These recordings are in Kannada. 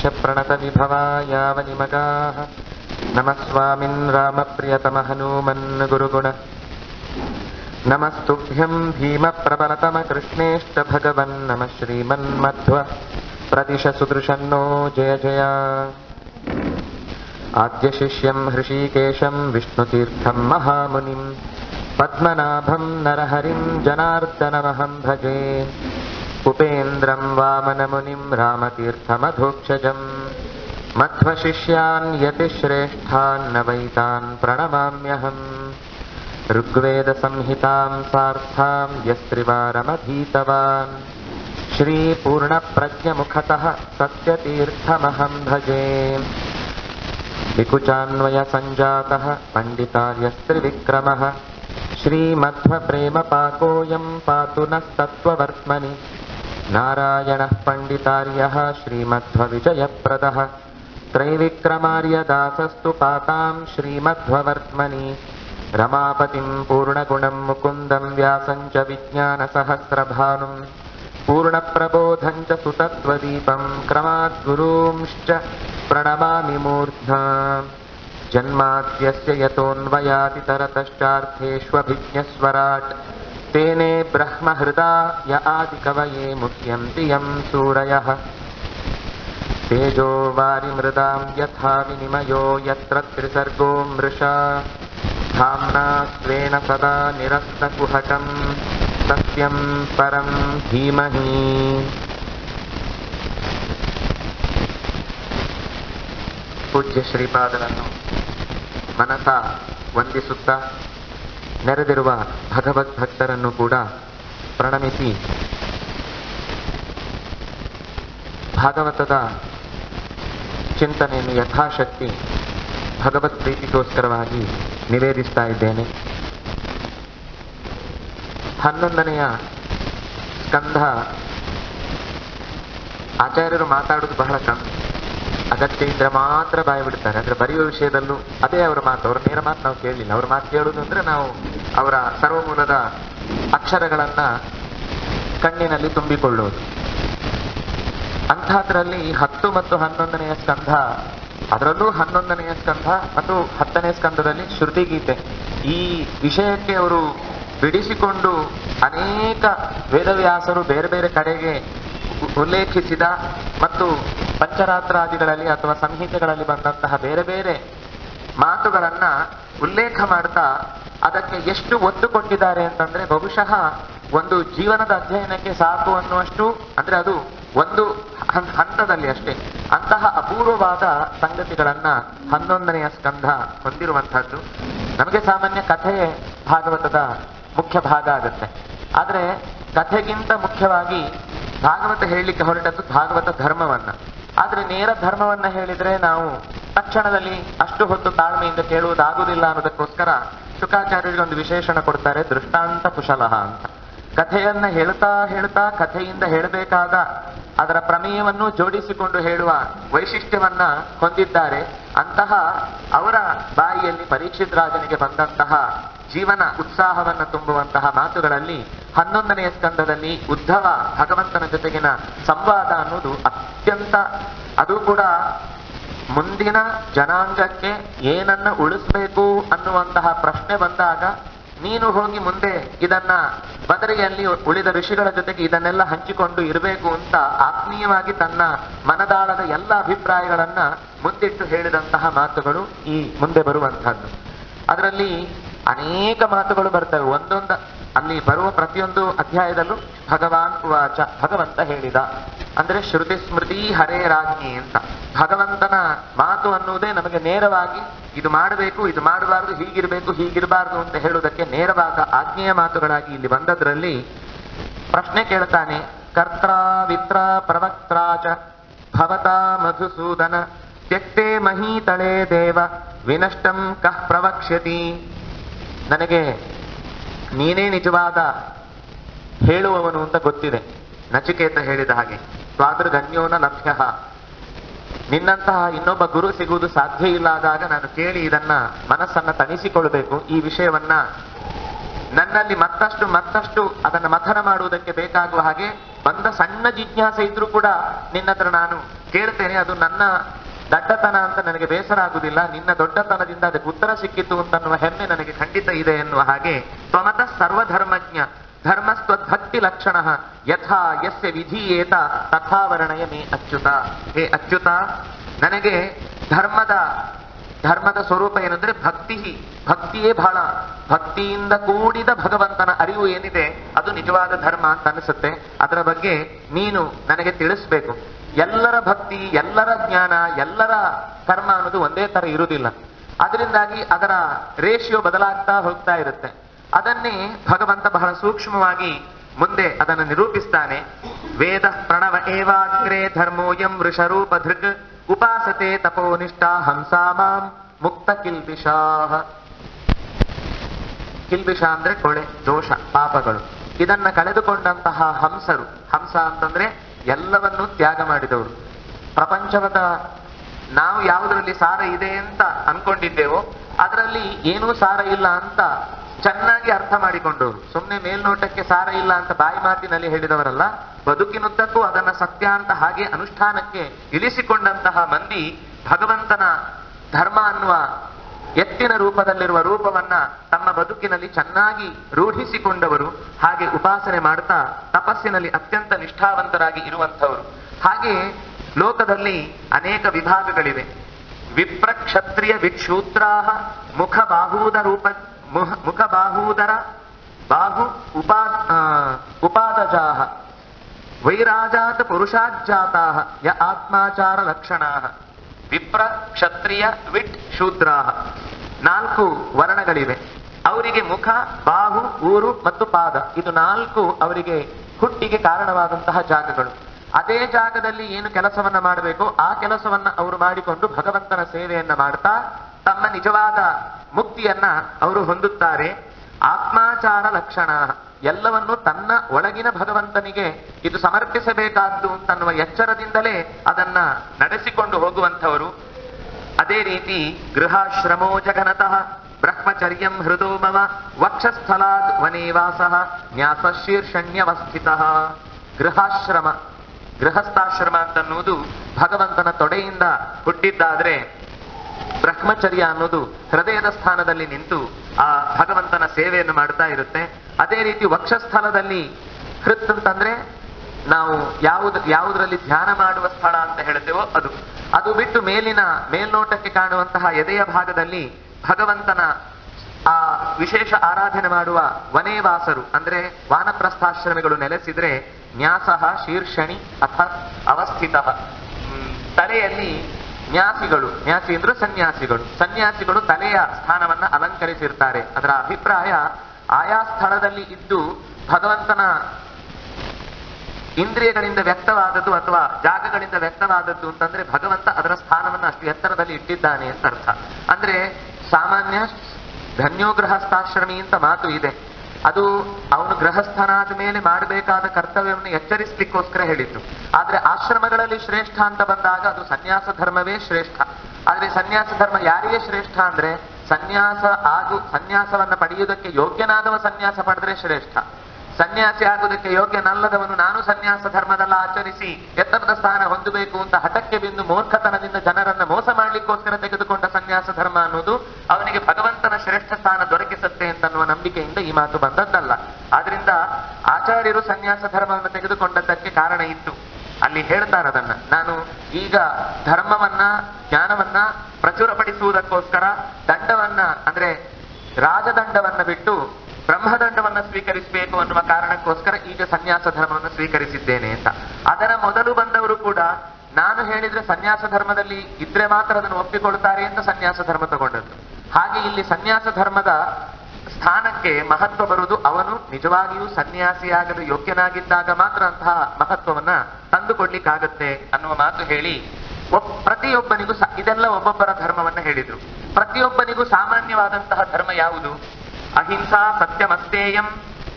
श्रीशैलेशप्रणतविभवायावनिमगाः नमः स्वामिन् रामप्रियतमहनूमन् गुरुगुण नमस्तुभ्यं भीमप्रबलतमकृष्णेष्ट भगवन् नमः श्रीमन्मध्व प्रदिश सुदृशन्नो जय जय आद्यशिष्यं हृषीकेशं विष्णुतीर्थं महामुनिं पद्मनाभं नरहरिं जनार्दनमहं भजे उपेन्द्रं वामनमुनिं रामतीर्थमधोक्षजम् मध्वशिष्यान् यतिश्रेष्ठान् नवैतान् प्रणमाम्यहम् ऋग्वेदसंहितां सार्थां यस्त्रिवारमधीतवान् श्रीपूर्णप्रज्ञमुखतः सत्यतीर्थमहं भजे विकुचान्वयसञ्जातः पण्डितार्यस्त्रिविक्रमः श्रीमध्वप्रेमपाकोऽयं पातु नस्तत्त्ववर्त्मनि नारायणः पण्डितार्यः श्रीमध्वविजयप्रदः त्रैविक्रमार्यदासस्तु पातां श्रीमध्ववर्त्मनि रमापतिं पूर्णगुणं मुकुन्दं व्यासं च विज्ञानसहस्रभानुं पूर्णप्रबोधं च सुतत्वदीपं क्रमाद्गुरूंश्च प्रणमामि मूर्ध्ना जन्माद्यस्य यतोऽन्वयादितरतश्चार्थेष्वभिज्ञस्वराट् तेने ब्रह्महृदा य आदिकवये मुह्यन्ति यं सूरयः तेजो वारिमृदां यथा विनिमयो यत्र त्रिसर्गो मृषा धाम्ना स्वेन सदा निरस्तकुहकं सत्यं परं धीमहि ಪೂಜ್ಯ ಶ್ರೀಪಾದರನ್ನು ಮನಸ ವಂದಿಸುತ್ತಾ ನೆರೆದಿರುವ ಭಗವದ್ ಭಕ್ತರನ್ನು ಕೂಡ ಪ್ರಣಮಿಸಿ ಭಾಗವತದ ಚಿಂತನೆಯನ್ನು ಯಥಾಶಕ್ತಿ ಭಗವತ್ ಪ್ರೀತಿಗೋಸ್ಕರವಾಗಿ ನಿವೇದಿಸ್ತಾ ಇದ್ದೇನೆ ಹನ್ನೊಂದನೆಯ ಸ್ಕಂಧ ಆಚಾರ್ಯರು ಮಾತಾಡುವುದು ಬಹಳ ಕಮ್ಮಿ ಅಗತ್ಯ ಇದ್ರೆ ಮಾತ್ರ ಬಾಯಿ ಬಿಡ್ತಾರೆ ಅಂದ್ರೆ ಬರೆಯುವ ವಿಷಯದಲ್ಲೂ ಅದೇ ಅವರ ಮಾತು ಅವರ ನೇರ ಮಾತು ನಾವು ಕೇಳಲಿಲ್ಲ ಅವ್ರ ಮಾತು ಕೇಳುವುದು ಅಂದ್ರೆ ನಾವು ಅವರ ಸರ್ವಮೂಲದ ಅಕ್ಷರಗಳನ್ನ ಕಣ್ಣಿನಲ್ಲಿ ತುಂಬಿಕೊಳ್ಳುವುದು ಅಂಥದ್ರಲ್ಲಿ ಹತ್ತು ಮತ್ತು ಹನ್ನೊಂದನೆಯ ಸ್ಕಂಧ ಅದರಲ್ಲೂ ಹನ್ನೊಂದನೆಯ ಸ್ಕಂಧ ಮತ್ತು ಹತ್ತನೇ ಸ್ಕಂದದಲ್ಲಿ ಶ್ರುತಿಗೀತೆ ಈ ವಿಷಯಕ್ಕೆ ಅವರು ಬಿಡಿಸಿಕೊಂಡು ಅನೇಕ ವೇದವ್ಯಾಸರು ಬೇರೆ ಬೇರೆ ಕಡೆಗೆ ಉಲ್ಲೇಖಿಸಿದ ಮತ್ತು ಪಂಚರಾತ್ರಾದಿಗಳಲ್ಲಿ ಅಥವಾ ಸಂಹಿತೆಗಳಲ್ಲಿ ಬಂದಂತಹ ಬೇರೆ ಬೇರೆ ಮಾತುಗಳನ್ನ ಉಲ್ಲೇಖ ಮಾಡ್ತಾ ಅದಕ್ಕೆ ಎಷ್ಟು ಒತ್ತು ಕೊಟ್ಟಿದ್ದಾರೆ ಅಂತಂದ್ರೆ ಬಹುಶಃ ಒಂದು ಜೀವನದ ಅಧ್ಯಯನಕ್ಕೆ ಸಾಕು ಅನ್ನುವಷ್ಟು ಅಂದ್ರೆ ಅದು ಒಂದು ಹಂತದಲ್ಲಿ ಅಷ್ಟೇ ಅಂತಹ ಅಪೂರ್ವವಾದ ಸಂಗತಿಗಳನ್ನ ಹನ್ನೊಂದನೆಯ ಸ್ಕಂಧ ಹೊಂದಿರುವಂತಹದ್ದು ನಮಗೆ ಸಾಮಾನ್ಯ ಕಥೆಯೇ ಭಾಗವತದ ಮುಖ್ಯ ಭಾಗ ಆಗುತ್ತೆ ಆದ್ರೆ ಕಥೆಗಿಂತ ಮುಖ್ಯವಾಗಿ ಭಾಗವತ ಹೇಳಲಿಕ್ಕೆ ಹೊರಟದ್ದು ಭಾಗವತ ಧರ್ಮವನ್ನ ಆದ್ರೆ ನೇರ ಧರ್ಮವನ್ನ ಹೇಳಿದ್ರೆ ನಾವು ತಕ್ಷಣದಲ್ಲಿ ಅಷ್ಟು ಹೊತ್ತು ತಾಳ್ಮೆಯಿಂದ ಕೇಳುವುದಾಗುವುದಿಲ್ಲ ಅನ್ನೋದಕ್ಕೋಸ್ಕರ ಶುಕಾಚಾರ್ಯರಿಗೆ ಒಂದು ವಿಶೇಷಣ ಕೊಡ್ತಾರೆ ದೃಷ್ಟಾಂತ ಕುಶಲಹ ಅಂತ ಕಥೆಯನ್ನ ಹೇಳ್ತಾ ಹೇಳ್ತಾ ಕಥೆಯಿಂದ ಹೇಳಬೇಕಾದ ಅದರ ಪ್ರಮೇಯವನ್ನು ಜೋಡಿಸಿಕೊಂಡು ಹೇಳುವ ವೈಶಿಷ್ಟ್ಯವನ್ನ ಹೊಂದಿದ್ದಾರೆ ಅಂತಹ ಅವರ ಬಾಯಿಯಲ್ಲಿ ಪರೀಕ್ಷಿತ್ ರಾಜನಿಗೆ ಬಂದಂತಹ ಜೀವನ ಉತ್ಸಾಹವನ್ನ ತುಂಬುವಂತಹ ಮಾತುಗಳಲ್ಲಿ ಹನ್ನೊಂದನೆಯ ಸ್ಕಂದದಲ್ಲಿ ಉದ್ಧವ ಭಗವಂತನ ಜೊತೆಗಿನ ಸಂವಾದ ಅನ್ನೋದು ಅತ್ಯಂತ ಅದು ಕೂಡ ಮುಂದಿನ ಜನಾಂಗಕ್ಕೆ ಏನನ್ನ ಉಳಿಸ್ಬೇಕು ಅನ್ನುವಂತಹ ಪ್ರಶ್ನೆ ಬಂದಾಗ ನೀನು ಹೋಗಿ ಮುಂದೆ ಇದನ್ನ ಬದರಿಯಲ್ಲಿ ಉಳಿದ ಋಷಿಗಳ ಜೊತೆಗೆ ಇದನ್ನೆಲ್ಲ ಹಂಚಿಕೊಂಡು ಇರಬೇಕು ಅಂತ ಆತ್ಮೀಯವಾಗಿ ತನ್ನ ಮನದಾಳದ ಎಲ್ಲ ಅಭಿಪ್ರಾಯಗಳನ್ನ ಮುಂದಿಟ್ಟು ಹೇಳಿದಂತಹ ಮಾತುಗಳು ಈ ಮುಂದೆ ಬರುವಂತಹದ್ದು ಅದರಲ್ಲಿ ಅನೇಕ ಮಾತುಗಳು ಬರ್ತವೆ ಒಂದೊಂದ ಅಲ್ಲಿ ಬರುವ ಪ್ರತಿಯೊಂದು ಅಧ್ಯಾಯದಲ್ಲೂ ಭಗವಾನ್ ವಾಚ ಭಗವಂತ ಹೇಳಿದ ಅಂದ್ರೆ ಶ್ರುತಿ ಸ್ಮೃತಿ ಹರೇ ರಾಜ್ಞಿ ಅಂತ ಭಗವಂತನ ಮಾತು ಅನ್ನುವುದೇ ನಮಗೆ ನೇರವಾಗಿ ಇದು ಮಾಡಬೇಕು ಇದು ಮಾಡಬಾರದು ಹೀಗಿರ್ಬೇಕು ಹೀಗಿರಬಾರದು ಅಂತ ಹೇಳುವುದಕ್ಕೆ ನೇರವಾದ ಆಜ್ಞೆಯ ಮಾತುಗಳಾಗಿ ಇಲ್ಲಿ ಬಂದದ್ರಲ್ಲಿ ಪ್ರಶ್ನೆ ಕೇಳ್ತಾನೆ ಕರ್ತ್ರ ವಿತ್ರ ಪ್ರವಕ್ತ್ರಾಚ ಭವತಾ ಮಧುಸೂದನ ತ್ಯಕ್ತೆ ಮಹೀತಳೆ ದೇವ ವಿನಷ್ಟಂ ಕಃ ಪ್ರವಕ್ಷ್ಯತಿ ನನಗೆ ನೀನೇ ನಿಜವಾದ ಹೇಳುವವನು ಅಂತ ಗೊತ್ತಿದೆ ನಚಿಕೇತ ಹೇಳಿದ ಹಾಗೆ ಸ್ವಾದೃಗಣ್ಯೋನ ಲಭ್ಯ ನಿನ್ನಂತಹ ಇನ್ನೊಬ್ಬ ಗುರು ಸಿಗುವುದು ಸಾಧ್ಯ ಇಲ್ಲ ಆದಾಗ ನಾನು ಕೇಳಿ ಇದನ್ನ ಮನಸ್ಸನ್ನ ತಣಿಸಿಕೊಳ್ಬೇಕು ಈ ವಿಷಯವನ್ನ ನನ್ನಲ್ಲಿ ಮತ್ತಷ್ಟು ಮತ್ತಷ್ಟು ಅದನ್ನು ಮಥನ ಮಾಡುವುದಕ್ಕೆ ಬೇಕಾಗುವ ಹಾಗೆ ಬಂದ ಸಣ್ಣ ಜಿಜ್ಞಾಸೆ ಇದ್ರೂ ಕೂಡ ನಿನ್ನ ಹತ್ರ ನಾನು ಕೇಳ್ತೇನೆ ಅದು ನನ್ನ ದಡ್ಡತನ ಅಂತ ನನಗೆ ಬೇಸರ ಆಗುದಿಲ್ಲ ನಿನ್ನ ದೊಡ್ಡತನದಿಂದ ಅದಕ್ಕೆ ಉತ್ತರ ಸಿಕ್ಕಿತು ಅಂತನ್ನುವ ಹೆಮ್ಮೆ ನನಗೆ ಖಂಡಿತ ಇದೆ ಎನ್ನುವ ಹಾಗೆ ತ್ವಮತ ಸರ್ವಧರ್ಮಜ್ಞ ಧರ್ಮಸ್ತ್ವದ್ಭಕ್ತಿ ಲಕ್ಷಣ ಯಥಾ ಯಸ್ಯ ವಿಧೀಯೇತ ತಥಾ ವರ್ಣಯ ಮೇ ಅಚ್ಯುತ ಹೇ ಅಚ್ಯುತ ನನಗೆ ಧರ್ಮದ ಧರ್ಮದ ಸ್ವರೂಪ ಏನಂದ್ರೆ ಭಕ್ತಿ ಭಕ್ತಿಯೇ ಬಹಳ ಭಕ್ತಿಯಿಂದ ಕೂಡಿದ ಭಗವಂತನ ಅರಿವು ಏನಿದೆ ಅದು ನಿಜವಾದ ಧರ್ಮ ಅಂತ ಅನಿಸುತ್ತೆ ಅದರ ಬಗ್ಗೆ ನೀನು ನನಗೆ ತಿಳಿಸ್ಬೇಕು ಎಲ್ಲರ ಭಕ್ತಿ ಎಲ್ಲರ ಜ್ಞಾನ ಎಲ್ಲರ ಕರ್ಮ ಅನ್ನೋದು ಒಂದೇ ತರ ಇರುವುದಿಲ್ಲ ಅದರಿಂದಾಗಿ ಅದರ ರೇಷಿಯೋ ಬದಲಾಗ್ತಾ ಹೋಗ್ತಾ ಇರುತ್ತೆ ಅದನ್ನೇ ಭಗವಂತ ಬಹಳ ಸೂಕ್ಷ್ಮವಾಗಿ ಮುಂದೆ ಅದನ್ನು ನಿರೂಪಿಸ್ತಾನೆ ವೇದ ಪ್ರಣವ ಏವಾಗ್ರೆ ಧರ್ಮೋಯಂ ವೃಷರೂಪ ಧೃಗ್ ಉಪಾಸತೆ ತಪೋನಿಷ್ಠ ಹಂಸಾ ಮಾಂ ಮುಕ್ತ ಕಿಲ್ಬಿಷಾಹ ಕಿಲ್ಬಿಷ ಅಂದ್ರೆ ಕೊಳೆ ದೋಷ ಪಾಪಗಳು ಇದನ್ನ ಕಳೆದುಕೊಂಡಂತಹ ಹಂಸರು ಹಂಸ ಅಂತಂದ್ರೆ ಎಲ್ಲವನ್ನೂ ತ್ಯಾಗ ಮಾಡಿದವರು ಪ್ರಪಂಚದ ನಾವು ಯಾವುದರಲ್ಲಿ ಸಾರ ಇದೆ ಅಂತ ಅನ್ಕೊಂಡಿದ್ದೇವೋ ಅದರಲ್ಲಿ ಏನೂ ಸಾರ ಇಲ್ಲ ಅಂತ ಚೆನ್ನಾಗಿ ಅರ್ಥ ಮಾಡಿಕೊಂಡವರು ಸುಮ್ಮನೆ ಮೇಲ್ನೋಟಕ್ಕೆ ಸಾರ ಇಲ್ಲ ಅಂತ ಬಾಯಿ ಮಾತಿನಲ್ಲಿ ಹೇಳಿದವರಲ್ಲ ಬದುಕಿನುದ್ದಕ್ಕೂ ಅದನ್ನ ಸತ್ಯ ಅಂತ ಹಾಗೆ ಅನುಷ್ಠಾನಕ್ಕೆ ಇಳಿಸಿಕೊಂಡಂತಹ ಮಂದಿ ಭಗವಂತನ ಧರ್ಮ ಅನ್ನುವ ಎತ್ತಿನ ರೂಪದಲ್ಲಿರುವ ರೂಪವನ್ನ ತಮ್ಮ ಬದುಕಿನಲ್ಲಿ ಚೆನ್ನಾಗಿ ರೂಢಿಸಿಕೊಂಡವರು ಹಾಗೆ ಉಪಾಸನೆ ಮಾಡ್ತಾ ತಪಸ್ಸಿನಲ್ಲಿ ಅತ್ಯಂತ ನಿಷ್ಠಾವಂತರಾಗಿ ಇರುವಂಥವರು ಹಾಗೆ ಲೋಕದಲ್ಲಿ ಅನೇಕ ವಿಭಾಗಗಳಿವೆ ವಿಪ್ರ ಕ್ಷತ್ರಿಯ ವಿಕ್ಷೂದ್ರಾಹ ಮುಖ ಬಾಹೂದ ರೂಪ ಮುಹ- ಮುಖ ಬಾಹೂದರ ಬಾಹು ಉಪಾ ಆ, ಉಪಾದಜಾಹ ವೈರಾಜಾತ ಪುರುಷಾಜ್ಜಾತಾ ಯ ಆತ್ಮಾಚಾರ ಲಕ್ಷಣಾ ವಿಪ್ರ ಕ್ಷತ್ರಿಯ ವಿಟ್ ಶೂದ್ರಾಹ ನಾಲ್ಕು ವರ್ಣಗಳಿವೆ ಅವರಿಗೆ ಮುಖ ಬಾಹು ಊರು ಮತ್ತು ಪಾದ ಇದು ನಾಲ್ಕು ಅವರಿಗೆ ಹುಟ್ಟಿಗೆ ಕಾರಣವಾದಂತಹ ಜಾಗಗಳು ಅದೇ ಜಾಗದಲ್ಲಿ ಏನು ಕೆಲಸವನ್ನ ಮಾಡಬೇಕು ಆ ಕೆಲಸವನ್ನ ಅವರು ಮಾಡಿಕೊಂಡು ಭಗವಂತನ ಸೇವೆಯನ್ನ ಮಾಡ್ತಾ ತಮ್ಮ ನಿಜವಾದ ಮುಕ್ತಿಯನ್ನ ಅವರು ಹೊಂದುತ್ತಾರೆ ಆತ್ಮಾಚಾರ ಲಕ್ಷಣ ಎಲ್ಲವನ್ನು ತನ್ನ ಒಳಗಿನ ಭಗವಂತನಿಗೆ ಇದು ಸಮರ್ಪಿಸಬೇಕಾದ್ದು ಅಂತನ್ನುವ ಎಚ್ಚರದಿಂದಲೇ ಅದನ್ನ ನಡೆಸಿಕೊಂಡು ಹೋಗುವಂಥವರು ಅದೇ ರೀತಿ ಗೃಹಾಶ್ರಮೋ ಜಗನತಃ ಬ್ರಹ್ಮಚರ್ಯಂ ಹೃದೋ ಮಮ ವಕ್ಷಸ್ಥಲಾದ್ ವನೇವಾಸ ನ್ಯಾಸ ಶೀರ್ಷಣ್ಯವಸ್ಥಿತ ಗೃಹಾಶ್ರಮ ಗೃಹಸ್ಥಾಶ್ರಮ ಅಂತನ್ನುವುದು ಭಗವಂತನ ತೊಡೆಯಿಂದ ಹುಟ್ಟಿದ್ದಾದ್ರೆ ಬ್ರಹ್ಮಚರ್ಯ ಅನ್ನೋದು ಹೃದಯದ ಸ್ಥಾನದಲ್ಲಿ ನಿಂತು ಆ ಭಗವಂತನ ಸೇವೆಯನ್ನು ಮಾಡ್ತಾ ಇರುತ್ತೆ ಅದೇ ರೀತಿ ವಕ್ಷಸ್ಥಲದಲ್ಲಿ ಹೃತ್ ಅಂತಂದ್ರೆ ನಾವು ಯಾವುದು ಯಾವುದರಲ್ಲಿ ಧ್ಯಾನ ಮಾಡುವ ಸ್ಥಳ ಅಂತ ಹೇಳ್ತೇವೋ ಅದು ಅದು ಬಿಟ್ಟು ಮೇಲಿನ ಮೇಲ್ನೋಟಕ್ಕೆ ಕಾಣುವಂತಹ ಎದೆಯ ಭಾಗದಲ್ಲಿ ಭಗವಂತನ ಆ ವಿಶೇಷ ಆರಾಧನೆ ಮಾಡುವ ವನೇವಾಸರು ಅಂದ್ರೆ ವಾನಪ್ರಸ್ಥಾಶ್ರಮಿಗಳು ನೆಲೆಸಿದ್ರೆ ನ್ಯಾಸಃ ಶೀರ್ಷಣಿ ಅಥ ಅವಸ್ಥಿತ ತಲೆಯಲ್ಲಿ ನ್ಯಾಸಿಗಳು ನ್ಯಾಸಿ ಅಂದ್ರೆ ಸನ್ಯಾಸಿಗಳು ಸನ್ಯಾಸಿಗಳು ತಲೆಯ ಸ್ಥಾನವನ್ನ ಅಲಂಕರಿಸಿರ್ತಾರೆ ಅದರ ಅಭಿಪ್ರಾಯ ಆಯಾ ಸ್ಥಳದಲ್ಲಿ ಇದ್ದು ಭಗವಂತನ ಇಂದ್ರಿಯಗಳಿಂದ ವ್ಯಕ್ತವಾದದ್ದು ಅಥವಾ ಜಾಗಗಳಿಂದ ವ್ಯಕ್ತವಾದದ್ದು ಅಂತಂದ್ರೆ ಭಗವಂತ ಅದರ ಸ್ಥಾನವನ್ನು ಅಷ್ಟು ಎತ್ತರದಲ್ಲಿ ಇಟ್ಟಿದ್ದಾನೆ ಅಂತ ಅರ್ಥ ಅಂದ್ರೆ ಸಾಮಾನ್ಯ ಧನ್ಯೋ ಗೃಹಸ್ಥಾಶ್ರಮಿ ಅಂತ ಮಾತು ಇದೆ ಅದು ಅವನು ಗೃಹಸ್ಥನಾದ ಮೇಲೆ ಮಾಡಬೇಕಾದ ಕರ್ತವ್ಯವನ್ನು ಎಚ್ಚರಿಸಲಿಕ್ಕೋಸ್ಕರ ಹೇಳಿದ್ದು ಆದ್ರೆ ಆಶ್ರಮಗಳಲ್ಲಿ ಶ್ರೇಷ್ಠ ಅಂತ ಬಂದಾಗ ಅದು ಸನ್ಯಾಸ ಧರ್ಮವೇ ಶ್ರೇಷ್ಠ ಆದ್ರೆ ಸನ್ಯಾಸ ಧರ್ಮ ಯಾರಿಗೆ ಶ್ರೇಷ್ಠ ಅಂದ್ರೆ ಸನ್ಯಾಸ ಆಗು ಸನ್ಯಾಸವನ್ನ ಪಡೆಯುವುದಕ್ಕೆ ಯೋಗ್ಯನಾದವ ಸನ್ಯಾಸ ಪಡೆದ್ರೆ ಶ್ರೇಷ್ಠ ಸನ್ಯಾಸಿ ಆಗುವುದಕ್ಕೆ ಯೋಗ್ಯನಲ್ಲದವನು ನಾನು ಸನ್ಯಾಸ ಧರ್ಮದಲ್ಲ ಆಚರಿಸಿ ಎತ್ತರದ ಸ್ಥಾನ ಹೊಂದಬೇಕು ಅಂತ ಹಠಕ್ಕೆ ಬಿಂದು ಮೂರ್ಖತನದಿಂದ ಜನರನ್ನ ಮೋಸ ಮಾಡ್ಲಿಕ್ಕೋಸ್ಕರ ತೆಗೆದುಕೊಂಡ ಸನ್ಯಾಸ ಧರ್ಮ ಅನ್ನೋದು ಅವನಿಗೆ ಭಗವಂತನ ಶ್ರೇಷ್ಠ ಸ್ಥಾನ ದೊರಕಿಸುತ್ತೆ ಅಂತನ್ನುವ ನಂಬಿಕೆಯಿಂದ ಈ ಮಾತು ಬಂದದ್ದಲ್ಲ ಆದ್ರಿಂದ ಆಚಾರ್ಯರು ಸನ್ಯಾಸ ಧರ್ಮವನ್ನು ತೆಗೆದುಕೊಂಡದ್ದಕ್ಕೆ ಕಾರಣ ಇತ್ತು ಅಲ್ಲಿ ಹೇಳ್ತಾರೆ ಅದನ್ನ ನಾನು ಈಗ ಧರ್ಮವನ್ನ ಜ್ಞಾನವನ್ನ ಪ್ರಚುರಪಡಿಸುವುದಕ್ಕೋಸ್ಕರ ದಂಡವನ್ನ ಅಂದ್ರೆ ರಾಜದಂಡವನ್ನ ಬಿಟ್ಟು ಬ್ರಹ್ಮದಂಡವನ್ನ ಸ್ವೀಕರಿಸಬೇಕು ಅನ್ನುವ ಕಾರಣಕ್ಕೋಸ್ಕರ ಈಗ ಸನ್ಯಾಸ ಧರ್ಮವನ್ನು ಸ್ವೀಕರಿಸಿದ್ದೇನೆ ಅಂತ ಅದರ ಮೊದಲು ಬಂದವರು ಕೂಡ ನಾನು ಹೇಳಿದ್ರೆ ಸನ್ಯಾಸ ಧರ್ಮದಲ್ಲಿ ಇದ್ರೆ ಮಾತ್ರ ಅದನ್ನು ಒಪ್ಪಿಕೊಳ್ತಾರೆ ಅಂತ ಸನ್ಯಾಸ ಧರ್ಮ ತಗೊಂಡದ್ದು ಹಾಗೆ ಇಲ್ಲಿ ಸನ್ಯಾಸ ಧರ್ಮದ ಸ್ಥಾನಕ್ಕೆ ಮಹತ್ವ ಬರುವುದು ಅವನು ನಿಜವಾಗಿಯೂ ಸನ್ಯಾಸಿಯಾಗಲು ಯೋಗ್ಯನಾಗಿದ್ದಾಗ ಮಾತ್ರ ಅಂತಹ ಮಹತ್ವವನ್ನ ತಂದುಕೊಡ್ಲಿಕ್ಕಾಗತ್ತೆ ಅನ್ನುವ ಮಾತು ಹೇಳಿ ಒಬ್- ಪ್ರತಿಯೊಬ್ಬನಿಗೂ ಸ- ಇದೆಲ್ಲ ಒಬ್ಬೊಬ್ಬರ ಧರ್ಮವನ್ನ ಹೇಳಿದ್ರು ಪ್ರತಿಯೊಬ್ಬನಿಗೂ ಸಾಮಾನ್ಯವಾದಂತಹ ಧರ್ಮ ಯಾವುದು ಅಹಿಂಸಾ ಸತ್ಯಮಸ್ತೇಯಂ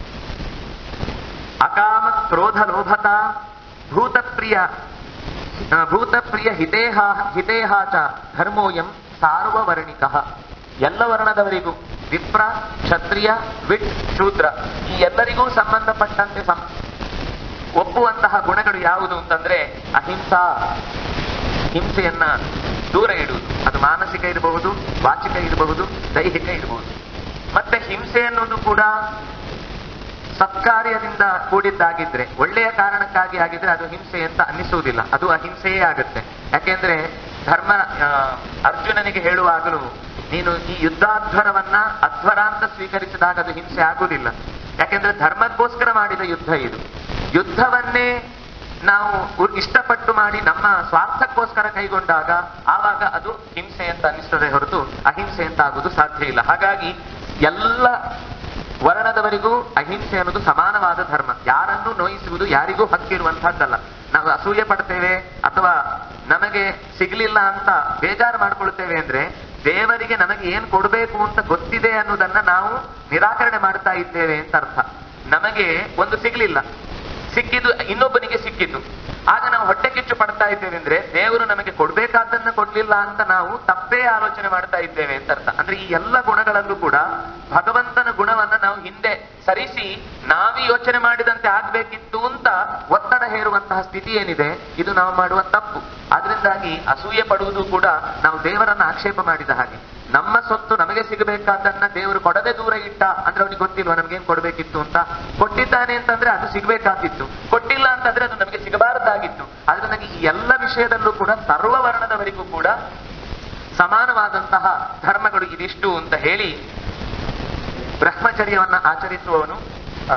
ಅಕಾಮ ಕ್ರೋಧ ಲೋಭತ ಭೂತಪ್ರಿಯ ಆ, ಭೂತಪ್ರಿಯ ಹಿತೇಹ ಹಿತೇಹ ಚ ಧರ್ಮೋಯಂ ಸಾರ್ವವರ್ಣಿಕ ಎಲ್ಲ ವರ್ಣದವರಿಗೂ ವಿಪ್ರ ಕ್ಷತ್ರಿಯ ವಿಟ್ ಶೂದ್ರ ಈ ಎಲ್ಲರಿಗೂ ಸಂಬಂಧಪಟ್ಟಂತೆ ಸಂ ಒಪ್ಪುವಂತಹ ಗುಣಗಳು ಯಾವುದು ಅಂತಂದ್ರೆ ಅಹಿಂಸಾ ಹಿಂಸೆಯನ್ನ ದೂರ ಇಡುವುದು ಅದು ಮಾನಸಿಕ ಇರಬಹುದು ವಾಚಿಕ ಇರಬಹುದು ದೈಹಿಕ ಇರಬಹುದು ಮತ್ತೆ ಹಿಂಸೆ ಅನ್ನೋದು ಕೂಡ ಸತ್ಕಾರ್ಯದಿಂದ ಕೂಡಿದ್ದಾಗಿದ್ರೆ ಒಳ್ಳೆಯ ಕಾರಣಕ್ಕಾಗಿ ಆಗಿದ್ರೆ ಅದು ಹಿಂಸೆ ಅಂತ ಅನ್ನಿಸುವುದಿಲ್ಲ ಅದು ಅಹಿಂಸೆಯೇ ಆಗುತ್ತೆ ಯಾಕೆಂದ್ರೆ ಧರ್ಮ ಆ, ಅರ್ಜುನನಿಗೆ ಹೇಳುವಾಗಲೂ ನೀನು ಈ ಯುದ್ಧಾಧ್ವರವನ್ನ ಅಧ್ವರ ಅಂತ ಸ್ವೀಕರಿಸಿದಾಗ ಅದು ಹಿಂಸೆ ಆಗುವುದಿಲ್ಲ ಯಾಕೆಂದ್ರೆ ಧರ್ಮಕ್ಕೋಸ್ಕರ ಮಾಡಿದ ಯುದ್ಧ ಇದು ಯುದ್ಧವನ್ನೇ ನಾವು ಉ- ಇಷ್ಟಪಟ್ಟು ಮಾಡಿ ನಮ್ಮ ಸ್ವಾರ್ಥಕ್ಕೋಸ್ಕರ ಕೈಗೊಂಡಾಗ ಆವಾಗ ಅದು ಹಿಂಸೆ ಅಂತ ಅನ್ನಿಸ್ತದೆ ಹೊರತು ಅಹಿಂಸೆ ಅಂತ ಆಗುವುದು ಸಾಧ್ಯ ಇಲ್ಲ ಹಾಗಾಗಿ ಎಲ್ಲ ವರ್ಣದವರಿಗೂ ಅಹಿಂಸೆ ಅನ್ನೋದು ಸಮಾನವಾದ ಧರ್ಮ ಯಾರನ್ನು ನೋಯಿಸುವುದು ಯಾರಿಗೂ ಹಕ್ಕಿರುವಂತಹದ್ದಲ್ಲ ನಾವು ಅಸೂಯೆ ಪಡ್ತೇವೆ ಅಥವಾ ನಮಗೆ ಸಿಗ್ಲಿಲ್ಲ ಅಂತ ಬೇಜಾರು ಮಾಡ್ಕೊಳ್ತೇವೆ ಅಂದ್ರೆ ದೇವರಿಗೆ ನಮಗೆ ಏನ್ ಕೊಡಬೇಕು ಅಂತ ಗೊತ್ತಿದೆ ಅನ್ನೋದನ್ನ ನಾವು ನಿರಾಕರಣೆ ಮಾಡ್ತಾ ಇದ್ದೇವೆ ಅಂತ ಅರ್ಥ ನಮಗೆ ಒಂದು ಸಿಗ್ಲಿಲ್ಲ ಸಿಕ್ಕಿದ್ದು ಇನ್ನೊಬ್ಬನಿಗೆ ಸಿಕ್ಕಿದ್ದು ಆಗ ನಾವು ಹೊಟ್ಟೆ ಕಿಚ್ಚು ಪಡ್ತಾ ಇದ್ದೇವೆ ಅಂದ್ರೆ ದೇವರು ನಮಗೆ ಕೊಡ್ಬೇಕಾದ್ದನ್ನ ಕೊಡ್ಲಿಲ್ಲ ಅಂತ ನಾವು ತಪ್ಪೇ ಆಲೋಚನೆ ಮಾಡ್ತಾ ಇದ್ದೇವೆ ಅಂತ ಅರ್ಥ ಅಂದ್ರೆ ಈ ಎಲ್ಲ ಗುಣಗಳಲ್ಲೂ ಕೂಡ ಭಗವಂತನ ಗುಣವನ್ನ ನಾವು ಹಿಂದೆ ಸರಿಸಿ ನಾವೇ ಯೋಚನೆ ಮಾಡಿದಂತೆ ಆಗ್ಬೇಕಿತ್ತು ಅಂತ ಒತ್ತಡ ಹೇರುವಂತಹ ಸ್ಥಿತಿ ಏನಿದೆ ಇದು ನಾವು ಮಾಡುವ ತಪ್ಪು ಆದ್ರಿಂದಾಗಿ ಅಸೂಯೆ ಪಡುವುದು ಕೂಡ ನಾವು ದೇವರನ್ನ ಆಕ್ಷೇಪ ಮಾಡಿದ ಹಾಗೆ ನಮ್ಮ ಸೊತ್ತು ನಮಗೆ ಸಿಗಬೇಕಾದನ್ನ ದೇವರು ಕೊಡದೆ ದೂರ ಇಟ್ಟ ಅಂದ್ರೆ ಅವನಿಗೆ ಗೊತ್ತಿಲ್ವಾ ನಮ್ಗೇನ್ ಕೊಡ್ಬೇಕಿತ್ತು ಅಂತ ಕೊಟ್ಟಿದ್ದಾನೆ ಅಂತಂದ್ರೆ ಅದು ಸಿಗ್ಬೇಕಾಗಿತ್ತು ಕೊಟ್ಟಿಲ್ಲ ಅಂತಂದ್ರೆ ಅದು ನಮಗೆ ಸಿಗಬಾರದಾಗಿತ್ತು ಆದ್ರಿಂದ ಈ ಎಲ್ಲ ವಿಷಯದಲ್ಲೂ ಕೂಡ ಸರ್ವ ವರ್ಣದವರಿಗೂ ಕೂಡ ಸಮಾನವಾದಂತಹ ಧರ್ಮಗಳು ಇದಿಷ್ಟು ಅಂತ ಹೇಳಿ ಬ್ರಹ್ಮಚರ್ಯವನ್ನ ಆಚರಿಸುವವನು ಆ,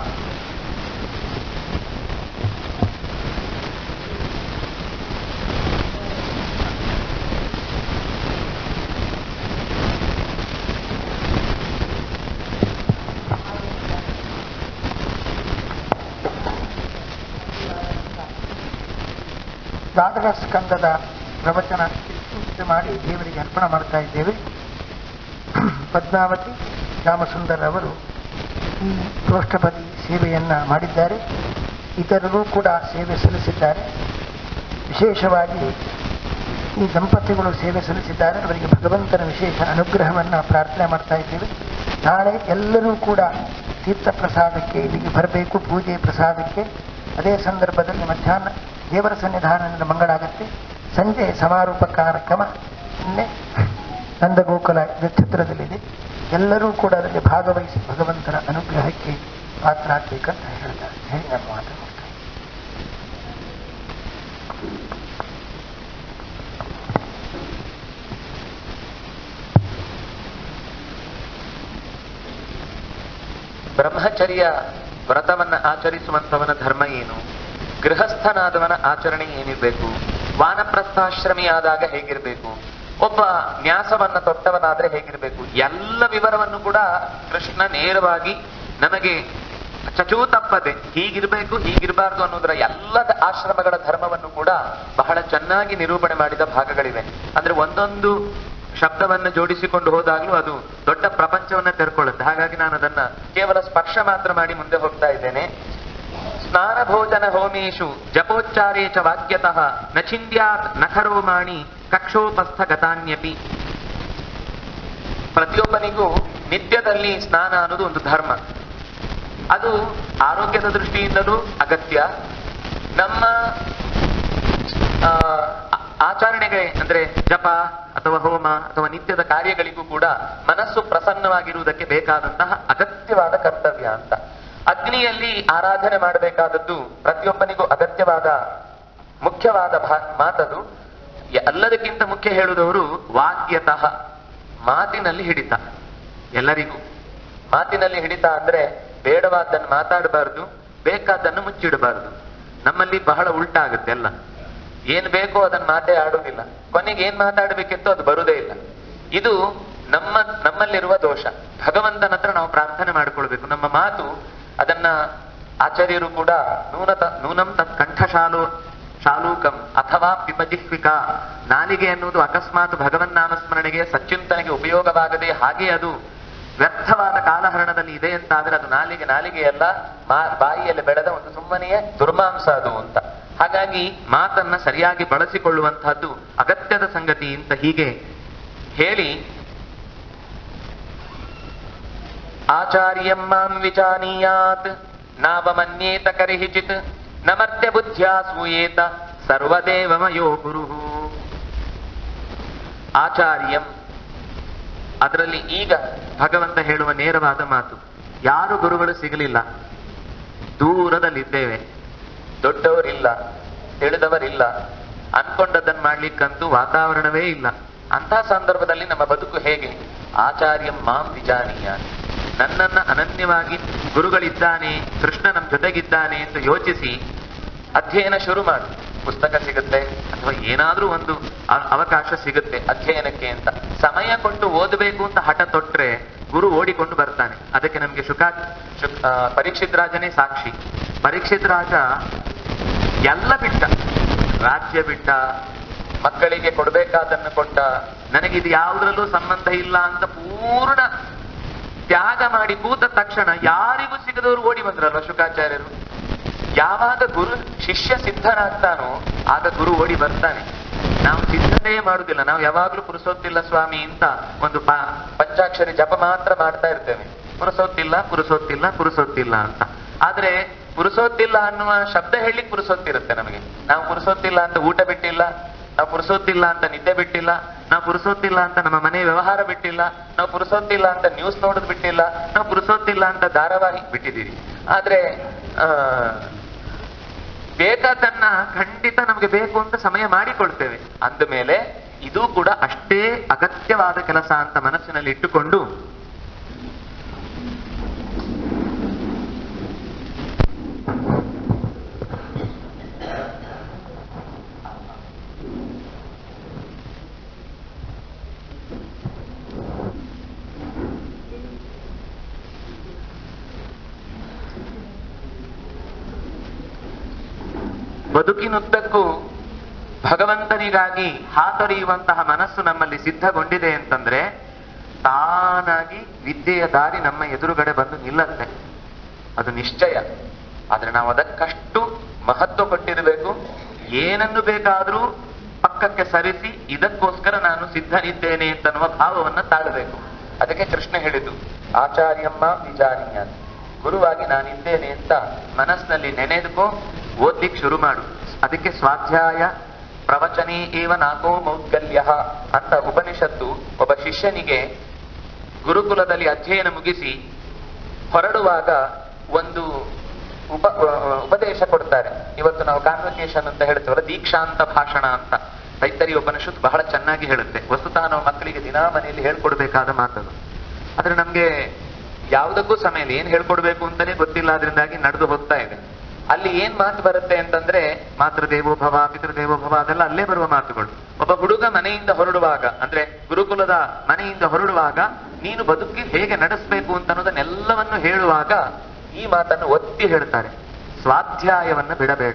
ದ್ವಾದಶ ಸ್ಕಂದದ ಪ್ರವಚನ ಪೂಜೆ ಮಾಡಿ ದೇವರಿಗೆ ಅರ್ಪಣೆ ಮಾಡ್ತಾ ಇದ್ದೇವೆ ಪದ್ಮಾವತಿ ರಾಮಸುಂದರ್ ಅವರು ಈ ಗೋಷ್ಠಪತಿ ಸೇವೆಯನ್ನ ಮಾಡಿದ್ದಾರೆ ಇತರರು ಕೂಡ ಸೇವೆ ಸಲ್ಲಿಸಿದ್ದಾರೆ ವಿಶೇಷವಾಗಿ ಈ ದಂಪತಿಗಳು ಸೇವೆ ಸಲ್ಲಿಸಿದ್ದಾರೆ ಅವರಿಗೆ ಭಗವಂತನ ವಿಶೇಷ ಅನುಗ್ರಹವನ್ನ ಪ್ರಾರ್ಥನೆ ಮಾಡ್ತಾ ಇದ್ದೇವೆ ನಾಳೆ ಎಲ್ಲರೂ ಕೂಡ ತೀರ್ಥ ಪ್ರಸಾದಕ್ಕೆ ಇಲ್ಲಿಗೆ ಬರಬೇಕು ಪೂಜೆ ಪ್ರಸಾದಕ್ಕೆ ಅದೇ ಸಂದರ್ಭದಲ್ಲಿ ಮಧ್ಯಾಹ್ನ ದೇವರ ಸನ್ನಿಧಾನದಿಂದ ಮಂಗಳಾಗತ್ತೆ ಸಂಜೆ ಸಮಾರೋಪ ಕಾರ್ಯಕ್ರಮ ನಿನ್ನೆ ನಂದಗೋಕುಲ ಛತ್ರದಲ್ಲಿದೆ ಎಲ್ಲರೂ ಕೂಡ ಅದರಲ್ಲಿ ಭಾಗವಹಿಸಿ ಭಗವಂತನ ಅನುಗ್ರಹಕ್ಕೆ ಪಾತ್ರರಾಗಬೇಕಂತ ಹೇಳ್ತಾರೆ ಹೇಳಿ ನಮ್ಮ ಮಾತು ಮುಕ್ತಾಯ. ಬ್ರಹ್ಮಚರ್ಯ ವ್ರತವನ್ನ ಆಚರಿಸುವಂತವನ ಧರ್ಮ ಏನು ಗೃಹಸ್ಥನಾದವನ ಆಚರಣೆ ಏನಿರ್ಬೇಕು ವಾನಪ್ರಸ್ಥಾಶ್ರಮಿಯಾದಾಗ ಹೇಗಿರ್ಬೇಕು ಒಬ್ಬ ನ್ಯಾಸವನ್ನ ತೊಟ್ಟವನಾದ್ರೆ ಹೇಗಿರ್ಬೇಕು ಎಲ್ಲ ವಿವರವನ್ನು ಕೂಡ ಕೃಷ್ಣ ನೇರವಾಗಿ ನಮಗೆ ಚಚೂ ತಪ್ಪದೆ ಹೀಗಿರ್ಬೇಕು ಹೀಗಿರಬಾರ್ದು ಅನ್ನೋದರ ಎಲ್ಲ ಆಶ್ರಮಗಳ ಧರ್ಮವನ್ನು ಕೂಡ ಬಹಳ ಚೆನ್ನಾಗಿ ನಿರೂಪಣೆ ಮಾಡಿದ ಭಾಗಗಳಿವೆ ಅಂದ್ರೆ ಒಂದೊಂದು ಶಬ್ದವನ್ನು ಜೋಡಿಸಿಕೊಂಡು ಹೋದಾಗ್ಲೂ ಅದು ದೊಡ್ಡ ಪ್ರಪಂಚವನ್ನ ತೆರ್ಕೊಳ್ಳುತ್ತೆ ಹಾಗಾಗಿ ನಾನು ಅದನ್ನ ಕೇವಲ ಸ್ಪರ್ಶ ಮಾತ್ರ ಮಾಡಿ ಮುಂದೆ ಹೋಗ್ತಾ ಇದ್ದೇನೆ ಸ್ನಾನ ಭೋಜನ ಹೋಮೇಶು ಜಪೋಚ್ಚಾರೇ ಚ ವಾಕ್ಯತಃ ನ ಚಿಂದ್ಯಾತ್ ನಖರೋಮಾಣಿ ಕಕ್ಷೋಪಸ್ಥ ಗತಾನ್ಯಪಿ ಪ್ರತಿಯೊಬ್ಬನಿಗೂ ನಿತ್ಯದಲ್ಲಿ ಸ್ನಾನ ಅನ್ನೋದು ಒಂದು ಧರ್ಮ ಅದು ಆರೋಗ್ಯದ ದೃಷ್ಟಿಯಿಂದಲೂ ಅಗತ್ಯ ನಮ್ಮ ಆ, ಆ- ಆಚರಣೆಗೆ ಅಂದ್ರೆ ಜಪ ಅಥವಾ ಹೋಮ ಅಥವಾ ನಿತ್ಯದ ಕಾರ್ಯಗಳಿಗೂ ಕೂಡ ಮನಸ್ಸು ಪ್ರಸನ್ನವಾಗಿರುವುದಕ್ಕೆ ಬೇಕಾದಂತಹ ಅಗತ್ಯವಾದ ಕರ್ತವ್ಯ ಅಂತ ಅಗ್ನಿಯಲ್ಲಿ ಆರಾಧನೆ ಮಾಡಬೇಕಾದದ್ದು ಪ್ರತಿಯೊಬ್ಬನಿಗೂ ಅಗತ್ಯವಾದ ಮುಖ್ಯವಾದ ಭಾ- ಮಾತದು ಯ- ಎಲ್ಲದಕ್ಕಿಂತ ಮುಖ್ಯ ಹೇಳುವುದವರು ವಾಕ್ಯತಃ ಮಾತಿನಲ್ಲಿ ಹಿಡಿತ ಎಲ್ಲರಿಗೂ ಮಾತಿನಲ್ಲಿ ಹಿಡಿತ ಅಂದ್ರೆ ಬೇಡವಾದ್ದನ್ನು ಮಾತಾಡಬಾರದು ಬೇಕಾದ್ದನ್ನು ಮುಚ್ಚಿಡಬಾರದು ನಮ್ಮಲ್ಲಿ ಬಹಳ ಉಲ್ಟಾ ಆಗುತ್ತೆ ಎಲ್ಲ ಏನ್ ಬೇಕೋ ಅದನ್ನ ಮಾತೇ ಆಡುವುದಿಲ್ಲ ಕೊನೆಗೆ ಏನ್ ಮಾತಾಡಬೇಕಿತ್ತು ಅದು ಬರುವುದೇ ಇಲ್ಲ ಇದು ನಮ್ಮ ನಮ್ಮಲ್ಲಿರುವ ದೋಷ ಭಗವಂತನ ಹತ್ರ ನಾವು ಪ್ರಾರ್ಥನೆ ಮಾಡ್ಕೊಳ್ಬೇಕು ನಮ್ಮ ಮಾತು ಅದನ್ನ ಆಚಾರ್ಯರು ಕೂಡ ನೂನತ ನೂನಂ ತತ್ ಕಂಠಶಾಲು ಶಾಲೂಕಂ ಅಥವಾ ಪಿಪಜಿಹ್ವಿಕ ನಾಲಿಗೆ ಅನ್ನುವುದು ಅಕಸ್ಮಾತ್ ಭಗವನ್ ನಾಮಸ್ಮರಣೆಗೆ ಸಚ್ಚಿಂತನೆಗೆ ಉಪಯೋಗವಾಗದೆ ಹಾಗೆ ಅದು ವ್ಯರ್ಥವಾದ ಕಾಲಹರಣದಲ್ಲಿ ಇದೆ ಅಂತ ಆದ್ರೆ ಅದು ನಾಲಿಗೆ ನಾಲಿಗೆಯಲ್ಲ ಮಾ- ಬಾಯಿಯಲ್ಲಿ ಬೆಳೆದ ಒಂದು ಸುಮ್ಮನೆಯ ದುರ್ಮಾಂಸ ಅದು ಅಂತ ಹಾಗಾಗಿ ಮಾತನ್ನ ಸರಿಯಾಗಿ ಬಳಸಿಕೊಳ್ಳುವಂತಹದ್ದು ಅಗತ್ಯದ ಸಂಗತಿ ಅಂತ ಹೀಗೆ ಹೇಳಿ ಆಚಾರ್ಯಂ ಮಾಂ ವಿಜಾನೀಯಾತ್ ನಾವಮನ್ಯೇತ ಕರಿಹಿಚಿತ್ ನಮರ್ತ್ಯ ಬುದ್ಧ್ಯಾ ಸೂಯೇತ ಸರ್ವದೇವಮಯೋ ಗುರು ಆಚಾರ್ಯಂ ಅದರಲ್ಲಿ ಈಗ ಭಗವಂತ ಹೇಳುವ ನೇರವಾದ ಮಾತು ಯಾರು ಗುರುಗಳು ಸಿಗಲಿಲ್ಲ ದೂರದಲ್ಲಿದ್ದೇವೆ ದೊಡ್ಡವರಿಲ್ಲ ತಿಳಿದವರಿಲ್ಲ ಅನ್ಕೊಂಡದ್ದನ್ನು ಮಾಡ್ಲಿಕ್ಕಂತೂ ವಾತಾವರಣವೇ ಇಲ್ಲ ಅಂತಹ ಸಂದರ್ಭದಲ್ಲಿ ನಮ್ಮ ಬದುಕು ಹೇಗೆ ಆಚಾರ್ಯ ಮಾಂ ವಿಜಾನೀಯ ನನ್ನನ್ನ ಅನನ್ಯವಾಗಿ ಗುರುಗಳಿದ್ದಾನೆ ಕೃಷ್ಣ ನಮ್ಮ ಜೊತೆಗಿದ್ದಾನೆ ಅಂತ ಯೋಚಿಸಿ ಅಧ್ಯಯನ ಶುರು ಮಾಡು ಪುಸ್ತಕ ಸಿಗುತ್ತೆ ಅಥವಾ ಏನಾದ್ರೂ ಒಂದು ಅ- ಅವಕಾಶ ಸಿಗುತ್ತೆ ಅಧ್ಯಯನಕ್ಕೆ ಅಂತ ಸಮಯ ಕೊಟ್ಟು ಓದಬೇಕು ಅಂತ ಹಠ ತೊಟ್ರೆ ಗುರು ಓಡಿಕೊಂಡು ಬರ್ತಾನೆ ಅದಕ್ಕೆ ನಮ್ಗೆ ಶುಕ ಶುಕ್ ಆ, ಪರೀಕ್ಷಿತ್ ರಾಜನೇ ಸಾಕ್ಷಿ ಪರೀಕ್ಷಿತ್ ರಾಜ ಎಲ್ಲ ಬಿಟ್ಟ ರಾಜ್ಯ ಬಿಟ್ಟ ಮಕ್ಕಳಿಗೆ ಕೊಡ್ಬೇಕಾದನ್ನು ಕೊಟ್ಟ ನನಗಿದು ಯಾವುದ್ರಲ್ಲೂ ಸಂಬಂಧ ಇಲ್ಲ ಅಂತ ಪೂರ್ಣ ತ್ಯಾಗ ಮಾಡಿ ಕೂತ ತಕ್ಷಣ ಯಾರಿಗೂ ಸಿಗದವರು ಓಡಿ ಬಂದ್ರಲ್ವ ಶುಕಾಚಾರ್ಯರು ಯಾವಾಗ ಗುರು ಶಿಷ್ಯ ಸಿದ್ಧನಾಗ್ತಾನೋ ಆಗ ಗುರು ಓಡಿ ಬರ್ತಾನೆ ನಾವು ಸಿದ್ಧತೆ ಮಾಡುದಿಲ್ಲ ನಾವು ಯಾವಾಗ್ಲೂ ಪುರುಸೋತ್ತಿಲ್ಲ ಸ್ವಾಮಿ ಅಂತ ಒಂದು ಪ- ಪಂಚಾಕ್ಷರಿ ಜಪ ಮಾತ್ರ ಮಾಡ್ತಾ ಇರ್ತೇವೆ ಪುರುಸೋತ್ತಿಲ್ಲ ಪುರುಸೋತ್ತಿಲ್ಲ ಪುರುಸೋತ್ತಿಲ್ಲ ಅಂತ ಆದ್ರೆ ಪುರುಸೋತ್ತಿಲ್ಲ ಅನ್ನುವ ಶಬ್ದ ಹೇಳಿಕ್ ಪುರುಸೊತ್ತಿರುತ್ತೆ ನಮಗೆ ನಾವು ಪುರುಸೊತ್ತಿಲ್ಲ ಅಂತ ಊಟ ಬಿಟ್ಟಿಲ್ಲ ನಾವು ಪುರುಸೊತ್ತಿಲ್ಲ ಅಂತ ನಿದ್ದೆ ಬಿಟ್ಟಿಲ್ಲ ನಾವು ಪುರುಸೊತ್ತಿಲ್ಲ ಅಂತ ನಮ್ಮ ಮನೆ ವ್ಯವಹಾರ ಬಿಟ್ಟಿಲ್ಲ ನಾವು ಪುರುಸೊತ್ತಿಲ್ಲ ಅಂತ ನ್ಯೂಸ್ ನೋಡೋದು ಬಿಟ್ಟಿಲ್ಲ ನಾವು ಪುರುಸೊತ್ತಿಲ್ಲ ಅಂತ ಧಾರಾವಾಹಿ ಬಿಟ್ಟಿದ್ದೀವಿ ಆದ್ರೆ ಆ ಬೇಕಾದನ್ನ ಖಂಡಿತ ನಮಗೆ ಬೇಕು ಅಂತ ಸಮಯ ಮಾಡಿಕೊಳ್ತೇವೆ ಅಂದ ಮೇಲೆ ಇದು ಕೂಡ ಅಷ್ಟೇ ಅಗತ್ಯವಾದ ಕೆಲಸ ಅಂತ ಮನಸ್ಸಿನಲ್ಲಿ ಇಟ್ಟುಕೊಂಡು ಬದುಕಿನುದ್ದಕ್ಕೂ ಭಗವಂತನಿಗಾಗಿ ಹಾತೊರೆಯುವಂತಹ ಮನಸ್ಸು ನಮ್ಮಲ್ಲಿ ಸಿದ್ಧಗೊಂಡಿದೆ ಅಂತಂದ್ರೆ ತಾನಾಗಿ ವಿದ್ಯೆಯ ದಾರಿ ನಮ್ಮ ಎದುರುಗಡೆ ಬಂದು ನಿಲ್ಲತ್ತೆ ಅದು ನಿಶ್ಚಯ ಆದ್ರೆ ನಾವು ಅದಕ್ಕಷ್ಟು ಮಹತ್ವ ಕೊಟ್ಟಿರಬೇಕು ಏನನ್ನು ಬೇಕಾದರೂ ಪಕ್ಕಕ್ಕೆ ಸರಿಸಿ ಇದಕ್ಕೋಸ್ಕರ ನಾನು ಸಿದ್ಧನಿದ್ದೇನೆ ಅಂತನ್ನುವ ಭಾವವನ್ನ ತಾಳಬೇಕು ಅದಕ್ಕೆ ಕೃಷ್ಣ ಹೇಳಿದ್ದು ಆಚಾರ್ಯಮ್ಮ ವಿಜಾನೀಯ ಗುರುವಾಗಿ ನಾನಿದ್ದೇನೆ ಅಂತ ಮನಸ್ಸಿನಲ್ಲಿ ನೆನೆದುಕೋ ಓದ್ಲಿಕ್ಕೆ ಶುರು ಮಾಡು ಅದಕ್ಕೆ ಸ್ವಾಧ್ಯಾಯ ಪ್ರವಚನೇ ಏವ ನಾಕೋ ಮೌದ್ಗಲ್ಯ ಅಂತ ಉಪನಿಷತ್ತು ಒಬ್ಬ ಶಿಷ್ಯನಿಗೆ ಗುರುಕುಲದಲ್ಲಿ ಅಧ್ಯಯನ ಮುಗಿಸಿ ಹೊರಡುವಾಗ ಒಂದು ಉಪ ಅಹ್ ಉಪದೇಶ ಕೊಡ್ತಾರೆ ಇವತ್ತು ನಾವು ಕಾನ್ವಕೇಶನ್ ಅಂತ ಹೇಳ್ತೇವಲ್ಲ ದೀಕ್ಷಾಂತ ಭಾಷಣ ಅಂತ ತೈತರಿ ಉಪನಿಷತ್ತು ಬಹಳ ಚೆನ್ನಾಗಿ ಹೇಳುತ್ತೆ ವಸ್ತುತಃ ನಾವು ಮಕ್ಕಳಿಗೆ ದಿನಾ ಮನೆಯಲ್ಲಿ ಹೇಳ್ಕೊಡ್ಬೇಕಾದ ಮಾತದು ಆದ್ರೆ ನಮ್ಗೆ ಯಾವುದಕ್ಕೂ ಸಮಯ ಇಲ್ಲ ಏನ್ ಹೇಳ್ಕೊಡ್ಬೇಕು ಅಂತಾನೆ ಗೊತ್ತಿಲ್ಲ ಅದರಿಂದಾಗಿ ನಡೆದು ಹೋಗ್ತಾ ಇದೆ ಅಲ್ಲಿ ಏನ್ ಮಾತು ಬರುತ್ತೆ ಅಂತಂದ್ರೆ ಮಾತೃದೇವೋ ಭವ ಪಿತೃದೇವೋ ಭವ ಅದೆಲ್ಲ ಅಲ್ಲೇ ಬರುವ ಮಾತುಗಳು ಒಬ್ಬ ಹುಡುಗ ಮನೆಯಿಂದ ಹೊರಡುವಾಗ ಅಂದ್ರೆ ಗುರುಕುಲದ ಮನೆಯಿಂದ ಹೊರಡುವಾಗ ನೀನು ಬದುಕಿ ಹೇಗೆ ನಡೆಸಬೇಕು ಅಂತ ಅನ್ನೋದನ್ನೆಲ್ಲವನ್ನು ಹೇಳುವಾಗ ಈ ಮಾತನ್ನು ಒತ್ತಿ ಹೇಳ್ತಾರೆ ಸ್ವಾಧ್ಯಾಯವನ್ನ ಬಿಡಬೇಡ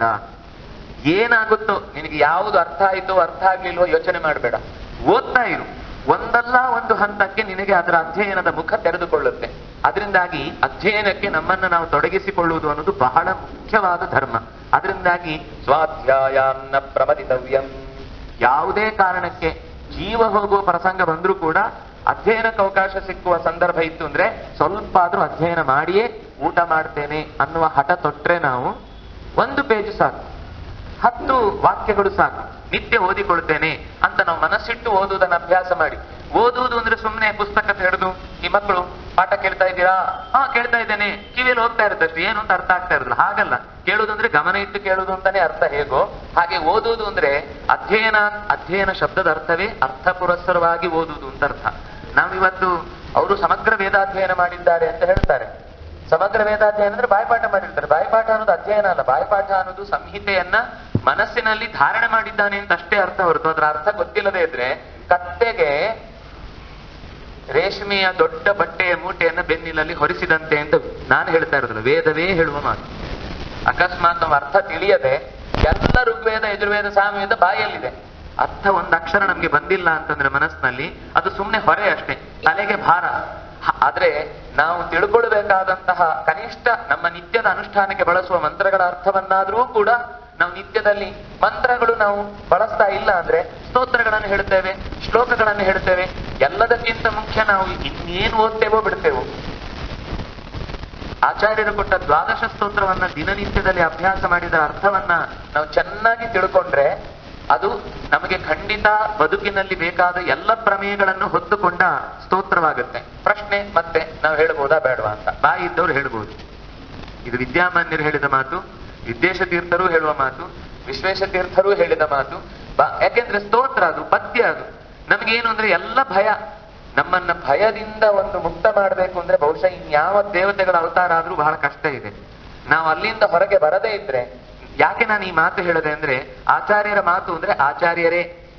ಏನಾಗುತ್ತೋ ನಿನಗೆ ಯಾವುದು ಅರ್ಥ ಆಯ್ತೋ ಅರ್ಥ ಆಗ್ಲಿಲ್ವೋ ಯೋಚನೆ ಮಾಡಬೇಡ ಓದ್ತಾ ಇರು ಒಂದಲ್ಲ ಒಂದು ಹಂತಕ್ಕೆ ನಿನಗೆ ಅದರ ಅಧ್ಯಯನದ ಮುಖ ತೆರೆದುಕೊಳ್ಳುತ್ತೆ ಅದರಿಂದಾಗಿ ಅಧ್ಯಯನಕ್ಕೆ ನಮ್ಮನ್ನು ನಾವು ತೊಡಗಿಸಿಕೊಳ್ಳುವುದು ಅನ್ನೋದು ಬಹಳ ಮುಖ್ಯವಾದ ಧರ್ಮ ಅದರಿಂದಾಗಿ ಸ್ವಾಧ್ಯಾಯಾನ್ನ ಪ್ರಮದಿತವ್ಯಂ ಯಾವುದೇ ಕಾರಣಕ್ಕೆ ಜೀವ ಹೋಗುವ ಪ್ರಸಂಗ ಬಂದ್ರೂ ಕೂಡ ಅಧ್ಯಯನಕ್ಕೆ ಅವಕಾಶ ಸಿಕ್ಕುವ ಸಂದರ್ಭ ಇತ್ತು ಅಂದ್ರೆ ಸ್ವಲ್ಪ ಆದ್ರೂ ಅಧ್ಯಯನ ಮಾಡಿಯೇ ಊಟ ಮಾಡ್ತೇನೆ ಅನ್ನುವ ಹಠ ತೊಟ್ರೆ ನಾವು ಒಂದು ಪೇಜ್ ಸಾಕು ಹತ್ತು ವಾಕ್ಯಗಳು ಸಾಕು ನಿತ್ಯ ಓದಿಕೊಳ್ತೇನೆ ಅಂತ ನಾವು ಮನಸ್ಸಿಟ್ಟು ಓದುವುದನ್ನು ಅಭ್ಯಾಸ ಮಾಡಿ ಓದುವುದು ಅಂದ್ರೆ ಸುಮ್ಮನೆ ಪುಸ್ತಕ ತೆಗೆದು ಈ ಮಕ್ಕಳು ಪಾಠ ಕೇಳ್ತಾ ಇದ್ದೀರಾ ಹಾ ಕೇಳ್ತಾ ಇದ್ದೇನೆ ಕಿವಿಯಲ್ಲಿ ಹೋಗ್ತಾ ಇರುತ್ತೆ ಏನು ಅಂತ ಅರ್ಥ ಆಗ್ತಾ ಇರಲಿಲ್ಲ ಹಾಗಲ್ಲ ಕೇಳುವುದು ಅಂದ್ರೆ ಗಮನ ಇಟ್ಟು ಕೇಳುವುದು ಅಂತಾನೆ ಅರ್ಥ ಹೇಗೋ ಹಾಗೆ ಓದುವುದು ಅಂದ್ರೆ ಅಧ್ಯಯನ ಅಧ್ಯಯನ ಶಬ್ದದ ಅರ್ಥವೇ ಅರ್ಥ ಪುರಸ್ಸರವಾಗಿ ಓದುವುದು ಅಂತ ಅರ್ಥ ನಾವಿವತ್ತು ಅವರು ಸಮಗ್ರ ವೇದಾಧ್ಯಯನ ಮಾಡಿದ್ದಾರೆ ಅಂತ ಹೇಳ್ತಾರೆ ಸಮಗ್ರ ವೇದಾಧ್ಯಯನ ಅಂದ್ರೆ ಬಾಯ್ಪಾಠ ಮಾಡಿರ್ತಾರೆ ಬಾಯ್ಪಾಠ ಅನ್ನೋದು ಅಧ್ಯಯನ ಅಲ್ಲ ಬಾಯ್ಪಾಠ ಅನ್ನೋದು ಸಂಹಿತೆಯನ್ನ ಮನಸ್ಸಿನಲ್ಲಿ ಧಾರಣೆ ಮಾಡಿದ್ದಾನೆ ಅಂತ ಅಷ್ಟೇ ಅರ್ಥ ಹೊರತು ಅದರ ಅರ್ಥ ಗೊತ್ತಿಲ್ಲದೆ ಇದ್ರೆ ಕತ್ತೆಗೆ ರೇಷ್ಮೆಯ ದೊಡ್ಡ ಬಟ್ಟೆಯ ಮೂಟೆಯನ್ನ ಬೆನ್ನಿನಲ್ಲಿ ಹೊರಿಸಿದಂತೆ ಅಂತ ನಾನು ಹೇಳ್ತಾ ಇರೋದಿಲ್ಲ ವೇದವೇ ಹೇಳುವ ಮಾತು ಅಕಸ್ಮಾತ್ ನಾವು ಅರ್ಥ ತಿಳಿಯದೆ ಎಲ್ಲ ಋಗ್ವೇದ ಯಜುರ್ವೇದ ಸಾಮವೇದ ಬಾಯಲ್ಲಿದೆ ಅರ್ಥ ಒಂದು ಅಕ್ಷರ ನಮ್ಗೆ ಬಂದಿಲ್ಲ ಅಂತಂದ್ರೆ ಮನಸ್ಸಿನಲ್ಲಿ ಅದು ಸುಮ್ಮನೆ ಹೊರೆ ಅಷ್ಟೇ ತಲೆಗೆ ಭಾರ ಹ- ಆದ್ರೆ ನಾವು ತಿಳ್ಕೊಳ್ಬೇಕಾದಂತಹ ಕನಿಷ್ಠ ನಮ್ಮ ನಿತ್ಯದ ಅನುಷ್ಠಾನಕ್ಕೆ ಬಳಸುವ ಮಂತ್ರಗಳ ಅರ್ಥವನ್ನಾದ್ರೂ ಕೂಡ ನಾವು ನಿತ್ಯದಲ್ಲಿ ಮಂತ್ರಗಳು ನಾವು ಬಳಸ್ತಾ ಇಲ್ಲ ಅಂದ್ರೆ ಸ್ತೋತ್ರಗಳನ್ನು ಹೇಳ್ತೇವೆ ಶ್ಲೋಕಗಳನ್ನು ಹೇಳ್ತೇವೆ ಎಲ್ಲದಕ್ಕಿಂತ ಮುಖ್ಯ ನಾವು ಇನ್ನೇನು ಓದ್ತೇವೋ ಬಿಡ್ತೇವೋ ಆಚಾರ್ಯರು ಕೊಟ್ಟ ದ್ವಾದಶ ಸ್ತೋತ್ರವನ್ನ ದಿನನಿತ್ಯದಲ್ಲಿ ಅಭ್ಯಾಸ ಮಾಡಿದ ಅರ್ಥವನ್ನ ನಾವು ಚೆನ್ನಾಗಿ ತಿಳ್ಕೊಂಡ್ರೆ ಅದು ನಮಗೆ ಖಂಡಿತ ಬದುಕಿನಲ್ಲಿ ಬೇಕಾದ ಎಲ್ಲ ಪ್ರಮೇಯಗಳನ್ನು ಹೊತ್ತುಕೊಂಡ ಸ್ತೋತ್ರವಾಗುತ್ತೆ ಪ್ರಶ್ನೆ ಮತ್ತೆ ನಾವು ಹೇಳ್ಬೋದಾ ಬೇಡವಾ ಅಂತ ಬಾಯಿ ಇದ್ದವ್ರು ಹೇಳ್ಬೋದು ಇದು ವಿದ್ಯಾಮಾನ್ಯರು ಹೇಳಿದ ಮಾತು ವಿದ್ಯೇಶ ತೀರ್ಥರು ಹೇಳುವ ಮಾತು ವಿಶ್ವೇಶ ತೀರ್ಥರು ಹೇಳಿದ ಮಾತು ಬ- ಯಾಕೆಂದ್ರೆ ಸ್ತೋತ್ರ ಅದು ಪದ್ಯ ಅದು ನಮಗೇನು ಅಂದ್ರೆ ಎಲ್ಲ ಭಯ ನಮ್ಮನ್ನ ಭಯದಿಂದ ಒಂದು ಮುಕ್ತ ಮಾಡಬೇಕು ಅಂದ್ರೆ ಬಹುಶಃ ಇನ್ಯಾವ ದೇವತೆಗಳ ಅವತಾರ ಆದ್ರೂ ಬಹಳ ಕಷ್ಟ ಇದೆ ನಾವು ಅಲ್ಲಿಂದ ಹೊರಗೆ ಬರದೇ ಇದ್ರೆ ಯಾಕೆ ನಾನು ಈ ಮಾತು ಹೇಳಿದೆ ಅಂದ್ರೆ ಆಚಾರ್ಯರ ಮಾತು ಅಂದ್ರೆ ಆಚಾರ್ಯರೇ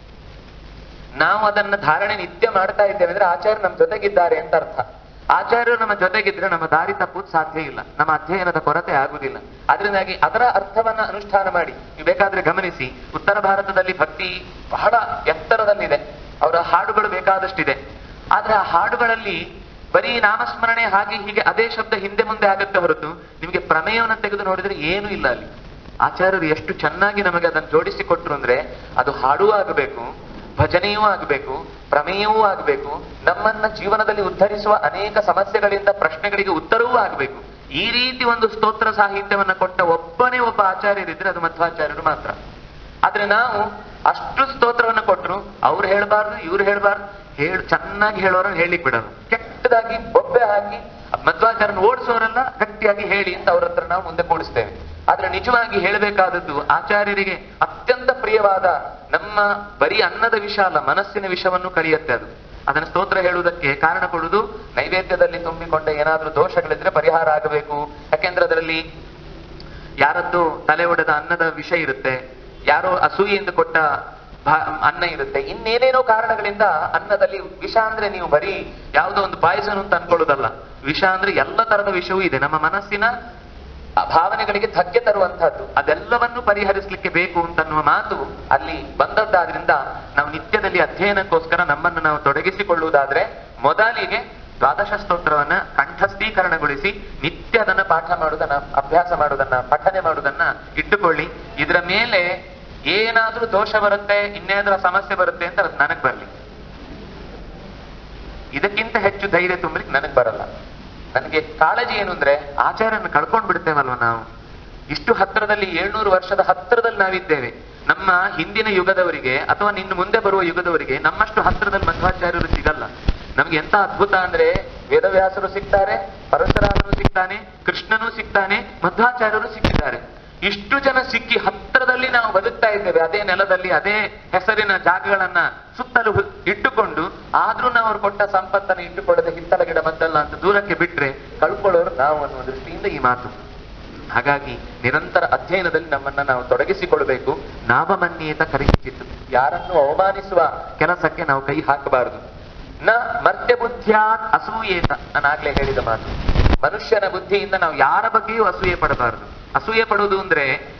ನಾವು ಅದನ್ನ ಧಾರಣೆ ನಿತ್ಯ ಮಾಡ್ತಾ ಇದ್ದೇವೆ ಅಂದ್ರೆ ಆಚಾರ್ಯ ನಮ್ಮ ಜೊತೆಗಿದ್ದಾರೆ ಅಂತ ಅರ್ಥ ಆಚಾರ್ಯರು ನಮ್ಮ ಜೊತೆಗಿದ್ರೆ ನಮ್ಮ ದಾರಿ ತಪ್ಪುವುದು ಸಾಧ್ಯ ಇಲ್ಲ ನಮ್ಮ ಅಧ್ಯಯನದ ಕೊರತೆ ಆಗುವುದಿಲ್ಲ ಅದರಿಂದಾಗಿ ಅದರ ಅರ್ಥವನ್ನ ಅನುಷ್ಠಾನ ಮಾಡಿ ನೀವು ಬೇಕಾದ್ರೆ ಗಮನಿಸಿ ಉತ್ತರ ಭಾರತದಲ್ಲಿ ಭಕ್ತಿ ಬಹಳ ಎತ್ತರದಲ್ಲಿದೆ ಅವರ ಹಾಡುಗಳು ಬೇಕಾದಷ್ಟಿದೆ ಆದ್ರೆ ಆ ಹಾಡುಗಳಲ್ಲಿ ಬರೀ ನಾಮಸ್ಮರಣೆ ಹಾಗೆ ಹೀಗೆ ಅದೇ ಶಬ್ದ ಹಿಂದೆ ಮುಂದೆ ಆಗುತ್ತೆ ಹೊರತು ನಿಮಗೆ ಪ್ರಮೇಯವನ್ನು ತೆಗೆದು ನೋಡಿದ್ರೆ ಏನೂ ಇಲ್ಲ ಅಲ್ಲಿ ಆಚಾರ್ಯರು ಎಷ್ಟು ಚೆನ್ನಾಗಿ ನಮಗೆ ಅದನ್ನು ಜೋಡಿಸಿ ಕೊಟ್ರು ಅಂದ್ರೆ ಅದು ಹಾಡೂ ಆಗಬೇಕು ಭಜನೆಯೂ ಆಗಬೇಕು ಪ್ರಮೇಯವೂ ಆಗಬೇಕು ನಮ್ಮನ್ನ ಜೀವನದಲ್ಲಿ ಉದ್ಧರಿಸುವ ಅನೇಕ ಸಮಸ್ಯೆಗಳಿಂದ ಪ್ರಶ್ನೆಗಳಿಗೆ ಉತ್ತರವೂ ಆಗಬೇಕು ಈ ರೀತಿ ಒಂದು ಸ್ತೋತ್ರ ಸಾಹಿತ್ಯವನ್ನ ಕೊಟ್ಟ ಒಬ್ಬನೇ ಒಬ್ಬ ಆಚಾರ್ಯರಿದ್ರೆ ಅದು ಮಧ್ವಾಚಾರ್ಯರು ಮಾತ್ರ ಆದ್ರೆ ನಾವು ಅಷ್ಟು ಸ್ತೋತ್ರವನ್ನು ಕೊಟ್ರು ಅವ್ರು ಹೇಳ್ಬಾರ್ದು ಇವ್ರು ಹೇಳ್ಬಾರ್ದು ಹೇಳು ಚೆನ್ನಾಗಿ ಹೇಳೋರನ್ನ ಹೇಳಿಕ್ ಬಿಡೋದು ಕೆಟ್ಟದಾಗಿ ಬೊಬ್ಬೆ ಹಾಕಿ ಮಧ್ವಾಚಾರ್ಯನ ಓಡಿಸೋರೆಲ್ಲ ಗಟ್ಟಿಯಾಗಿ ಹೇಳಿ ಅಂತ ಅವ್ರ ಹತ್ರ ನಾವು ಮುಂದೆ ಕೂಡಿಸ್ತೇವೆ ಆದ್ರೆ ನಿಜವಾಗಿ ಹೇಳಬೇಕಾದದ್ದು ಆಚಾರ್ಯರಿಗೆ ಅತ್ಯಂತ ಪ್ರಿಯವಾದ ನಮ್ಮ ಬರೀ ಅನ್ನದ ವಿಷ ಅಲ್ಲ ಮನಸ್ಸಿನ ವಿಷವನ್ನು ಕಲಿಯುತ್ತೆ ಅದು ಅದನ್ನ ಸ್ತೋತ್ರ ಹೇಳುವುದಕ್ಕೆ ಕಾರಣ ಕೊಡುವುದು ನೈವೇದ್ಯದಲ್ಲಿ ತುಂಬಿಕೊಂಡ ಏನಾದ್ರೂ ದೋಷಗಳಿದ್ರೆ ಪರಿಹಾರ ಆಗಬೇಕು ಯಾಕೆಂದ್ರೆ ಅದರಲ್ಲಿ ಯಾರದ್ದು ತಲೆ ಒಡೆದ ಅನ್ನದ ವಿಷ ಇರುತ್ತೆ ಯಾರೋ ಅಸೂಯೆಯಿಂದ ಕೊಟ್ಟ ಭಾ- ಅನ್ನ ಇರುತ್ತೆ ಇನ್ನೇನೇನೋ ಕಾರಣಗಳಿಂದ ಅನ್ನದಲ್ಲಿ ವಿಷ ಅಂದ್ರೆ ನೀವು ಬರೀ ಯಾವುದೋ ಒಂದು ಪಾಯಸನ ಅಂತ ಅನ್ಕೊಳ್ಳೋದಲ್ಲ ವಿಷ ಅಂದ್ರೆ ಎಲ್ಲ ತರದ ವಿಷವೂ ಇದೆ ನಮ್ಮ ಮನಸ್ಸಿನ ಆ ಭಾವನೆಗಳಿಗೆ ಧಕ್ಕೆ ತರುವಂತಹದ್ದು ಅದೆಲ್ಲವನ್ನು ಪರಿಹರಿಸಲಿಕ್ಕೆ ಬೇಕು ಅಂತನ್ನುವ ಮಾತು ಅಲ್ಲಿ ಬಂದದ್ದಾದ್ರಿಂದ ನಾವು ನಿತ್ಯದಲ್ಲಿ ಅಧ್ಯಯನಕ್ಕೋಸ್ಕರ ನಮ್ಮನ್ನು ನಾವು ತೊಡಗಿಸಿಕೊಳ್ಳುವುದಾದ್ರೆ ಮೊದಲಿಗೆ ದ್ವಾದಶ ಸ್ತೋತ್ರವನ್ನ ಕಂಠಸ್ಥೀಕರಣಗೊಳಿಸಿ ನಿತ್ಯ ಅದನ್ನ ಪಾಠ ಮಾಡುವುದನ್ನ ಅಭ್ಯಾಸ ಮಾಡುವುದನ್ನ ಪಠನೆ ಮಾಡುವುದನ್ನ ಇಟ್ಟುಕೊಳ್ಳಿ ಇದರ ಮೇಲೆ ಏನಾದ್ರೂ ದೋಷ ಬರುತ್ತೆ ಇನ್ನೇನಾದ್ರೂ ಸಮಸ್ಯೆ ಬರುತ್ತೆ ಅಂತ ಅದು ನನಗ್ ಬರ್ಲಿ ಇದಕ್ಕಿಂತ ಹೆಚ್ಚು ಧೈರ್ಯ ತುಂಬಲಿಕ್ಕೆ ನನಗ್ ಬರಲ್ಲ ನನಗೆ ಕಾಳಜಿ ಏನು ಅಂದ್ರೆ ಆಚಾರ್ಯನ ಕಳ್ಕೊಂಡ್ ಬಿಡ್ತೇವಲ್ವ ನಾವು ಇಷ್ಟು ಹತ್ತಿರದಲ್ಲಿ ಏಳ್ನೂರು ವರ್ಷದ ಹತ್ತಿರದಲ್ಲಿ ನಾವಿದ್ದೇವೆ ನಮ್ಮ ಹಿಂದಿನ ಯುಗದವರಿಗೆ ಅಥವಾ ನಿನ್ನ ಮುಂದೆ ಬರುವ ಯುಗದವರಿಗೆ ನಮ್ಮಷ್ಟು ಹತ್ತಿರದಲ್ಲಿ ಮಧ್ವಾಚಾರ್ಯರು ಸಿಗಲ್ಲ ನಮ್ಗೆ ಎಂತ ಅದ್ಭುತ ಅಂದ್ರೆ ವೇದವ್ಯಾಸರು ಸಿಗ್ತಾರೆ ಪರಶುರಾಮನು ಸಿಗ್ತಾನೆ ಕೃಷ್ಣನೂ ಸಿಗ್ತಾನೆ ಮಧ್ವಾಚಾರ್ಯರು ಸಿಕ್ಕಿದ್ದಾರೆ ಇಷ್ಟು ಜನ ಸಿಕ್ಕಿ ಹತ್ತಿರದಲ್ಲಿ ನಾವು ಬದುಕ್ತಾ ಇದ್ದೇವೆ ಅದೇ ನೆಲದಲ್ಲಿ ಅದೇ ಹೆಸರಿನ ಜಾಗಗಳನ್ನ ಸುತ್ತಲೂ ಹು- ಇಟ್ಟುಕೊಂಡು ಆದ್ರೂ ನಾವು ಅವ್ರು ಕೊಟ್ಟ ಸಂಪತ್ತನ್ನು ಇಟ್ಟುಕೊಳ್ಳದೆ ಹಿತ್ತಲ ಗಿಡ ಮದ್ದಲ್ಲ ಅಂತ ದೂರಕ್ಕೆ ಬಿಟ್ರೆ ಕಳ್ಕೊಳ್ಳೋರು ನಾವು ಅನ್ನುವ ದೃಷ್ಟಿಯಿಂದ ಈ ಮಾತು ಹಾಗಾಗಿ ನಿರಂತರ ಅಧ್ಯಯನದಲ್ಲಿ ನಮ್ಮನ್ನ ನಾವು ತೊಡಗಿಸಿಕೊಳ್ಬೇಕು ನಾಮಮನ್ಯೇತ ಕರಿಚಿತ್ತು ಯಾರನ್ನು ಅವಮಾನಿಸುವ ಕೆಲಸಕ್ಕೆ ನಾವು ಕೈ ಹಾಕಬಾರದು ನ ಮರ್ತ್ಯ ಬುದ್ಧಿಯಾತ್ ಅಸೂಯೇತ ನಾನು ಆಗ್ಲೇ ಹೇಳಿದ ಮಾತು ಮನುಷ್ಯನ ಬುದ್ಧಿಯಿಂದ ನಾವು ಯಾರ ಬಗ್ಗೆಯೂ ಅಸೂಯೆ ಪಡಬಾರದು ಅಸೂಯೆ ಪಡುವುದು ಅಂದ್ರೆ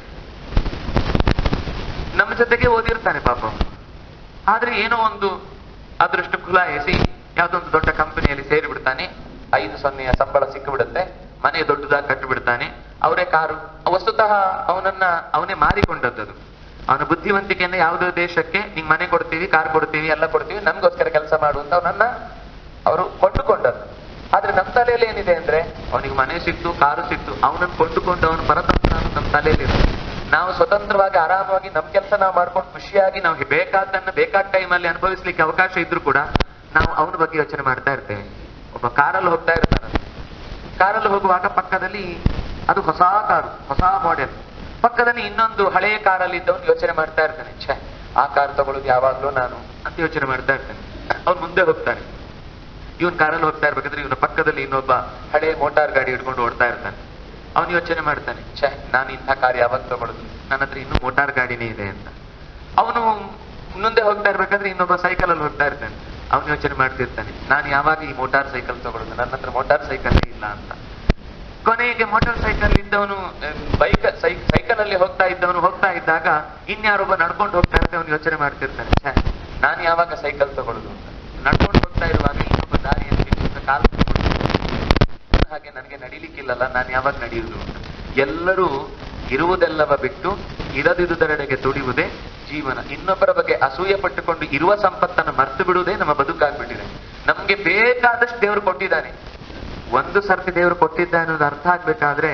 ನಮ್ಮ ಜೊತೆಗೆ ಓದಿರ್ತಾನೆ ಪಾಪ ಅವ್ನು. ಆದ್ರೆ ಏನೋ ಒಂದು ಅದೃಷ್ಟ ಖುಲಾಯಿಸಿ ಯಾವ್ದೊಂದು ದೊಡ್ಡ ಕಂಪನಿಯಲ್ಲಿ ಸೇರಿ ಬಿಡ್ತಾನೆ ಐದು ಸೊನ್ನೆಯ ಸಂಬಳ ಸಿಕ್ಕಿಬಿಡುತ್ತೆ ಮನೆ ದೊಡ್ಡದಾಗಿ ಕಟ್ಟು ಬಿಡ್ತಾನೆ ಅವರೇ ಕಾರು ವಸ್ತುತಃ ಅವನನ್ನ ಅವನೇ ಮಾರಿಕೊಂಡದ್ದು ಅವನ ಬುದ್ಧಿವಂತಿಕೆಯನ್ನ ಯಾವುದೋ ದೇಶಕ್ಕೆ ನಿಂಗ್ ಮನೆ ಕೊಡ್ತೀವಿ ಕಾರ್ ಕೊಡ್ತೀವಿ ಎಲ್ಲ ಕೊಡ್ತೀವಿ ನಮ್ಗೋಸ್ಕರ ಕೆಲಸ ಮಾಡು ಅಂತ ಅವನನ್ನ ಅವರು ಕೊಂಡುಕೊಂಡದ್ದು ಆದ್ರೆ ನಮ್ಮ ತಲೆಯಲ್ಲಿ ಏನಿದೆ ಅಂದ್ರೆ ಅವನಿಗೆ ಮನೆ ಸಿಕ್ತು ಕಾರು ಸಿಕ್ತು ಅವನನ್ನು ಕೊಂಡುಕೊಂಡು ಅವನು ಪರತಂತ್ರ ಅನ್ನೋದು ನಮ್ಮ ತಲೆಯಲ್ಲಿ ನಾವು ಸ್ವತಂತ್ರವಾಗಿ ಆರಾಮವಾಗಿ ನಮ್ಮ ಕೆಲಸ ನಾವು ಮಾಡ್ಕೊಂಡು ಖುಷಿಯಾಗಿ ನಾವು ಬೇಕಾದ್ದನ್ನ ಬೇಕಾದ ಟೈಮಲ್ಲಿ ಅನುಭವಿಸ್ಲಿಕ್ಕೆ ಅವಕಾಶ ಇದ್ರೂ ಕೂಡ ನಾವು ಅವನ ಬಗ್ಗೆ ಯೋಚನೆ ಮಾಡ್ತಾ ಇರ್ತೇವೆ ಒಬ್ಬ ಕಾರಲ್ಲಿ ಹೋಗ್ತಾ ಇರ್ತಾನೆ ಕಾರಲ್ಲಿ ಹೋಗುವಾಗ ಪಕ್ಕದಲ್ಲಿ ಅದು ಹೊಸ ಕಾರು ಹೊಸ ಮಾಡೆಲ್ ಪಕ್ಕದಲ್ಲಿ ಇನ್ನೊಂದು ಹಳೆಯ ಕಾರಲ್ಲಿ ಇದ್ದವನು ಯೋಚನೆ ಮಾಡ್ತಾ ಇರ್ತಾನೆ ಛೇ ಆ ಕಾರ್ ತಗೊಳ್ಳೋದು ಯಾವಾಗ್ಲೂ ನಾನು ಅಂತ ಯೋಚನೆ ಮಾಡ್ತಾ ಇರ್ತಾನೆ ಅವ್ನು ಮುಂದೆ ಹೋಗ್ತಾನೆ ಇವನ್ ಕಾರಲ್ಲಿ ಹೋಗ್ತಾ ಇರ್ಬೇಕಾದ್ರೆ ಇವನ ಪಕ್ಕದಲ್ಲಿ ಇನ್ನೊಬ್ಬ ಹಳೆ ಮೋಟಾರ್ ಗಾಡಿ ಹಿಡ್ಕೊಂಡು ಓಡ್ತಾ ಇರ್ತಾನೆ ಅವನು ಯೋಚನೆ ಮಾಡ್ತಾನೆ ಛೇ ನಾನು ಇಂಥ ಕಾರ್ ಯಾವಾಗ ತಗೊಳ್ಳೋದು ನನ್ನ ಹತ್ರ ಇನ್ನೂ ಮೋಟಾರ್ ಗಾಡಿನೇ ಇದೆ ಅಂತ ಅವನು ಮುಂದೆ ಹೋಗ್ತಾ ಇರ್ಬೇಕಾದ್ರೆ ಇನ್ನೊಬ್ಬ ಸೈಕಲ್ ಅಲ್ಲಿ ಹೋಗ್ತಾ ಇರ್ತಾನೆ ಅವನು ಯೋಚನೆ ಮಾಡ್ತಿರ್ತಾನೆ ನಾನು ಯಾವಾಗ ಈ ಮೋಟಾರ್ ಸೈಕಲ್ ತಗೊಳ್ಳೋದು ನನ್ನ ಹತ್ರ ಮೋಟಾರ್ ಸೈಕಲ್ ಇಲ್ಲ ಅಂತ ಕೊನೆಗೆ ಮೋಟಾರ್ ಸೈಕಲ್ ಇದ್ದವನು ಬೈಕ್ ಸೈಕಲ್ ಅಲ್ಲಿ ಹೋಗ್ತಾ ಇದ್ದವನು ಹೋಗ್ತಾ ಇದ್ದಾಗ ಇನ್ಯಾರೊಬ್ಬ ನಡ್ಕೊಂಡು ಹೋಗ್ತಾ ಇರ್ತಾನೆ ಅವನು ಯೋಚನೆ ಮಾಡ್ತಿರ್ತಾನೆ ಛೇ ನಾನು ಯಾವಾಗ ಸೈಕಲ್ ತಗೊಳ್ಳೋದು ಅಂತ ನಡ್ಕೊಂಡು ಹೋಗ್ತಾ ಇರುವಾಗ ಇನ್ನೊಬ್ಬ ದಾರಿಯಲ್ಲಿ ಇನ್ನೊಬ್ಬ ಕಾಲು ತಗೊಂಡು ಹಾಗೆ ನನಗೆ ನಡಿಲಿಕ್ಕಿಲ್ಲಲ್ಲ ನಾನು ಯಾವಾಗ ನಡೆಯುವುದು ಅಂತ ಎಲ್ಲರೂ ಇರುವುದೆಲ್ಲವ ಬಿಟ್ಟು ಇರದಿರುವುದರೆಡೆಗೆ ತುಡಿಯುವುದೇ ಜೀವನ ಇನ್ನೊಬ್ಬರ ಬಗ್ಗೆ ಅಸೂಯೆ ಪಟ್ಟುಕೊಂಡು ಇರುವ ಸಂಪತ್ತನ್ನು ಮರ್ತು ಬಿಡುವುದೇ ನಮ್ಮ ಬದುಕಾಗ್ಬಿಟ್ಟಿದೆ ನಮ್ಗೆ ಬೇಕಾದಷ್ಟು ದೇವರು ಕೊಟ್ಟಿದ್ದಾನೆ ಒಂದು ಸರ್ತಿ ದೇವರು ಕೊಟ್ಟಿದ್ದ ಅನ್ನೋದು ಅರ್ಥ ಆಗ್ಬೇಕಾದ್ರೆ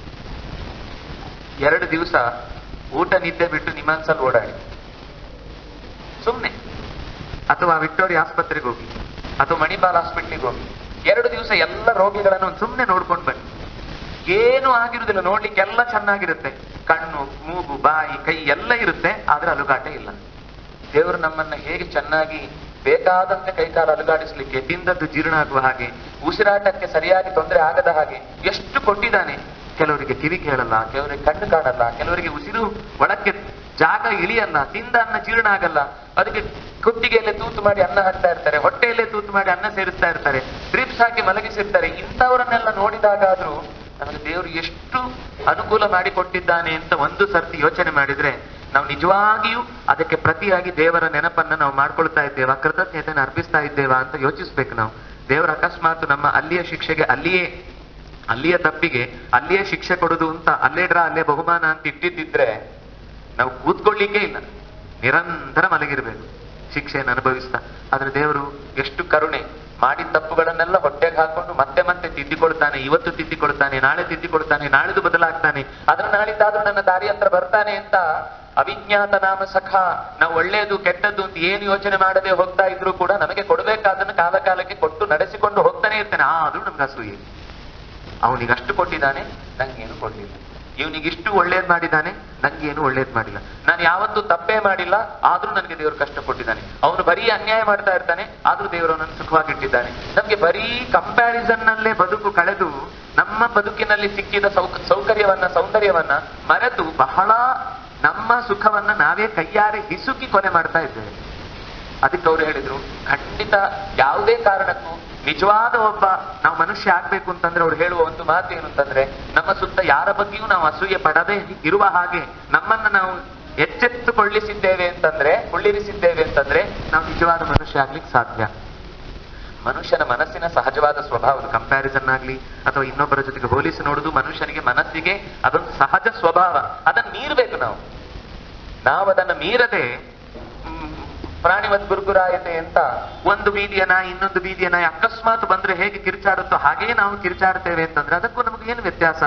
ಎರಡು ದಿವಸ ಊಟ ನಿದ್ದೆ ಬಿಟ್ಟು ನಿಮಾನ್ಸಲ್ಲಿ ಓಡಾಡಿ ಸುಮ್ನೆ ಅಥವಾ ವಿಕ್ಟೋರಿಯಾ ಆಸ್ಪತ್ರೆಗೆ ಹೋಗಿ ಅಥವಾ ಮಣಿಪಾಲ್ ಹಾಸ್ಪಿಟ್ಲಿಗೆ ಹೋಗಿ ಎರಡು ದಿವಸ ಎಲ್ಲ ರೋಗಿಗಳನ್ನು ಒಂದು ಸುಮ್ನೆ ನೋಡ್ಕೊಂಡು ಬನ್ನಿ ಏನು ಆಗಿರುವುದಿಲ್ಲ ನೋಡ್ಲಿಕ್ಕೆ ಎಲ್ಲ ಚೆನ್ನಾಗಿರುತ್ತೆ ಕಣ್ಣು ಮೂಗು ಬಾಯಿ ಕೈ ಎಲ್ಲ ಇರುತ್ತೆ ಆದ್ರೆ ಅಲುಗಾಟ ಇಲ್ಲ ದೇವರು ನಮ್ಮನ್ನ ಹೇಗೆ ಚೆನ್ನಾಗಿ ಬೇಕಾದಂತೆ ಕೈಕಾಲು ಅಲುಗಾಡಿಸ್ಲಿಕ್ಕೆ ತಿಂದದ್ದು ಜೀರ್ಣ ಆಗುವ ಹಾಗೆ ಉಸಿರಾಟಕ್ಕೆ ಸರಿಯಾಗಿ ತೊಂದರೆ ಆಗದ ಹಾಗೆ ಎಷ್ಟು ಕೊಟ್ಟಿದ್ದಾನೆ ಕೆಲವರಿಗೆ ಕಿವಿ ಕೇಳಲ್ಲ ಕೆಲವರಿಗೆ ಕಣ್ಣು ಕಾಣಲ್ಲ ಕೆಲವರಿಗೆ ಉಸಿರು ಒಳಕ್ಕೆ ಜಾಗ ಇಳಿಯಲ್ಲ ತಿಂದ ಅನ್ನ ಜೀರ್ಣ ಆಗಲ್ಲ ಅದಕ್ಕೆ ಕುತ್ತಿಗೆಯಲ್ಲೇ ತೂತು ಮಾಡಿ ಅನ್ನ ಹಾಕ್ತಾ ಇರ್ತಾರೆ ಹೊಟ್ಟೆಯಲ್ಲೇ ತೂತು ಮಾಡಿ ಅನ್ನ ಸೇರಿಸ್ತಾ ಇರ್ತಾರೆ ಡ್ರಿಪ್ಸ್ ಹಾಕಿ ಮಲಗಿಸಿರ್ತಾರೆ ಇಂಥವರನ್ನೆಲ್ಲ ನೋಡಿದಾಗಾದ್ರೂ ನಮಗೆ ದೇವರು ಎಷ್ಟು ಅನುಕೂಲ ಮಾಡಿಕೊಟ್ಟಿದ್ದಾನೆ ಅಂತ ಒಂದು ಸರ್ತಿ ಯೋಚನೆ ಮಾಡಿದ್ರೆ ನಾವು ನಿಜವಾಗಿಯೂ ಅದಕ್ಕೆ ಪ್ರತಿಯಾಗಿ ದೇವರ ನೆನಪನ್ನ ನಾವು ಮಾಡ್ಕೊಳ್ತಾ ಇದ್ದೇವಾ ಕೃತಜ್ಞತೆಯನ್ನು ಅರ್ಪಿಸ್ತಾ ಇದ್ದೇವಾ ಅಂತ ಯೋಚಿಸ್ಬೇಕು ನಾವು ದೇವರ ಅಕಸ್ಮಾತ್ ನಮ್ಮ ಅಲ್ಲಿಯ ಶಿಕ್ಷೆಗೆ ಅಲ್ಲಿಯೇ ಅಲ್ಲಿಯ ತಪ್ಪಿಗೆ ಅಲ್ಲಿಯೇ ಶಿಕ್ಷೆ ಕೊಡುದು ಅಂತ ಅಲ್ಲೇ ಡ್ರಾ ಅಲ್ಲೇ ಬಹುಮಾನ ಅಂತ ಇಟ್ಟಿದ್ದಿದ್ರೆ ನಾವು ಕೂತ್ಕೊಳ್ಳಿಕ್ಕೆ ಇಲ್ಲ ನಿರಂತರ ಮಲಗಿರ್ಬೇಕು ಶಿಕ್ಷೆಯನ್ನು ಅನುಭವಿಸ್ತಾ ಆದ್ರೆ ದೇವರು ಎಷ್ಟು ಕರುಣೆ ಮಾಡಿದ ತಪ್ಪುಗಳನ್ನೆಲ್ಲ ಹೊಟ್ಟೆಗೆ ಹಾಕೊಂಡು ಮತ್ತೆ ಮತ್ತೆ ತಿದ್ದಿಕೊಳ್ತಾನೆ ಇವತ್ತು ತಿದ್ದಿಕೊಳ್ತಾನೆ ನಾಳೆ ತಿದ್ದಿಕೊಳ್ತಾನೆ ನಾಳೆದು ಬದಲಾಗ್ತಾನೆ ಅದ್ರ ನಾಳಿದ್ದಾದ್ರೂ ನನ್ನ ದಾರಿ ಹತ್ರ ಬರ್ತಾನೆ ಅಂತ ಅವಿಜ್ಞಾತ ನಾಮ ಸಖ ನಾವು ಒಳ್ಳೆಯದು ಕೆಟ್ಟದ್ದು ಅಂತ ಏನು ಯೋಚನೆ ಮಾಡದೆ ಹೋಗ್ತಾ ಇದ್ರು ಕೂಡ ನಮಗೆ ಕೊಡಬೇಕಾದನ್ನು ಕಾಲ ಕಾಲಕ್ಕೆ ಕೊಟ್ಟು ನಡೆಸಿಕೊಂಡು ಹೋಗ್ತಾನೆ ಇರ್ತಾನೆ ಆದ್ರೂ ನಮ್ಗೆ ಅಸೂಯೆ ಅವನಿಗೆ ಅಷ್ಟು ಕೊಟ್ಟಿದ್ದಾನೆ ನಂಗೇನು ಕೊಡ್ಲಿಲ್ಲ ಇವನಿಗಿಷ್ಟು ಒಳ್ಳೇದ್ ಮಾಡಿದ್ದಾನೆ ನಂಗೇನು ಒಳ್ಳೇದ್ ಮಾಡಿಲ್ಲ ನಾನು ಯಾವತ್ತೂ ತಪ್ಪೇ ಮಾಡಿಲ್ಲ ಆದ್ರೂ ನನಗೆ ದೇವರು ಕಷ್ಟ ಕೊಟ್ಟಿದ್ದಾನೆ ಅವನು ಬರೀ ಅನ್ಯಾಯ ಮಾಡ್ತಾ ಇರ್ತಾನೆ ಆದ್ರೂ ದೇವರು ಅವನನ್ನು ಸುಖವಾಗಿಟ್ಟಿದ್ದಾನೆ ನಮ್ಗೆ ಬರೀ ಕಂಪ್ಯಾರಿಸನ್ ನಲ್ಲೇ ಬದುಕು ಕಳೆದು ನಮ್ಮ ಬದುಕಿನಲ್ಲಿ ಸಿಕ್ಕಿದ ಸೌಕ ಸೌಕರ್ಯವನ್ನ ಸೌಂದರ್ಯವನ್ನ ಮರೆತು ಬಹಳ ನಮ್ಮ ಸುಖವನ್ನ ನಾವೇ ಕೈಯಾರೆ ಹಿಸುಕಿ ಕೊನೆ ಮಾಡ್ತಾ ಇದ್ದೇವೆ ಅದಕ್ಕೆ ಅವ್ರು ಹೇಳಿದ್ರು ಖಂಡಿತ ಯಾವುದೇ ಕಾರಣಕ್ಕೂ ನಿಜವಾದ ಒಬ್ಬ ನಾವು ಮನುಷ್ಯ ಆಗ್ಬೇಕು ಅಂತಂದ್ರೆ ಅವ್ರು ಹೇಳುವ ಒಂದು ಮಾತು ಏನು ಅಂತಂದ್ರೆ ನಮ್ಮ ಸುತ್ತ ಯಾರ ಬಗ್ಗೆಯೂ ನಾವು ಅಸೂಯೆ ಪಡದೆ ಇರುವ ಹಾಗೆ ನಮ್ಮನ್ನ ನಾವು ಎಚ್ಚೆತ್ತುಕೊಳ್ಳಿಸಿದ್ದೇವೆ ಅಂತಂದ್ರೆ ಕೊಳ್ಳಿರಿಸಿದ್ದೇವೆ ಅಂತಂದ್ರೆ ನಾವು ನಿಜವಾದ ಮನುಷ್ಯ ಆಗ್ಲಿಕ್ಕೆ ಸಾಧ್ಯ ಮನುಷ್ಯನ ಮನಸ್ಸಿನ ಸಹಜವಾದ ಸ್ವಭಾವ ಕಂಪ್ಯಾರಿಸನ್ ಆಗ್ಲಿ ಅಥವಾ ಇನ್ನೊಬ್ಬರ ಜೊತೆಗೆ ಹೋಲಿಸಿ ನೋಡುದು ಮನುಷ್ಯನಿಗೆ ಮನಸ್ಸಿಗೆ ಅದೊಂದು ಸಹಜ ಸ್ವಭಾವ ಅದನ್ನ ಮೀರ್ಬೇಕು ನಾವು ನಾವು ಅದನ್ನ ಮೀರದೆ ಮ್, ಪ್ರಾಣಿವತ್ ಗುರುಗುರಾಯತೆ ಅಂತ ಒಂದು ಬೀದಿಯ ನಾಯಿ ಇನ್ನೊಂದು ಬೀದಿಯ ನಾಯಿ ಅಕಸ್ಮಾತ್ ಬಂದ್ರೆ ಹೇಗೆ ಕಿರ್ಚಾಡುತ್ತೋ ಹಾಗೇ ನಾವು ಕಿರ್ಚಾಡ್ತೇವೆ ಅಂತಂದ್ರೆ ಅದಕ್ಕೂ ನಮ್ಗೆ ಏನು ವ್ಯತ್ಯಾಸ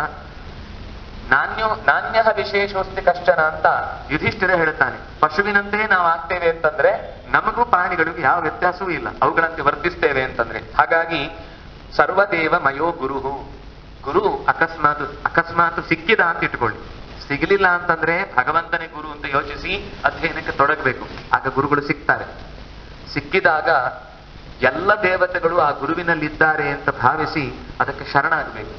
ನಾಣ್ಯೋ ನಾಣ್ಯ ವಿಶೇಷೋಸ್ತಿ ಕಷ್ಟನ ಅಂತ ಯುಧಿಷ್ಠಿರ ಹೇಳ್ತಾನೆ ಪಶುವಿನಂತೆ ನಾವು ಆಗ್ತೇವೆ ಅಂತಂದ್ರೆ ನಮಗೂ ಪ್ರಾಣಿಗಳಿಗೂ ಯಾವ ವ್ಯತ್ಯಾಸವೂ ಇಲ್ಲ ಅವುಗಳಂತೆ ವರ್ತಿಸ್ತೇವೆ ಅಂತಂದ್ರೆ ಹಾಗಾಗಿ ಸರ್ವದೇವ ಮಯೋ ಗುರುಹು ಗುರು ಅಕಸ್ಮಾತ್ ಅಕಸ್ಮಾತ್ ಸಿಕ್ಕಿದ ಅಂತ ಇಟ್ಕೊಳ್ಳಿ ಸಿಗಲಿಲ್ಲ ಅಂತಂದ್ರೆ ಭಗವಂತನೇ ಗುರು ಅಂತ ಯೋಚಿಸಿ ಅಧ್ಯಯನಕ್ಕೆ ತೊಡಗಬೇಕು ಆಗ ಗುರುಗಳು ಸಿಗ್ತಾರೆ ಸಿಕ್ಕಿದಾಗ ಎಲ್ಲ ದೇವತೆಗಳು ಆ ಗುರುವಿನಲ್ಲಿದ್ದಾರೆ ಅಂತ ಭಾವಿಸಿ ಅದಕ್ಕೆ ಶರಣಾಗಬೇಕು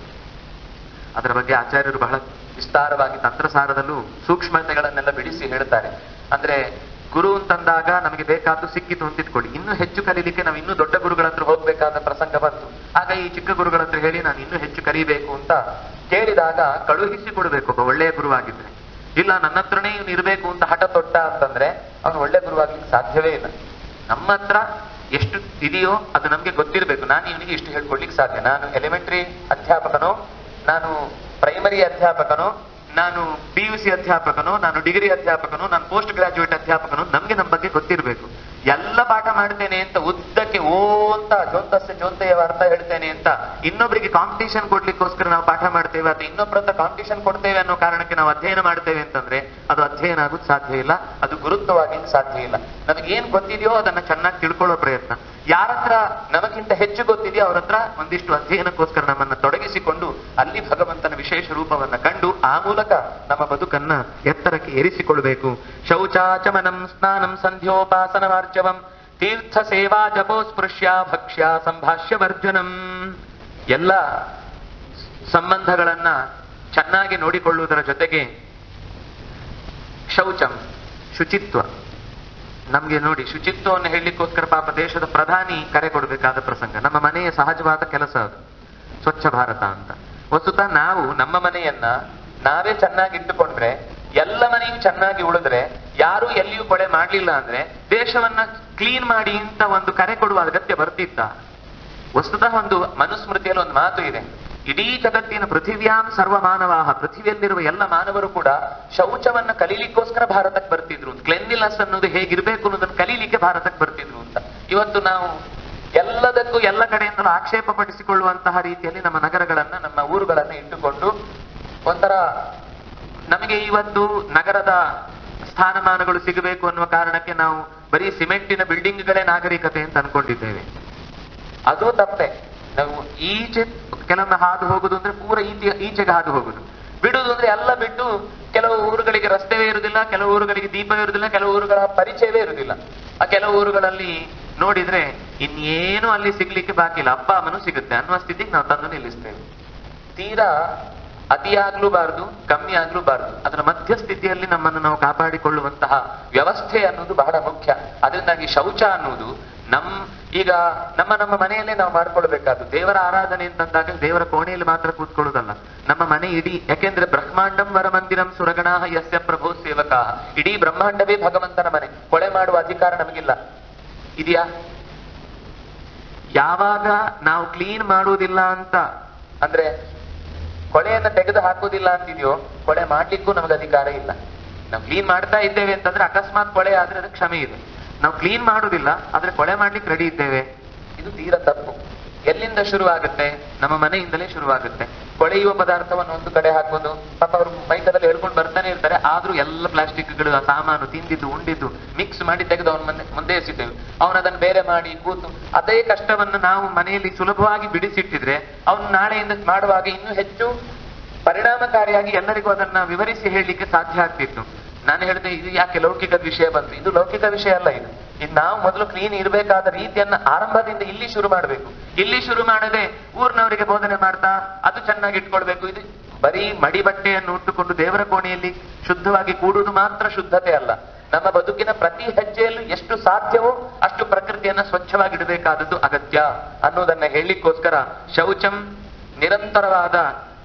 ಅದರ ಬಗ್ಗೆ ಆಚಾರ್ಯರು ಬಹಳ ವಿಸ್ತಾರವಾಗಿ ತಂತ್ರಸಾರದಲ್ಲೂ ಸೂಕ್ಷ್ಮತೆಗಳನ್ನೆಲ್ಲ ಬಿಡಿಸಿ ಹೇಳ್ತಾರೆ ಅಂದ್ರೆ ಗುರು ಅಂತಂದಾಗ ನಮಗೆ ಬೇಕಾದ್ದು ಸಿಕ್ಕಿತು ಅಂತ ಇಟ್ಕೊಳ್ಳಿ ಇನ್ನು ಹೆಚ್ಚು ಕಲೀಲಿಕ್ಕೆ ನಾವು ಇನ್ನೂ ದೊಡ್ಡ ಗುರುಗಳ ಹತ್ರ ಹೋಗ್ಬೇಕಾದ ಪ್ರಸಂಗ ಬಂತು ಆಗ ಈ ಚಿಕ್ಕ ಗುರುಗಳ ಹತ್ರ ಹೇಳಿ ನಾನು ಇನ್ನೂ ಹೆಚ್ಚು ಕಲಿಬೇಕು ಅಂತ ಕೇಳಿದಾಗ ಕಳುಹಿಸಿ ಕೊಡ್ಬೇಕು ಒಬ್ಬ ಒಳ್ಳೆಯ ಗುರುವಾಗಿದ್ರೆ ಇಲ್ಲ ನನ್ನ ಹತ್ರನೇ ಇವನು ಇರಬೇಕು ಅಂತ ಹಠ ತೊಟ್ಟ ಅಂತಂದ್ರೆ ಅವನು ಒಳ್ಳೆ ಗುರುವಾಗ್ಲಿಕ್ಕೆ ಸಾಧ್ಯವೇ ಇಲ್ಲ ನಮ್ಮ ಹತ್ರ ಎಷ್ಟು ಇದೆಯೋ ಅದು ನಮ್ಗೆ ಗೊತ್ತಿರಬೇಕು ನಾನು ಇವನಿಗೆ ಇಷ್ಟು ಹೇಳ್ಕೊಡ್ಲಿಕ್ಕೆ ಸಾಧ್ಯ ನಾನು ಎಲಿಮೆಂಟರಿ ಅಧ್ಯಾಪಕನೋ ನಾನು ಪ್ರೈಮರಿ ಅಧ್ಯಾಪಕನೋ ನಾನು ಪಿ ಯು ಸಿ ಅಧ್ಯಾಪಕನೋ ನಾನು ಡಿಗ್ರಿ ಅಧ್ಯಾಪಕನೋ ನಾನು ಪೋಸ್ಟ್ ಗ್ರಾಜುಯೇಟ್ ಅಧ್ಯಾಪಕನೋ ನಮ್ಗೆ ನಮ್ಮ ಬಗ್ಗೆ ಗೊತ್ತಿರಬೇಕು ಎಲ್ಲ ಪಾಠ ಮಾಡ್ತೇನೆ ಅಂತ ಉದ್ದಕ್ಕೆ ಓ ಅಂತ ಜೋಂತಸ್ಯ ಜೋಂತೆಯ ಅರ್ಥ ಹೇಳ್ತೇನೆ ಅಂತ ಇನ್ನೊಬ್ಬರಿಗೆ ಕಾಂಪಿಟೇಷನ್ ಕೊಡ್ಲಿಕ್ಕೋಸ್ಕರ ನಾವು ಪಾಠ ಮಾಡ್ತೇವೆ ಅಥವಾ ಇನ್ನೊಬ್ಬರ ಹತ್ರ ಕಾಂಪಿಟೇಷನ್ ಕೊಡ್ತೇವೆ ಅನ್ನೋ ಕಾರಣಕ್ಕೆ ನಾವು ಅಧ್ಯಯನ ಮಾಡ್ತೇವೆ ಅಂತಂದ್ರೆ ಅದು ಅಧ್ಯಯನ ಆಗೋದು ಸಾಧ್ಯ ಇಲ್ಲ ಅದು ಗುರುತ್ವವಾಗಿ ಸಾಧ್ಯ ಇಲ್ಲ ನಮಗೆ ಏನ್ ಗೊತ್ತಿದೆಯೋ ಅದನ್ನ ಚೆನ್ನಾಗಿ ತಿಳ್ಕೊಳ್ಳೋ ಪ್ರಯತ್ನ ಯಾರ ಹತ್ರ ನಮಗಿಂತ ಹೆಚ್ಚು ಗೊತ್ತಿದೆಯೋ ಅವ್ರ ಹತ್ರ ಒಂದಿಷ್ಟು ಅಧ್ಯಯನಕ್ಕೋಸ್ಕರ ನಮ್ಮನ್ನ ತೊಡಗಿಸಿಕೊಂಡು ಅಲ್ಲಿ ಭಗವಂತನ ವಿಶೇಷ ರೂಪವನ್ನ ಕಂಡು ಆ ಮೂಲಕ ನಮ್ಮ ಬದುಕನ್ನ ಎತ್ತರಕ್ಕೆ ಏರಿಸಿಕೊಳ್ಬೇಕು ಶೌಚಾಚಮನಂ ಸ್ನಾನಂ ಸಂಧ್ಯೋಪಾಸನ ಮಾರ್ಜವಂ ತೀರ್ಥ ಸೇವಾ ಜಪೋ ಸ್ಪೃಶ್ಯ ಭಕ್ಷ್ಯ ಸಂಭಾಷ್ಯ ವರ್ಜನಂ ಎಲ್ಲ ಸಂಬಂಧಗಳನ್ನ ಚೆನ್ನಾಗಿ ನೋಡಿಕೊಳ್ಳುವುದರ ಜೊತೆಗೆ ಶೌಚಂ ಶುಚಿತ್ವ ನಮ್ಗೆ ನೋಡಿ ಶುಚಿತ್ವವನ್ನು ಹೇಳಲಿಕ್ಕೋಸ್ಕರ ಪಾಪ ದೇಶದ ಪ್ರಧಾನಿ ಕರೆ ಕೊಡಬೇಕಾದ ಪ್ರಸಂಗ ನಮ್ಮ ಮನೆಯ ಸಹಜವಾದ ಕೆಲಸ ಅದು ಸ್ವಚ್ಛ ಭಾರತ ಅಂತ ವಸ್ತುತ ನಾವು ನಮ್ಮ ಮನೆಯನ್ನ ನಾವೇ ಚೆನ್ನಾಗಿ ಇಟ್ಟುಕೊಂಡ್ರೆ ಎಲ್ಲ ಮನೆಯೂ ಚೆನ್ನಾಗಿ ಉಳಿದ್ರೆ ಯಾರು ಎಲ್ಲಿಯೂ ಕೊಳೆ ಮಾಡ್ಲಿಲ್ಲ ಅಂದ್ರೆ ದೇಶವನ್ನ ಕ್ಲೀನ್ ಮಾಡಿ ಅಂತ ಒಂದು ಕರೆ ಕೊಡುವ ಅಗತ್ಯ ಬರ್ತಿತ್ತ ವಸ್ತುತಃ ಒಂದು ಮನುಸ್ಮೃತಿಯಲ್ಲಿ ಒಂದು ಮಾತು ಇದೆ ಇಡೀ ಜಗತ್ತಿನ ಪೃಥಿವ್ಯಾಂ ಸರ್ವ ಮಾನವಾಹ ಪೃಥ್ವಿಯಲ್ಲಿರುವ ಎಲ್ಲ ಮಾನವರು ಕೂಡ ಶೌಚವನ್ನ ಕಲೀಲಿಕ್ಕೋಸ್ಕರ ಭಾರತಕ್ಕೆ ಬರ್ತಿದ್ರು ಕ್ಲೆನ್ಲಿನೆಸ್ ಅನ್ನೋದು ಹೇಗಿರ್ಬೇಕು ಅನ್ನೋದನ್ನ ಕಲೀಲಿಕ್ಕೆ ಭಾರತಕ್ಕೆ ಬರ್ತಿದ್ರು ಅಂತ ಇವತ್ತು ನಾವು ಎಲ್ಲದಕ್ಕೂ ಎಲ್ಲ ಕಡೆಯಿಂದಲೂ ಆಕ್ಷೇಪ ಪಡಿಸಿಕೊಳ್ಳುವಂತಹ ರೀತಿಯಲ್ಲಿ ನಮ್ಮ ನಗರಗಳನ್ನ ನಮ್ಮ ಊರುಗಳನ್ನ ಇಟ್ಟುಕೊಂಡು ಒಂಥರ ನಮಗೆ ಇವತ್ತು ನಗರದ ಸ್ಥಾನಮಾನಗಳು ಸಿಗಬೇಕು ಅನ್ನುವ ಕಾರಣಕ್ಕೆ ನಾವು ಬರೀ ಸಿಮೆಂಟಿನ ಬಿಲ್ಡಿಂಗ್ಗಳೇ ನಾಗರಿಕತೆ ಅಂತ ಅನ್ಕೊಂಡಿದ್ದೇವೆ ಅದು ತಪ್ಪೆ ನಾವು ಈಚೆ ಕೆಲವೊಮ್ಮೆ ಹಾದು ಹೋಗುದು ಅಂದ್ರೆ ಪೂರ ಈಚೆ ಈಚೆಗೆ ಹಾದು ಹೋಗುದು ಬಿಡುದು ಅಂದ್ರೆ ಎಲ್ಲ ಬಿಟ್ಟು ಕೆಲವು ಊರುಗಳಿಗೆ ರಸ್ತೆವೇ ಇರುವುದಿಲ್ಲ ಕೆಲವು ಊರುಗಳಿಗೆ ದೀಪವೇ ಇರುವುದಿಲ್ಲ ಕೆಲವು ಊರುಗಳ ಪರಿಚಯವೇ ಇರುವುದಿಲ್ಲ ಆ ಕೆಲವು ಊರುಗಳಲ್ಲಿ ನೋಡಿದ್ರೆ ಇನ್ನೇನು ಅಲ್ಲಿ ಸಿಗ್ಲಿಕ್ಕೆ ಬಾಕಿ ಇಲ್ಲ ಅಪ್ಪ ಅಮ್ಮನೂ ಸಿಗುತ್ತೆ ಅನ್ನುವ ಸ್ಥಿತಿಗೆ ನಾವು ತಂದು ನಿಲ್ಲಿಸ್ತೇವೆ ತೀರಾ ಅತಿಯಾಗ್ಲೂಬಾರದು ಕಮ್ಮಿ ಆಗ್ಲೂಬಾರದು ಅದರ ಮಧ್ಯಸ್ಥಿತಿಯಲ್ಲಿ ನಮ್ಮನ್ನು ನಾವು ಕಾಪಾಡಿಕೊಳ್ಳುವಂತಹ ವ್ಯವಸ್ಥೆ ಅನ್ನೋದು ಬಹಳ ಮುಖ್ಯ ಅದರಿಂದಾಗಿ ಶೌಚ ಅನ್ನುವುದು ನಮ್ ಈಗ ನಮ್ಮ ನಮ್ಮ ಮನೆಯಲ್ಲೇ ನಾವು ಮಾಡ್ಕೊಳ್ಬೇಕಾದ್ದು ದೇವರ ಆರಾಧನೆ ಅಂತಂದಾಗ ದೇವರ ಕೋಣೆಯಲ್ಲಿ ಮಾತ್ರ ಕೂತ್ಕೊಳ್ಳೋದಲ್ಲ ನಮ್ಮ ಮನೆ ಇಡೀ ಯಾಕೆಂದ್ರೆ ಬ್ರಹ್ಮಾಂಡಂ ವರ ಮಂದಿರಂ ಸುರಗಣಾಹ ಯಸ್ಯ ಪ್ರಭೋ ಸೇವಕ ಇಡೀ ಬ್ರಹ್ಮಾಂಡವೇ ಭಗವಂತನ ಮನೆ ಕೊಳೆ ಮಾಡುವ ಅಧಿಕಾರ ನಮಗಿಲ್ಲ ಇದೆಯಾ ಯಾವಾಗ ನಾವು ಕ್ಲೀನ್ ಮಾಡುವುದಿಲ್ಲ ಅಂತ ಅಂದ್ರೆ ಕೊಳೆಯನ್ನ ತೆಗೆದು ಹಾಕುವುದಿಲ್ಲ ಅಂತಿದೆಯೋ ಕೊಳೆ ಮಾಡ್ಲಿಕ್ಕೂ ನಮಗೆ ಅಧಿಕಾರ ಇಲ್ಲ ನಾವು ಕ್ಲೀನ್ ಮಾಡ್ತಾ ಇದ್ದೇವೆ ಅಂತಂದ್ರೆ ಅಕಸ್ಮಾತ್ ಕೊಳೆ ಆದ್ರೆ ಅದಕ್ಕೆ ಕ್ಷಮೆ ಇದೆ ನಾವು ಕ್ಲೀನ್ ಮಾಡುವುದಿಲ್ಲ ಆದ್ರೆ ಕೊಳೆ ಮಾಡ್ಲಿಕ್ಕೆ ರೆಡಿ ಇದ್ದೇವೆ ಇದು ತೀರಾ ತಪ್ಪು ಎಲ್ಲಿಂದ ಶುರುವಾಗುತ್ತೆ ನಮ್ಮ ಮನೆಯಿಂದಲೇ ಶುರುವಾಗುತ್ತೆ ಕೊಳೆಯುವ ಪದಾರ್ಥವನ್ನು ಒಂದು ಕಡೆ ಹಾಕೋದು ಪಾಪ ಅವರು ಮೈಕದಲ್ಲಿ ಹೇಳ್ಕೊಂಡು ಬರ್ತಾನೆ ಇರ್ತಾರೆ ಆದ್ರೂ ಎಲ್ಲ ಪ್ಲಾಸ್ಟಿಕ್ಗಳು ಆ ಸಾಮಾನು ತಿಂದಿದ್ದು ಉಂಡಿದ್ದು ಮಿಕ್ಸ್ ಮಾಡಿ ತೆಗೆದು ಅವನ ಮುಂದೆ ಮುಂದೆ ಎಸಿದ್ದೇವೆ ಅವನು ಅದನ್ನು ಬೇರೆ ಮಾಡಿ ಕೂತು ಅದೇ ಕಷ್ಟವನ್ನು ನಾವು ಮನೆಯಲ್ಲಿ ಸುಲಭವಾಗಿ ಬಿಡಿಸಿಟ್ಟಿದ್ರೆ ಅವನು ನಾಳೆಯಿಂದ ಮಾಡುವಾಗ ಇನ್ನೂ ಹೆಚ್ಚು ಪರಿಣಾಮಕಾರಿಯಾಗಿ ಎಲ್ಲರಿಗೂ ಅದನ್ನ ವಿವರಿಸಿ ಹೇಳಲಿಕ್ಕೆ ಸಾಧ್ಯ ಆಗ್ತಿತ್ತು ನಾನು ಹೇಳಿದೆ ಇದು ಯಾಕೆ ಲೌಕಿಕ ವಿಷಯ ಬಂತು ಇದು ಲೌಕಿಕ ವಿಷಯ ಅಲ್ಲ ಇದು ಇದು ನಾವು ಮೊದಲು ಕ್ಲೀನ್ ಇರಬೇಕಾದ ರೀತಿಯನ್ನ ಆರಂಭದಿಂದ ಇಲ್ಲಿ ಶುರು ಮಾಡಬೇಕು ಇಲ್ಲಿ ಶುರು ಮಾಡದೆ ಊರಿನವರಿಗೆ ಬೋಧನೆ ಮಾಡ್ತಾ ಅದು ಚೆನ್ನಾಗಿ ಇಟ್ಕೊಳ್ಬೇಕು ಇದು ಬರೀ ಮಡಿ ಬಟ್ಟೆಯನ್ನು ಉಟ್ಟುಕೊಂಡು ದೇವರ ಕೋಣೆಯಲ್ಲಿ ಶುದ್ಧವಾಗಿ ಕೂಡುವುದು ಮಾತ್ರ ಶುದ್ಧತೆ ಅಲ್ಲ ನಮ್ಮ ಬದುಕಿನ ಪ್ರತಿ ಹೆಜ್ಜೆಯಲ್ಲೂ ಎಷ್ಟು ಸಾಧ್ಯವೋ ಅಷ್ಟು ಪ್ರಕೃತಿಯನ್ನ ಸ್ವಚ್ಛವಾಗಿಡಬೇಕಾದದ್ದು ಅಗತ್ಯ ಅನ್ನೋದನ್ನ ಹೇಳಲಿಕ್ಕೋಸ್ಕರ ಶೌಚಂ ನಿರಂತರವಾದ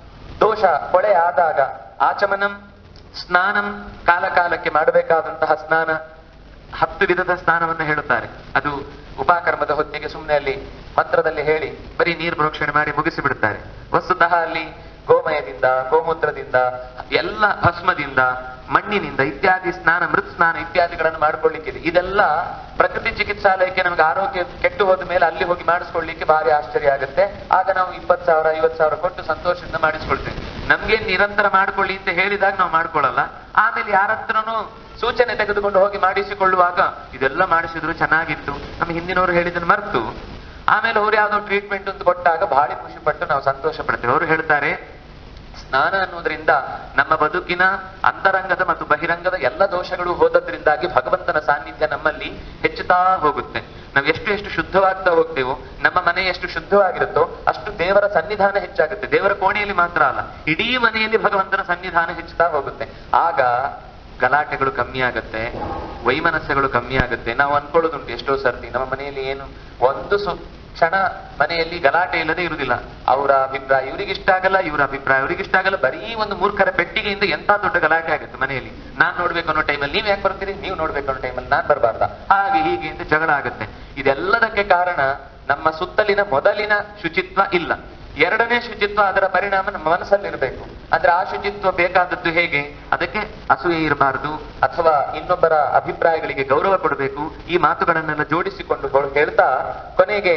ದೋಷ ಕೊಳೆ ಆದಾಗ ಆಚಮನಂ ಸ್ನಾನಂ ಕಾಲ ಕಾಲಕ್ಕೆ ಮಾಡಬೇಕಾದಂತಹ ಸ್ನಾನ ಹತ್ತು ವಿಧದ ಸ್ನಾನವನ್ನು ಹೇಳುತ್ತಾರೆ ಅದು ಉಪಕರ್ಮದ ಹೊತ್ತಿಗೆ ಸುಮ್ಮನೆ ಅಲ್ಲಿ ಮಂತ್ರದಲ್ಲಿ ಹೇಳಿ ಬರೀ ನೀರು ಪ್ರೋಕ್ಷಣೆ ಮಾಡಿ ಮುಗಿಸಿ ಬಿಡುತ್ತಾರೆ ವಸ್ತುತಃ ಅಲ್ಲಿ ಗೋಮಯದಿಂದ ಗೋಮೂತ್ರದಿಂದ ಎಲ್ಲ ಭಸ್ಮದಿಂದ ಮಣ್ಣಿನಿಂದ ಇತ್ಯಾದಿ ಸ್ನಾನ ಮೃತ್ ಸ್ನಾನ ಇತ್ಯಾದಿಗಳನ್ನು ಮಾಡ್ಕೊಳ್ಳಿಕ್ಕಿದೆ ಇದೆಲ್ಲ ಪ್ರಕೃತಿ ಚಿಕಿತ್ಸಾಲಯಕ್ಕೆ ನಮಗೆ ಆರೋಗ್ಯ ಕೆಟ್ಟು ಹೋದ ಮೇಲೆ ಅಲ್ಲಿ ಹೋಗಿ ಮಾಡಿಸ್ಕೊಳ್ಳಿಕ್ಕೆ ಭಾರಿ ಆಶ್ಚರ್ಯ ಆಗುತ್ತೆ ಆಗ ನಾವು ಇಪ್ಪತ್ತು ಸಾವಿರ ಐವತ್ತು ಸಾವಿರ ಕೊಟ್ಟು ಸಂತೋಷದಿಂದ ಮಾಡಿಸ್ಕೊಳ್ತೇವೆ ನಮ್ಗೆ ನಿರಂತರ ಮಾಡ್ಕೊಳ್ಳಿ ಅಂತ ಹೇಳಿದಾಗ ನಾವು ಮಾಡ್ಕೊಳ್ಳಲ್ಲ ಆಮೇಲೆ ಯಾರ ಹತ್ರನೂ ಸೂಚನೆ ತೆಗೆದುಕೊಂಡು ಹೋಗಿ ಮಾಡಿಸಿಕೊಳ್ಳುವಾಗ ಇದೆಲ್ಲ ಮಾಡಿಸಿದ್ರು ಚೆನ್ನಾಗಿತ್ತು ನಮ್ಮ ಹಿಂದಿನವರು ಹೇಳಿದ್ದನ್ನು ಮರ್ತು ಆಮೇಲೆ ಅವ್ರು ಯಾವ್ದೋ ಟ್ರೀಟ್ಮೆಂಟ್ ಅಂತ ಕೊಟ್ಟಾಗ ಬಹಳ ಖುಷಿ ಪಟ್ಟು ನಾವು ಸಂತೋಷ ಪಡ್ತೇವೆ ಅವರು ಹೇಳ್ತಾರೆ ಸ್ನಾನ ಅನ್ನೋದ್ರಿಂದ ನಮ್ಮ ಬದುಕಿನ ಅಂತರಂಗದ ಮತ್ತು ಬಹಿರಂಗದ ಎಲ್ಲ ದೋಷಗಳು ಹೋದದ್ರಿಂದಾಗಿ ಭಗವಂತನ ಸಾನ್ನಿಧ್ಯ ನಮ್ಮಲ್ಲಿ ಹೆಚ್ಚುತ್ತಾ ಹೋಗುತ್ತೆ ನಾವು ಎಷ್ಟು ಎಷ್ಟು ಶುದ್ಧವಾಗ್ತಾ ಹೋಗ್ತೇವೋ ನಮ್ಮ ಮನೆ ಎಷ್ಟು ಶುದ್ಧವಾಗಿರುತ್ತೋ ಅಷ್ಟು ದೇವರ ಸನ್ನಿಧಾನ ಹೆಚ್ಚಾಗುತ್ತೆ ದೇವರ ಕೋಣೆಯಲ್ಲಿ ಮಾತ್ರ ಅಲ್ಲ ಇಡೀ ಮನೆಯಲ್ಲಿ ಭಗವಂತನ ಸನ್ನಿಧಾನ ಹೆಚ್ಚುತ್ತಾ ಹೋಗುತ್ತೆ ಆಗ ಗಲಾಟೆಗಳು ಕಮ್ಮಿ ಆಗುತ್ತೆ ವೈಮನಸ್ಯಗಳು ಕಮ್ಮಿ ಆಗುತ್ತೆ ನಾವು ಅನ್ಕೊಳ್ಳೋದುಂಟು ಎಷ್ಟೋ ಸರ್ತಿ ನಮ್ಮ ಮನೆಯಲ್ಲಿ ಏನು ಒಂದು ಸು ಕ್ಷಣ ಮನೆಯಲ್ಲಿ ಗಲಾಟೆ ಇಲ್ಲದೆ ಇರುವುದಿಲ್ಲ ಅವರ ಅಭಿಪ್ರಾಯ ಇವರಿಗೆ ಇಷ್ಟ ಆಗಲ್ಲ ಇವರ ಅಭಿಪ್ರಾಯ ಇವರಿಗೆ ಇಷ್ಟ ಆಗಲ್ಲ ಬರೀ ಒಂದು ಮೂರ್ಖರ ಪೆಟ್ಟಿಗೆಯಿಂದ ಎಂತ ದೊಡ್ಡ ಗಲಾಟೆ ಆಗುತ್ತೆ ಮನೆಯಲ್ಲಿ ನಾನ್ ನೋಡ್ಬೇಕು ಅನ್ನೋ ಟೈಮಲ್ಲಿ ನೀವ್ ಯಾಕೆ ಬರ್ತೀರಿ ನೀವು ನೋಡ್ಬೇಕು ಅನ್ನೋ ಟೈಮಲ್ಲಿ ನಾನ್ ಬರಬಾರ್ದ ಹಾಗೆ ಹೀಗೆ ಅಂತ ಜಗಳ ಆಗುತ್ತೆ ಇದೆಲ್ಲದಕ್ಕೆ ಕಾರಣ ನಮ್ಮ ಸುತ್ತಲಿನ ಮೊದಲಿನ ಶುಚಿತ್ವ ಇಲ್ಲ ಎರಡನೇ ಶುಚಿತ್ವ ಅದರ ಪರಿಣಾಮ ನಮ್ಮ ಮನಸ್ಸಲ್ಲಿರಬೇಕು ಅಂದ್ರೆ ಆ ಶುಚಿತ್ವ ಬೇಕಾದದ್ದು ಹೇಗೆ ಅದಕ್ಕೆ ಅಸೂಯೆ ಇರಬಾರದು ಅಥವಾ ಇನ್ನೊಬ್ಬರ ಅಭಿಪ್ರಾಯಗಳಿಗೆ ಗೌರವ ಕೊಡಬೇಕು ಈ ಮಾತುಗಳನ್ನೆಲ್ಲ ಜೋಡಿಸಿಕೊಂಡು ಹೊ- ಹೇಳ್ತಾ ಕೊನೆಗೆ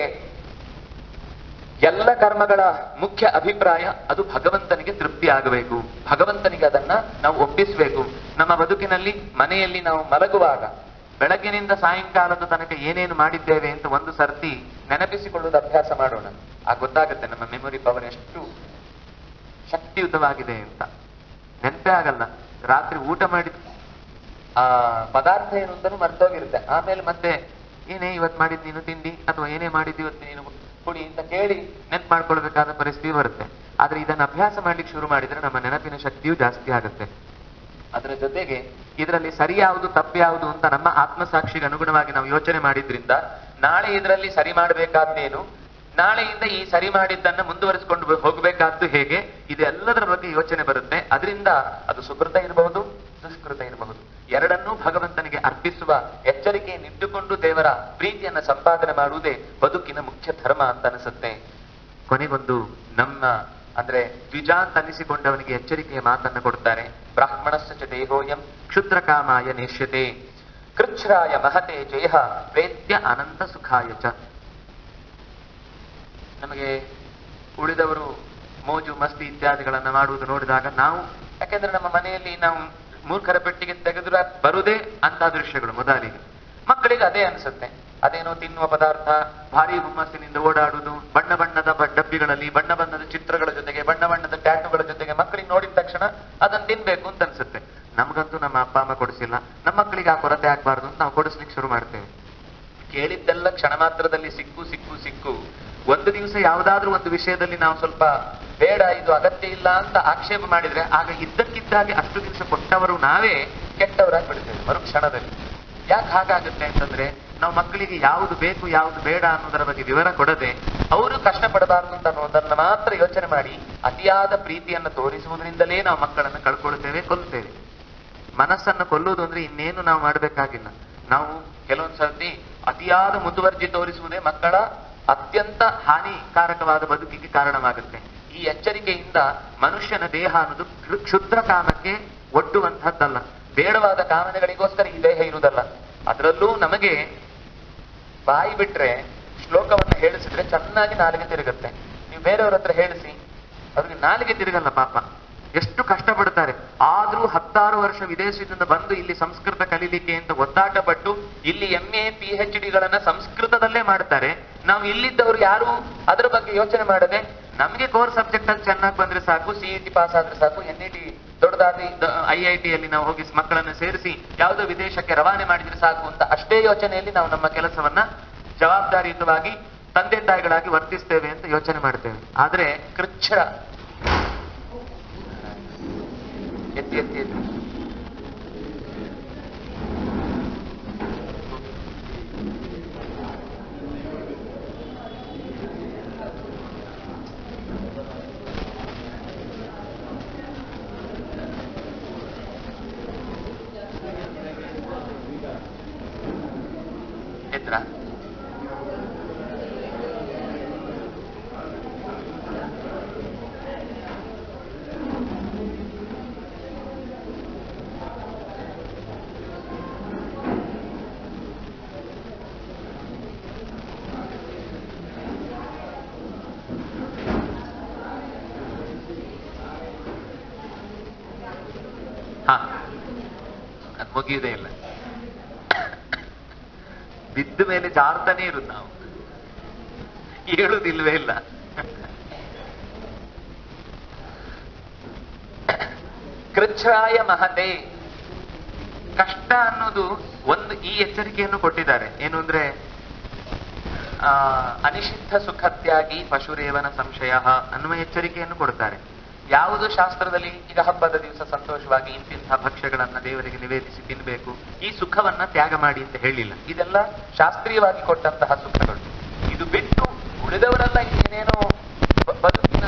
ಎಲ್ಲ ಕರ್ಮಗಳ ಮುಖ್ಯ ಅಭಿಪ್ರಾಯ ಅದು ಭಗವಂತನಿಗೆ ತೃಪ್ತಿ ಆಗಬೇಕು ಭಗವಂತನಿಗೆ ಅದನ್ನ ನಾವು ಒಪ್ಪಿಸಬೇಕು ನಮ್ಮ ಬದುಕಿನಲ್ಲಿ ಮನೆಯಲ್ಲಿ ನಾವು ಮಲಗುವಾಗ ಬೆಳಗ್ಗಿನಿಂದ ಸಾಯಂಕಾಲದ ತನಕ ಏನೇನು ಮಾಡಿದ್ದೇವೆ ಅಂತ ಒಂದು ಸರ್ತಿ ನೆನಪಿಸಿಕೊಳ್ಳುವುದು ಅಭ್ಯಾಸ ಮಾಡೋಣ ಆಗ ಗೊತ್ತಾಗುತ್ತೆ ನಮ್ಮ ಮೆಮೊರಿ ಪವರ್ ಎಷ್ಟು ಶಕ್ತಿಯುತವಾಗಿದೆ ಅಂತ ನೆನಪೇ ಆಗಲ್ಲ ರಾತ್ರಿ ಊಟ ಮಾಡಿ ಆ ಪದಾರ್ಥ ಏನು ಅಂತಲೂ ಮರ್ತೋಗಿರುತ್ತೆ ಆಮೇಲೆ ಮತ್ತೆ ಏನೇ ಇವತ್ತು ಮಾಡಿದ್ ನೀನು ತಿಂಡಿ ಅಥವಾ ಏನೇ ಮಾಡಿದ್ದು ಇವತ್ತು ನೀನು ಕುಡಿ ಅಂತ ಕೇಳಿ ನೆನ್ಪು ಮಾಡ್ಕೊಳ್ಬೇಕಾದ ಪರಿಸ್ಥಿತಿ ಬರುತ್ತೆ ಆದ್ರೆ ಇದನ್ನ ಅಭ್ಯಾಸ ಮಾಡ್ಲಿಕ್ಕೆ ಶುರು ಮಾಡಿದ್ರೆ ನಮ್ಮ ನೆನಪಿನ ಶಕ್ತಿಯು ಜಾಸ್ತಿ ಆಗುತ್ತೆ ಅದರ ಜೊತೆಗೆ ಇದರಲ್ಲಿ ಸರಿ ಯಾವುದು ತಪ್ಪು ಯಾವುದು ಅಂತ ನಮ್ಮ ಆತ್ಮಸಾಕ್ಷಿಗೆ ಅನುಗುಣವಾಗಿ ನಾವು ಯೋಚನೆ ಮಾಡಿದ್ರಿಂದ ನಾಳೆ ಇದರಲ್ಲಿ ಸರಿ ಮಾಡಬೇಕಾದ್ದೇನು ನಾಳೆಯಿಂದ ಈ ಸರಿ ಮಾಡಿದ್ದನ್ನ ಮುಂದುವರಿಸಿಕೊಂಡು ಬ- ಹೋಗ್ಬೇಕಾದ್ದು ಹೇಗೆ ಇದೆಲ್ಲದರ ಬಗ್ಗೆ ಯೋಚನೆ ಬರುತ್ತೆ ಅದರಿಂದ ಅದು ಸುಕೃತ ಇರಬಹುದು ದುಷ್ಕೃತ ಇರಬಹುದು ಎರಡನ್ನೂ ಭಗವಂತನಿಗೆ ಅರ್ಪಿಸುವ ಎಚ್ಚರಿಕೆಯನ್ನಿಟ್ಟುಕೊಂಡು ದೇವರ ಪ್ರೀತಿಯನ್ನ ಸಂಪಾದನೆ ಮಾಡುವುದೇ ಬದುಕಿನ ಮುಖ್ಯ ಧರ್ಮ ಅಂತ ಅನಿಸುತ್ತೆ ಕೊನೆಗೊಂದು ನಮ್ಮ ಅಂದ್ರೆ ದ್ವಿಜ ಅಂತ ಅನಿಸಿಕೊಂಡವನಿಗೆ ಎಚ್ಚರಿಕೆಯ ಮಾತನ್ನ ಕೊಡ್ತಾರೆ ಬ್ರಾಹ್ಮಣಸ್ಸ ಚ ದೇಹೋಯಂ ಕ್ಷುದ್ರ ಕಾಮಾಯ ನೇಷ್ಯತೆ ಕೃಚ್ಛ್ರಾಯ ಮಹತೆ ಜಯ ವೇದ್ಯ ಅನಂತ ಸುಖಾಯ ಚ ನಮಗೆ ಉಳಿದವರು ಮೋಜು ಮಸ್ತಿ ಇತ್ಯಾದಿಗಳನ್ನ ಮಾಡುವುದು ನೋಡಿದಾಗ ನಾವು ಯಾಕೆಂದ್ರೆ ನಮ್ಮ ಮನೆಯಲ್ಲಿ ನಾವು ಮೂರ್ಖರ ಪೆಟ್ಟಿಗೆ ತೆಗೆದ್ರೆ ಬರುದೇ ಅಂತ ದೃಶ್ಯಗಳು ಮೊದಲಿಗೆ ಮಕ್ಕಳಿಗೆ ಅದೇ ಅನ್ಸುತ್ತೆ ಅದೇನೋ ತಿನ್ನುವ ಪದಾರ್ಥ ಭಾರಿ ಹುಮ್ಮಸ್ಸಿನಿಂದ ಓಡಾಡುವುದು ಬಣ್ಣ ಬಣ್ಣದ ಬ- ಡಬ್ಬಿಗಳಲ್ಲಿ ಬಣ್ಣ ಬಣ್ಣದ ಚಿತ್ರಗಳ ಜೊತೆಗೆ ಬಣ್ಣ ಬಣ್ಣದ ಟ್ಯಾಟುಗಳ ಜೊತೆಗೆ ಮಕ್ಕಳಿಗೆ ನೋಡಿದ ತಕ್ಷಣ ಅದನ್ನ ತಿನ್ಬೇಕು ಅಂತ ಅನ್ಸುತ್ತೆ ನಮಗಂತೂ ನಮ್ಮ ಅಪ್ಪ ಅಮ್ಮ ಕೊಡಿಸಿಲ್ಲ ನಮ್ಮ ಮಕ್ಕಳಿಗೆ ಆ ಕೊರತೆ ಆಗ್ಬಾರ್ದು ಅಂತ ನಾವು ಕೊಡಿಸ್ಲಿಕ್ಕೆ ಶುರು ಮಾಡ್ತೇವೆ ಕೇಳಿದ್ದೆಲ್ಲ ಕ್ಷಣ ಮಾತ್ರದಲ್ಲಿ ಸಿಕ್ಕು ಸಿಕ್ಕು ಸಿಕ್ಕು ಒಂದು ದಿವಸ ಯಾವುದಾದ್ರೂ ಒಂದು ವಿಷಯದಲ್ಲಿ ನಾವು ಸ್ವಲ್ಪ ಬೇಡ ಇದು ಅಗತ್ಯ ಇಲ್ಲ ಅಂತ ಆಕ್ಷೇಪ ಮಾಡಿದ್ರೆ ಆಗ ಇದ್ದಕ್ಕಿದ್ದಾಗೆ ಅಷ್ಟು ದಿವಸ ಕೊಟ್ಟವರು ನಾವೇ ಕೆಟ್ಟವರಾಗಿ ಬಿಡ್ತೇವೆ ಮರುಕ್ಷಣದಲ್ಲಿ ಯಾಕೆ ಹಾಗಾಗುತ್ತೆ ಅಂತಂದ್ರೆ ನಾವು ಮಕ್ಕಳಿಗೆ ಯಾವುದು ಬೇಕು ಯಾವುದು ಬೇಡ ಅನ್ನೋದರ ಬಗ್ಗೆ ವಿವರ ಕೊಡದೆ ಅವರು ಕಷ್ಟಪಡಬಾರದು ಅಂತ ಅನ್ನೋದನ್ನ ಮಾತ್ರ ಯೋಚನೆ ಮಾಡಿ ಅತಿಯಾದ ಪ್ರೀತಿಯನ್ನು ತೋರಿಸುವುದರಿಂದಲೇ ನಾವು ಮಕ್ಕಳನ್ನು ಕಳ್ಕೊಳ್ತೇವೆ ಕೊಲ್ತೇವೆ ಮನಸ್ಸನ್ನು ಕೊಲ್ಲುವುದು ಅಂದ್ರೆ ಇನ್ನೇನು ನಾವು ಮಾಡಬೇಕಾಗಿಲ್ಲ ನಾವು ಕೆಲವೊಂದು ಸರ್ತಿ ಅತಿಯಾದ ಮುತುವರ್ಜಿ ತೋರಿಸುವುದೇ ಮಕ್ಕಳ ಅತ್ಯಂತ ಹಾನಿಕಾರಕವಾದ ಬದುಕಿಗೆ ಕಾರಣವಾಗುತ್ತೆ ಈ ಎಚ್ಚರಿಕೆಯಿಂದ ಮನುಷ್ಯನ ದೇಹ ಅನ್ನೋದು ಕ್ಷು- ಕ್ಷುದ್ರ ಕಾಮಕ್ಕೆ ಒಡ್ಡುವಂತಹದ್ದಲ್ಲ ಬೇಡವಾದ ಕಾಮನೆಗಳಿಗೋಸ್ಕರ ಈ ದೇಹ ಇರುವುದಲ್ಲ ಅದರಲ್ಲೂ ನಮಗೆ ಬಾಯಿ ಬಿಟ್ರೆ ಶ್ಲೋಕವನ್ನು ಹೇಳಿಸಿದ್ರೆ ಚೆನ್ನಾಗಿ ನಾಲಿಗೆ ತಿರುಗುತ್ತೆ ನೀವು ಬೇರೆಯವ್ರ ಹತ್ರ ಹೇಳಿಸಿ ಅವ್ರಿಗೆ ನಾಲಿಗೆ ತಿರುಗಲ್ಲ ಪಾಪ ಎಷ್ಟು ಕಷ್ಟಪಡ್ತಾರೆ ಆದ್ರೂ ಹತ್ತಾರು ವರ್ಷ ವಿದೇಶದಿಂದ ಬಂದು ಇಲ್ಲಿ ಸಂಸ್ಕೃತ ಕಲೀಲಿಕ್ಕೆ ಅಂತ ಒತ್ತಾಟ ಪಟ್ಟು ಇಲ್ಲಿ ಎಂ ಎ ಪಿ ಎಚ್ ಡಿಗಳನ್ನ ಸಂಸ್ಕೃತದಲ್ಲೇ ಮಾಡ್ತಾರೆ ನಾವು ಇಲ್ಲಿದ್ದವರು ಯಾರು ಅದರ ಬಗ್ಗೆ ಯೋಚನೆ ಮಾಡದೆ ನಮಗೆ ಕೋರ್ ಸಬ್ಜೆಕ್ಟ್ ಅಲ್ಲಿ ಚೆನ್ನಾಗಿ ಬಂದ್ರೆ ಸಾಕು ಸಿ ಟಿ ಪಾಸ್ ಆದ್ರೆ ಸಾಕು ಎನ್ ಇ ಟಿ ದೊಡ್ಡದಾಗಿ ಐ ಐ ಟಿ ಅಲ್ಲಿ ನಾವು ಹೋಗಿ ಮಕ್ಕಳನ್ನ ಸೇರಿಸಿ ಯಾವುದೋ ವಿದೇಶಕ್ಕೆ ರವಾನೆ ಮಾಡಿದ್ರೆ ಸಾಕು ಅಂತ ಅಷ್ಟೇ ಯೋಚನೆಯಲ್ಲಿ ನಾವು ನಮ್ಮ ಕೆಲಸವನ್ನ ಜವಾಬ್ದಾರಿಯುತವಾಗಿ ತಂದೆ ತಾಯಿಗಳಾಗಿ ವರ್ತಿಸ್ತೇವೆ ಅಂತ ಯೋಚನೆ ಮಾಡ್ತೇವೆ ಆದ್ರೆ ಕೃಚ್ಛ ಎತ್ತಿ ಎತ್ತಿ ಎತ್ತಿ ಎದ್ರ ಹಾ ಅದು ಮುಗಿಯುವುದೇ ಇಲ್ಲ ಬಿದ್ದ ಮೇಲೆ ಜಾರ್ತಾನೆ ಇರುದು ನಾವು ಹೇಳುದಿಲ್ವೇ ಇಲ್ಲ ಕೃಚ್ಛಾಯ ಮಹತೆ ಕಷ್ಟ ಅನ್ನೋದು ಒಂದು ಈ ಎಚ್ಚರಿಕೆಯನ್ನು ಕೊಟ್ಟಿದ್ದಾರೆ ಏನು ಅಂದ್ರೆ ಆ ಅನಿಷಿದ್ಧ ಸುಖತ್ಯಾಗಿ ಪಶುರೇವನ ಸಂಶಯ ಅನ್ನುವ ಎಚ್ಚರಿಕೆಯನ್ನು ಕೊಡ್ತಾರೆ ಯಾವುದು ಶಾಸ್ತ್ರದಲ್ಲಿ ಈಗ ಹಬ್ಬದ ದಿವಸ ಸಂತೋಷವಾಗಿ ಇಂತಿಂಥ ಭಕ್ಷ್ಯಗಳನ್ನ ದೇವರಿಗೆ ನಿವೇದಿಸಿ ತಿನ್ಬೇಕು ಈ ಸುಖವನ್ನ ತ್ಯಾಗ ಮಾಡಿ ಅಂತ ಹೇಳಿಲ್ಲ ಇದೆಲ್ಲ ಶಾಸ್ತ್ರೀಯವಾಗಿ ಕೊಟ್ಟಂತಹ ಸುಖಗಳು ಇದು ಬಿಟ್ಟು ಉಳಿದವರೆಲ್ಲ ಏನೇನೋ ಬ- ಬದುಕಿನ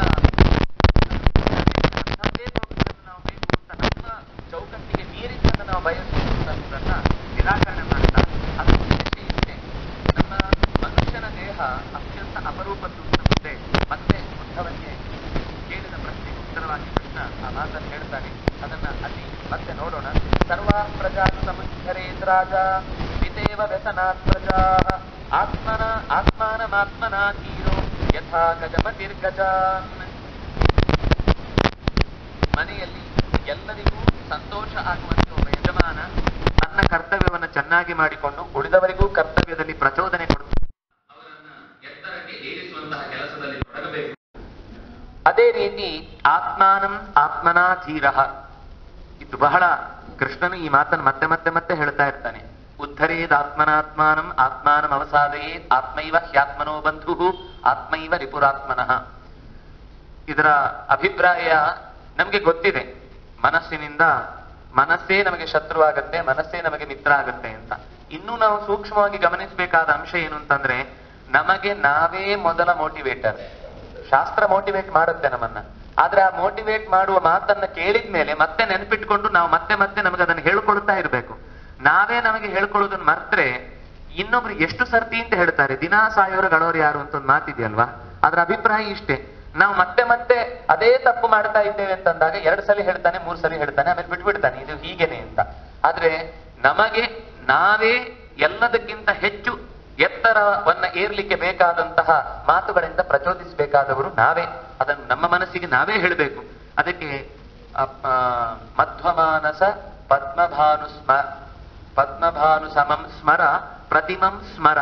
ನಮ್ಮದೇ ಲೋಕವನ್ನು ನಾವು ಬೇಕು ಅಂತ ನಮ್ಮ ಚೌಕಟ್ಟಿಗೆ ಮೀರಿದ್ದನ್ನು ನಾವು ಬಯಸುವುದನ್ನ ನಿರಾಕರಣೆ ಮಾಡ್ತಾ ಅದರ ಉದ್ದೇಶ ಇಷ್ಟೇ ನಮ್ಮ ಮನುಷ್ಯನ ದೇಹ ಅತ್ಯಂತ ಅಪರೂಪದ್ದು ಅಂತ ಮುಂದೆ ಮತ್ತೆ ಬುದ್ಧವನ್ನೇ ಕೇಳಿದ ಪ್ರಶ್ನೆಗೆ ಉತ್ತರವಾಗಿ ಕೃಷ್ಣ ಆ ಮಾತನ್ನು ಹೇಳ್ತಾನೆ ಅದನ್ನ ಅಲ್ಲಿ ಮತ್ತೆ ನೋಡೋಣ ಸರ್ವಾ ಪ್ರಜಾ ಸಮುದ್ಧರೇಂದ್ರಾಜ ಪಿತೇವ ವ್ಯಸನಾತ್ ಪ್ರಜಾ ಆತ್ಮನ ಆತ್ಮಾನಮಾತ್ಮನಾ ತೀರೋ ಯಥಾ ಗಜಮತಿರ್ಗಜಾನ್ ಮನೆಯಲ್ಲಿ ಎಲ್ಲರಿಗೂ ಸಂತೋಷ ಆಗುವಂತೆ ಒಬ್ಬ ಯಜಮಾನ ತನ್ನ ಕರ್ತವ್ಯವನ್ನು ಚೆನ್ನಾಗಿ ಮಾಡಿಕೊಂಡು ಉಳಿದವರಿಗೂ ಕರ್ತವ್ಯದಲ್ಲಿ ಪ್ರಚೋದನೆ ಕೊಡುತ್ತ ಅವರನ್ನ ಎತ್ತರಕ್ಕೆ ಏರಿಸುವಂತಹ ಕೆಲಸದಲ್ಲಿ ತೊಡಗಬೇಕು ಅದೇ ರೀತಿ ಆತ್ಮಾನಂ ಆತ್ಮನಾ ಧೀರ ಇದು ಬಹಳ ಕೃಷ್ಣನು ಈ ಮಾತನ್ನು ಮತ್ತೆ ಮತ್ತೆ ಮತ್ತೆ ಹೇಳ್ತಾ ಇರ್ತಾನೆ ಉದ್ಧರೇದ್ ಆತ್ಮನಾತ್ಮಾನಂ ಆತ್ಮಾನಂ ಅವಸಾದಯೇತ್ ಆತ್ಮೈವ ಹ್ಯಾತ್ಮನೋ ಬಂಧು ಆತ್ಮೈವ ರಿಪುರಾತ್ಮನಃ ಇದರ ಅಭಿಪ್ರಾಯ ನಮಗೆ ಗೊತ್ತಿದೆ ಮನಸ್ಸಿನಿಂದ ಮನಸ್ಸೇ ನಮಗೆ ಶತ್ರುವಾಗತ್ತೆ ಮನಸ್ಸೇ ನಮಗೆ ಮಿತ್ರ ಆಗತ್ತೆ ಅಂತ ಇನ್ನೂ ನಾವು ಸೂಕ್ಷ್ಮವಾಗಿ ಗಮನಿಸಬೇಕಾದ ಅಂಶ ಏನು ಅಂತಂದ್ರೆ ನಮಗೆ ನಾವೇ ಮೊದಲ ಮೋಟಿವೇಟರ್ ಶಾಸ್ತ್ರ ಮೋಟಿವೇಟ್ ಮಾಡುತ್ತೆ ನಮ್ಮನ್ನ ಆದ್ರೆ ಆ ಮೋಟಿವೇಟ್ ಮಾಡುವ ಮಾತನ್ನ ಕೇಳಿದ ಮೇಲೆ ಮತ್ತೆ ನೆನಪಿಟ್ಕೊಂಡು ನಾವು ಮತ್ತೆ ಮತ್ತೆ ನಮಗೆ ಅದನ್ನು ಹೇಳ್ಕೊಳ್ತಾ ಇರ್ಬೇಕು ನಾವೇ ನಮಗೆ ಹೇಳ್ಕೊಳ್ಳೋದನ್ನ ಮರ್ತ್ರೆ ಇನ್ನೊಬ್ರು ಎಷ್ಟು ಸರ್ತಿ ಅಂತ ಹೇಳ್ತಾರೆ ದಿನಾ ಸಾಯೋರು ಗಳೋರು ಯಾರು ಅಂತ ಒಂದು ಮಾತಿದೆಯಲ್ವಾ ಅದ್ರ ಅಭಿಪ್ರಾಯ ಇಷ್ಟೇ ನಾವು ಮತ್ತೆ ಮತ್ತೆ ಅದೇ ತಪ್ಪು ಮಾಡ್ತಾ ಇದ್ದೇವೆ ಅಂತಂದಾಗ ಎರಡ್ ಸಲ ಹೇಳ್ತಾನೆ ಮೂರ್ ಸಲ ಹೇಳ್ತಾನೆ ಆಮೇಲೆ ಬಿಟ್ಬಿಡ್ತಾನೆ ಇದು ಹೀಗೇನೆ ಅಂತ ಆದ್ರೆ ನಮಗೆ ನಾವೇ ಎಲ್ಲದಕ್ಕಿಂತ ಹೆಚ್ಚು ಎತ್ತರವನ್ನ ಏರ್ಲಿಕ್ಕೆ ಬೇಕಾದಂತಹ ಮಾತುಗಳಿಂದ ಪ್ರಚೋದಿಸಬೇಕಾದವರು ನಾವೇ ಅದನ್ನು ನಮ್ಮ ಮನಸ್ಸಿಗೆ ನಾವೇ ಹೇಳಬೇಕು ಅದಕ್ಕೆ ಅಪ್- ಆ, ಮಧ್ವಮಾನಸ ಪದ್ಮಭಾನು ಸ್ಮ ಪದ್ಮಭಾನು ಸಮಂ ಸ್ಮರ ಪ್ರತಿಮಂ ಸ್ಮರ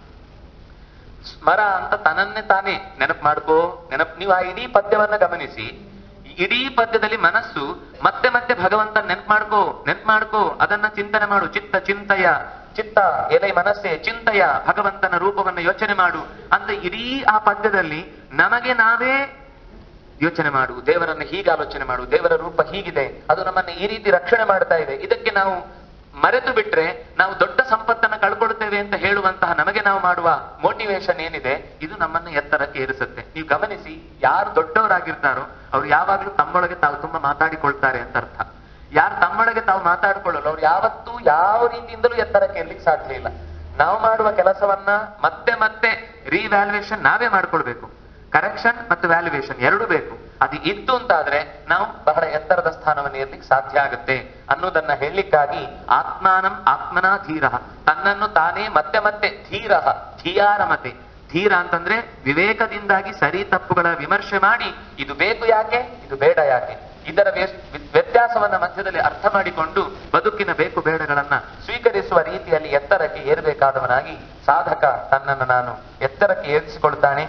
ಸ್ಮರ ಅಂತ ತನ್ನನ್ನೇ ತಾನೇ ನೆನಪು ಮಾಡ್ಕೋ ನೆನಪು ನೀವು ಆ ಇಡೀ ಪದ್ಯವನ್ನ ಗಮನಿಸಿ ಇಡೀ ಪದ್ಯದಲ್ಲಿ ಮನಸ್ಸು ಮತ್ತೆ ಮತ್ತೆ ಭಗವಂತ ನೆನ್ಪು ಮಾಡ್ಕೋ ನೆನ್ಪು ಮಾಡ್ಕೋ ಅದನ್ನ ಚಿಂತನೆ ಮಾಡು ಚಿತ್ತ ಚಿಂತಯ ಚಿತ್ತ ಎಲೆ ಮನಸ್ಸೆ ಚಿಂತಯ ಭಗವಂತನ ರೂಪವನ್ನು ಯೋಚನೆ ಮಾಡು ಅಂತ ಇಡೀ ಆ ಪದ್ಯದಲ್ಲಿ ನಮಗೆ ನಾವೇ ಯೋಚನೆ ಮಾಡು ದೇವರನ್ನು ಹೀಗೆ ಆಲೋಚನೆ ಮಾಡು ದೇವರ ರೂಪ ಹೀಗಿದೆ ಅದು ನಮ್ಮನ್ನು ಈ ರೀತಿ ರಕ್ಷಣೆ ಮಾಡ್ತಾ ಇದೆ ಇದಕ್ಕೆ ನಾವು ಮರೆತು ಬಿಟ್ರೆ ನಾವು ದೊಡ್ಡ ಸಂಪತ್ತನ್ನು ಕಳ್ಕೊಳ್ತೇವೆ ಅಂತ ಹೇಳುವಂತಹ ನಮಗೆ ನಾವು ಮಾಡುವ ಮೋಟಿವೇಶನ್ ಏನಿದೆ ಇದು ನಮ್ಮನ್ನ ಎತ್ತರಕ್ಕೆ ಏರಿಸುತ್ತೆ ನೀವು ಗಮನಿಸಿ ಯಾರು ದೊಡ್ಡವರಾಗಿರ್ತಾರೋ ಅವ್ರು ಯಾವಾಗಲೂ ತಮ್ಮೊಳಗೆ ತಾವು ತುಂಬಾ ಮಾತಾಡಿಕೊಳ್ತಾರೆ ಅಂತ ಅರ್ಥ ಯಾರು ತಮ್ಮೊಳಗೆ ತಾವು ಮಾತಾಡಿಕೊಳ್ಳಲು ಅವ್ರು ಯಾವತ್ತೂ ಯಾವ ರೀತಿಯಿಂದಲೂ ಎತ್ತರಕ್ಕೆ ಏರ್ಲಿಕ್ಕೆ ಸಾಧ್ಯ ಇಲ್ಲ ನಾವು ಮಾಡುವ ಕೆಲಸವನ್ನ ಮತ್ತೆ ಮತ್ತೆ ರಿವ್ಯಾಲ್ಯೂಯೇಷನ್ ನಾವೇ ಮಾಡ್ಕೊಳ್ಬೇಕು ಕರೆಕ್ಷನ್ ಮತ್ತು ವ್ಯಾಲ್ಯೂಯೇಷನ್ ಎರಡೂ ಬೇಕು ಅದು ಇತ್ತು ಅಂತಾದ್ರೆ ನಾವು ಬಹಳ ಎತ್ತರದ ಸ್ಥಾನವನ್ನು ಏರ್ಲಿಕ್ಕೆ ಸಾಧ್ಯ ಆಗುತ್ತೆ ಅನ್ನೋದನ್ನ ಹೇಳಲಿಕ್ಕಾಗಿ ಆತ್ಮಾನಂ ಆತ್ಮನ ಧೀರ ತನ್ನನ್ನು ತಾನೇ ಮತ್ತೆ ಮತ್ತೆ ಧೀರ ಧೀಯಾರಮತೆ ಧೀರ ಅಂತಂದ್ರೆ ವಿವೇಕದಿಂದಾಗಿ ಸರಿ ತಪ್ಪುಗಳ ವಿಮರ್ಶೆ ಮಾಡಿ ಇದು ಬೇಕು ಯಾಕೆ ಇದು ಬೇಡ ಯಾಕೆ ಇದರ ವ್ಯ- ವ್ಯತ್ಯಾಸವನ್ನ ಮಧ್ಯದಲ್ಲಿ ಅರ್ಥ ಮಾಡಿಕೊಂಡು ಬದುಕಿನ ಬೇಕು ಬೇಡಗಳನ್ನ ಸ್ವೀಕರಿಸುವ ರೀತಿಯಲ್ಲಿ ಎತ್ತರಕ್ಕೆ ಏರಬೇಕಾದವನಾಗಿ ಸಾಧಕ ತನ್ನನ್ನು ನಾನು ಎತ್ತರಕ್ಕೆ ಏರಿಸಿಕೊಳ್ತಾನೆ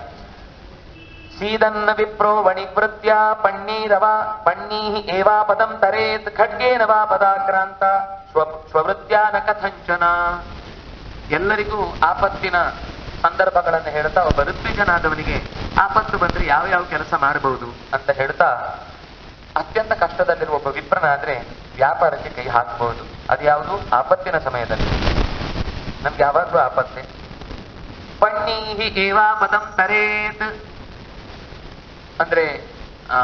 ಸೀದನ್ನ ವಿಪ್ರೋ ವಣಿವೃತ್ಯ ಪಣ್ಣೀರವ ಪಣ್ಣೀಹಿ ಏವಾ ಪದಂ ತರೇತ್ ಖಡ್ಗೇನ ವಾ ಪದಾಕ್ರಾಂತ ಸ್ವ ಸ್ವವೃತ್ಯ ನ ಕಥಂಚನ ಎಲ್ಲರಿಗೂ ಆಪತ್ತಿನ ಸಂದರ್ಭಗಳನ್ನು ಹೇಳ್ತಾ ಒಬ್ಬ ಋತ್ವಿಜನಾದವನಿಗೆ ಆಪತ್ತು ಬಂದ್ರೆ ಯಾವ ಯಾವ ಕೆಲಸ ಮಾಡಬಹುದು ಅಂತ ಹೇಳ್ತಾ ಅತ್ಯಂತ ಕಷ್ಟದಲ್ಲಿರುವ ಒಬ್ಬ ವಿಪ್ರನಾದ್ರೆ ವ್ಯಾಪಾರಕ್ಕೆ ಕೈ ಹಾಕಬಹುದು ಅದು ಯಾವುದು ಆಪತ್ತಿನ ಸಮಯದಲ್ಲಿ ನಮ್ಗೆ ಯಾವಾಗ್ಲೂ ಆಪತ್ತೆ ಪಣ್ಣೀಹಿ ಏವಾ ಪದಂ ತರೇತ್ ಅಂದ್ರೆ ಆ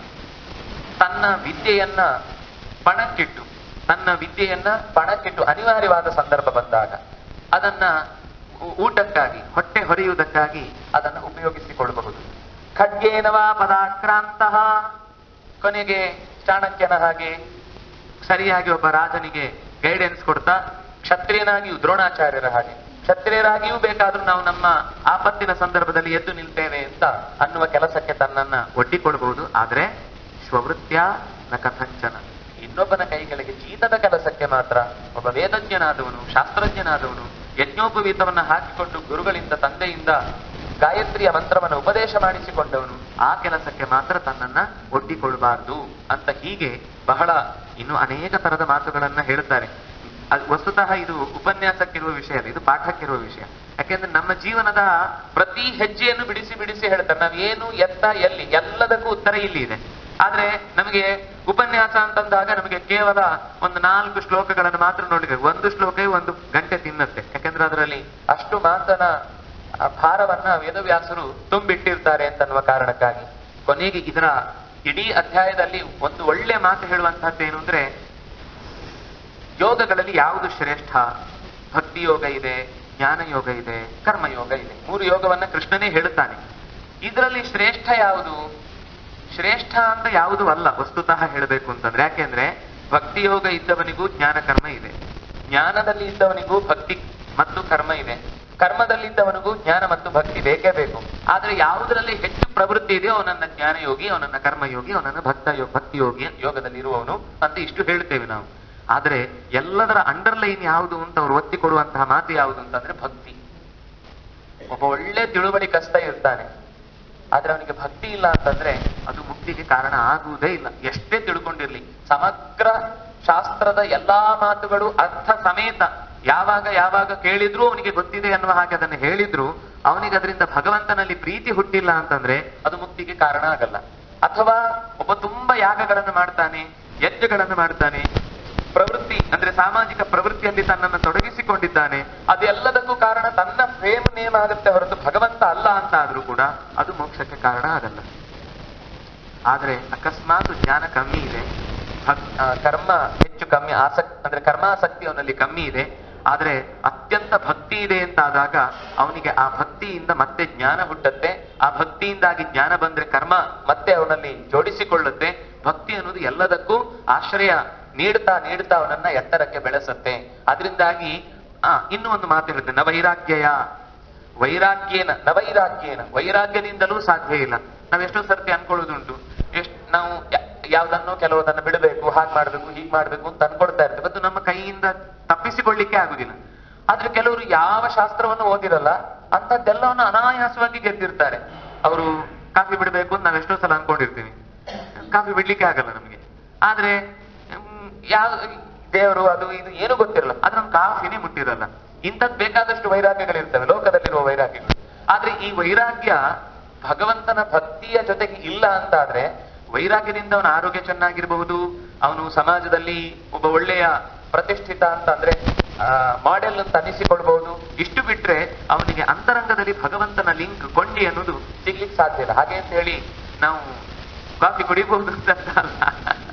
ತನ್ನ ವಿದ್ಯೆಯನ್ನ ಪಣಕ್ಕಿಟ್ಟು ತನ್ನ ವಿದ್ಯೆಯನ್ನ ಪಣಕ್ಕಿಟ್ಟು ಅನಿವಾರ್ಯವಾದ ಸಂದರ್ಭ ಬಂದಾಗ ಅದನ್ನ ಊ- ಊಟಕ್ಕಾಗಿ ಹೊಟ್ಟೆ ಹೊರೆಯುವುದಕ್ಕಾಗಿ ಅದನ್ನು ಉಪಯೋಗಿಸಿಕೊಳ್ಳಬಹುದು ಖಡ್ಗೇನವಾ ಪದಾಕ್ರಾಂತಹ ಕೊನೆಗೆ ಚಾಣಕ್ಯನ ಹಾಗೆ ಸರಿಯಾಗಿ ಒಬ್ಬ ರಾಜನಿಗೆ ಗೈಡೆನ್ಸ್ ಕೊಡ್ತಾ ಕ್ಷತ್ರಿಯನಾಗಿಯೂ ದ್ರೋಣಾಚಾರ್ಯರ ಹಾಗೆ ಕ್ಷತ್ರಿಯರಾಗಿಯೂ ಬೇಕಾದ್ರೂ ನಾವು ನಮ್ಮ ಆಪತ್ತಿನ ಸಂದರ್ಭದಲ್ಲಿ ಎದ್ದು ನಿಲ್ತೇವೆ ಅಂತ ಅನ್ನುವ ಕೆಲಸಕ್ಕೆ ತನ್ನನ್ನ ಒಡ್ಡಿಕೊಳ್ಬಹುದು ಆದ್ರೆ ಸ್ವವೃತ್ಯ ನ ಕಥಂಚನ ಇನ್ನೊಬ್ಬನ ಕೈಗಳಿಗೆ ಜೀತದ ಕೆಲಸಕ್ಕೆ ಮಾತ್ರ ಒಬ್ಬ ವೇದಜ್ಞನಾದವನು ಶಾಸ್ತ್ರಜ್ಞನಾದವನು ಯಜ್ಞೋಪವೀತವನ್ನ ಹಾಕಿಕೊಂಡು ಗುರುಗಳಿಂದ ತಂದೆಯಿಂದ ಗಾಯತ್ರಿಯ ಮಂತ್ರವನ್ನು ಉಪದೇಶ ಮಾಡಿಸಿಕೊಂಡವನು ಆ ಕೆಲಸಕ್ಕೆ ಮಾತ್ರ ತನ್ನನ್ನ ಒಡ್ಡಿಕೊಳ್ಬಾರ್ದು ಅಂತ ಹೀಗೆ ಬಹಳ ಇನ್ನು ಅನೇಕ ತರದ ಮಾತುಗಳನ್ನ ಹೇಳ್ತಾರೆ ಅದು ವಸ್ತುತಃ ಇದು ಉಪನ್ಯಾಸಕ್ಕಿರುವ ವಿಷಯ ಅಲ್ಲ ಇದು ಪಾಠಕ್ಕಿರುವ ವಿಷಯ ಯಾಕೆಂದ್ರೆ ನಮ್ಮ ಜೀವನದ ಪ್ರತಿ ಹೆಜ್ಜೆಯನ್ನು ಬಿಡಿಸಿ ಬಿಡಿಸಿ ಹೇಳ್ತಾರೆ ನಾವು ಏನು ಎತ್ತ ಎಲ್ಲಿ ಎಲ್ಲದಕ್ಕೂ ಉತ್ತರ ಇಲ್ಲಿ ಇದೆ ಆದ್ರೆ ನಮಗೆ ಉಪನ್ಯಾಸ ಅಂತಂದಾಗ ನಮಗೆ ಕೇವಲ ಒಂದು ನಾಲ್ಕು ಶ್ಲೋಕಗಳನ್ನು ಮಾತ್ರ ನೋಡಿದ್ರೆ ಒಂದು ಶ್ಲೋಕವೇ ಒಂದು ಗಂಟೆ ತಿನ್ನುತ್ತೆ ಯಾಕೆಂದ್ರೆ ಅದರಲ್ಲಿ ಅಷ್ಟು ಮಾತನ ಆ ಭಾರವನ್ನ ವೇದವ್ಯಾಸರು ತುಂಬಿಟ್ಟಿರ್ತಾರೆ ಅಂತನ್ನುವ ಕಾರಣಕ್ಕಾಗಿ ಕೊನೆಗೆ ಇದರ ಇಡೀ ಅಧ್ಯಾಯದಲ್ಲಿ ಒಂದು ಒಳ್ಳೆ ಮಾತು ಹೇಳುವಂತಹದ್ದು ಏನು ಅಂದ್ರೆ ಯೋಗಗಳಲ್ಲಿ ಯಾವುದು ಶ್ರೇಷ್ಠ ಭಕ್ತಿ ಯೋಗ ಇದೆ ಜ್ಞಾನ ಯೋಗ ಇದೆ ಕರ್ಮಯೋಗ ಇದೆ ಮೂರು ಯೋಗವನ್ನ ಕೃಷ್ಣನೇ ಹೇಳುತ್ತಾನೆ ಇದರಲ್ಲಿ ಶ್ರೇಷ್ಠ ಯಾವುದು ಶ್ರೇಷ್ಠ ಅಂತ ಯಾವುದು ಅಲ್ಲ ವಸ್ತುತಃ ಹೇಳಬೇಕು ಅಂತಂದ್ರೆ ಯಾಕೆಂದ್ರೆ ಭಕ್ತಿ ಯೋಗ ಇದ್ದವನಿಗೂ ಜ್ಞಾನ ಕರ್ಮ ಇದೆ ಜ್ಞಾನದಲ್ಲಿ ಇದ್ದವನಿಗೂ ಭಕ್ತಿ ಮತ್ತು ಕರ್ಮ ಇದೆ ಕರ್ಮದಲ್ಲಿ ಇದ್ದವನಿಗೂ ಜ್ಞಾನ ಮತ್ತು ಭಕ್ತಿ ಬೇಕೇ ಬೇಕು ಆದ್ರೆ ಯಾವುದರಲ್ಲಿ ಹೆಚ್ಚು ಪ್ರವೃತ್ತಿ ಇದೆಯೋ ಅವನನ್ನ ಜ್ಞಾನಯೋಗಿ ಅವನನ್ನ ಕರ್ಮಯೋಗಿ ಅವನನ್ನ ಭಕ್ತ ಯೋ- ಭಕ್ತಿ ಯೋಗಿ ಯೋಗದಲ್ಲಿ ಇರುವವನು ಅಂತ ಇಷ್ಟು ಹೇಳ್ತೇವೆ ನಾವು ಆದ್ರೆ ಎಲ್ಲದರ ಅಂಡರ್ಲೈನ್ ಯಾವುದು ಅಂತ ಅವ್ರು ಒತ್ತಿ ಕೊಡುವಂತಹ ಮಾತು ಯಾವುದು ಅಂತಂದ್ರೆ ಭಕ್ತಿ ಒಬ್ಬ ಒಳ್ಳೆ ತಿಳುವಳಿಕಸ್ತ ಇರ್ತಾನೆ ಆದ್ರೆ ಅವನಿಗೆ ಭಕ್ತಿ ಇಲ್ಲ ಅಂತಂದ್ರೆ ಅದು ಮುಕ್ತಿಗೆ ಕಾರಣ ಆಗುವುದೇ ಇಲ್ಲ ಎಷ್ಟೇ ತಿಳ್ಕೊಂಡಿರ್ಲಿ ಸಮಗ್ರ ಶಾಸ್ತ್ರದ ಎಲ್ಲಾ ಮಾತುಗಳು ಅರ್ಥ ಸಮೇತ ಯಾವಾಗ ಯಾವಾಗ ಕೇಳಿದ್ರು ಅವನಿಗೆ ಗೊತ್ತಿದೆ ಅನ್ನುವ ಹಾಗೆ ಅದನ್ನು ಹೇಳಿದ್ರು ಅವನಿಗೆ ಅದರಿಂದ ಭಗವಂತನಲ್ಲಿ ಪ್ರೀತಿ ಹುಟ್ಟಿಲ್ಲ ಅಂತಂದ್ರೆ ಅದು ಮುಕ್ತಿಗೆ ಕಾರಣ ಆಗಲ್ಲ ಅಥವಾ ಒಬ್ಬ ತುಂಬಾ ಯಾಗಗಳನ್ನು ಮಾಡ್ತಾನೆ ಯಜ್ಞಗಳನ್ನು ಮಾಡ್ತಾನೆ ಪ್ರವೃತ್ತಿ ಅಂದ್ರೆ ಸಾಮಾಜಿಕ ಪ್ರವೃತ್ತಿಯಲ್ಲಿ ತನ್ನನ್ನು ತೊಡಗಿಸಿಕೊಂಡಿದ್ದಾನೆ ಅದೆಲ್ಲದಕ್ಕೂ ಕಾರಣ ತನ್ನ ಪ್ರೇಮ ನೇಮ ಆಗುತ್ತೆ ಹೊರತು ಭಗವಂತ ಅಲ್ಲ ಅಂತ ಆದ್ರೂ ಕೂಡ ಅದು ಮೋಕ್ಷಕ್ಕೆ ಕಾರಣ ಆಗಲ್ಲ ಆದ್ರೆ ಅಕಸ್ಮಾತ್ ಜ್ಞಾನ ಕಮ್ಮಿ ಇದೆ ಭಕ್- ಆ, ಕರ್ಮ ಹೆಚ್ಚು ಕಮ್ಮಿ ಆಸಕ್ತಿ ಅಂದ್ರೆ ಕರ್ಮಾಸಕ್ತಿ ಅವನಲ್ಲಿ ಕಮ್ಮಿ ಇದೆ ಆದ್ರೆ ಅತ್ಯಂತ ಭಕ್ತಿ ಇದೆ ಅಂತಾದಾಗ ಅವನಿಗೆ ಆ ಭಕ್ತಿಯಿಂದ ಮತ್ತೆ ಜ್ಞಾನ ಹುಟ್ಟತ್ತೆ ಆ ಭಕ್ತಿಯಿಂದಾಗಿ ಜ್ಞಾನ ಬಂದ್ರೆ ಕರ್ಮ ಮತ್ತೆ ಅವನಲ್ಲಿ ಜೋಡಿಸಿಕೊಳ್ಳುತ್ತೆ ಭಕ್ತಿ ಅನ್ನೋದು ಎಲ್ಲದಕ್ಕೂ ಆಶ್ರಯ ನೀಡ್ತಾ ನೀಡ್ತಾ ಅವನನ್ನ ಎತ್ತರಕ್ಕೆ ಬೆಳೆಸುತ್ತೆ ಅದರಿಂದಾಗಿ ಆ ಇನ್ನು ಒಂದು ಮಾತು ಹೇಳುತ್ತೆ ನ ವೈರಾಗ್ಯಯ ವೈರಾಗ್ಯೇನ ನ ವೈರಾಗ್ಯೇನ ವೈರಾಗ್ಯದಿಂದಲೂ ಸಾಧ್ಯ ಇಲ್ಲ ನಾವೆಷ್ಟೋ ಸರ್ತಿ ಅನ್ಕೊಳ್ಳೋದುಂಟು ಎಷ್ಟ್ ನಾವು ಯಾ- ಯಾವ್ದನ್ನೋ ಕೆಲವುದನ್ನ ಬಿಡಬೇಕು ಹಾಗೆ ಮಾಡ್ಬೇಕು ಹೀಗ್ ಮಾಡ್ಬೇಕು ಅಂತ ಅನ್ಕೊಳ್ತಾ ಇರ್ತೇವೆ ಅದು ನಮ್ಮ ಕೈಯಿಂದ ತಪ್ಪಿಸಿಕೊಳ್ಳಿಕ್ಕೆ ಆಗುದಿಲ್ಲ ಆದ್ರೆ ಕೆಲವರು ಯಾವ ಶಾಸ್ತ್ರವನ್ನು ಓದಿರಲ್ಲ ಅಂತದ್ದೆಲ್ಲವನ್ನು ಅನಾಯಾಸವಾಗಿ ಗೆದ್ದಿರ್ತಾರೆ ಅವರು ಕಾಫಿ ಬಿಡಬೇಕು ಅಂತ ನಾವೆಷ್ಟೋ ಸಲ ಅನ್ಕೊಂಡಿರ್ತೀವಿ ಕಾಫಿ ಬಿಡ್ಲಿಕ್ಕೆ ಆಗಲ್ಲ ನಮ್ಗೆ ಆದ್ರೆ ಹ್ಮ್, ಯಾವ ದೇವರು ಅದು ಇದು ಏನು ಗೊತ್ತಿರಲ್ಲ ಆದ್ರೆ ನಮ್ ಕಾಫಿನೇ ಮುಟ್ಟಿರಲ್ಲ ಇಂಥದ್ ಬೇಕಾದಷ್ಟು ವೈರಾಗ್ಯಗಳಿರ್ತವೆ ಲೋಕದಲ್ಲಿರುವ ವೈರಾಗ್ಯಗಳು ಆದ್ರೆ ಈ ವೈರಾಗ್ಯ ಭಗವಂತನ ಭಕ್ತಿಯ ಜೊತೆಗೆ ಇಲ್ಲ ಅಂತಾದ್ರೆ ವೈರಾಗ್ಯದಿಂದ ಅವನ ಆರೋಗ್ಯ ಚೆನ್ನಾಗಿರಬಹುದು ಅವನು ಸಮಾಜದಲ್ಲಿ ಒಬ್ಬ ಒಳ್ಳೆಯ ಪ್ರತಿಷ್ಠಿತ ಅಂತ ಅಂದ್ರೆ ಮಾಡೆಲ್ ಅಂತ ಅನಿಸಿಕೊಳ್ಬಹುದು ಇಷ್ಟು ಬಿಟ್ರೆ ಅವನಿಗೆ ಅಂತರಂಗದಲ್ಲಿ ಭಗವಂತನ ಲಿಂಕ್ ಕೊಂಡಿ ಅನ್ನೋದು ಸಿಗ್ಲಿಕ್ಕೆ ಸಾಧ್ಯ ಇಲ್ಲ ಹಾಗೆ ಅಂತ ಹೇಳಿ ನಾವು ಕಾಫಿ ಕುಡಿಬಹುದು ಅಂತ ಅಲ್ಲ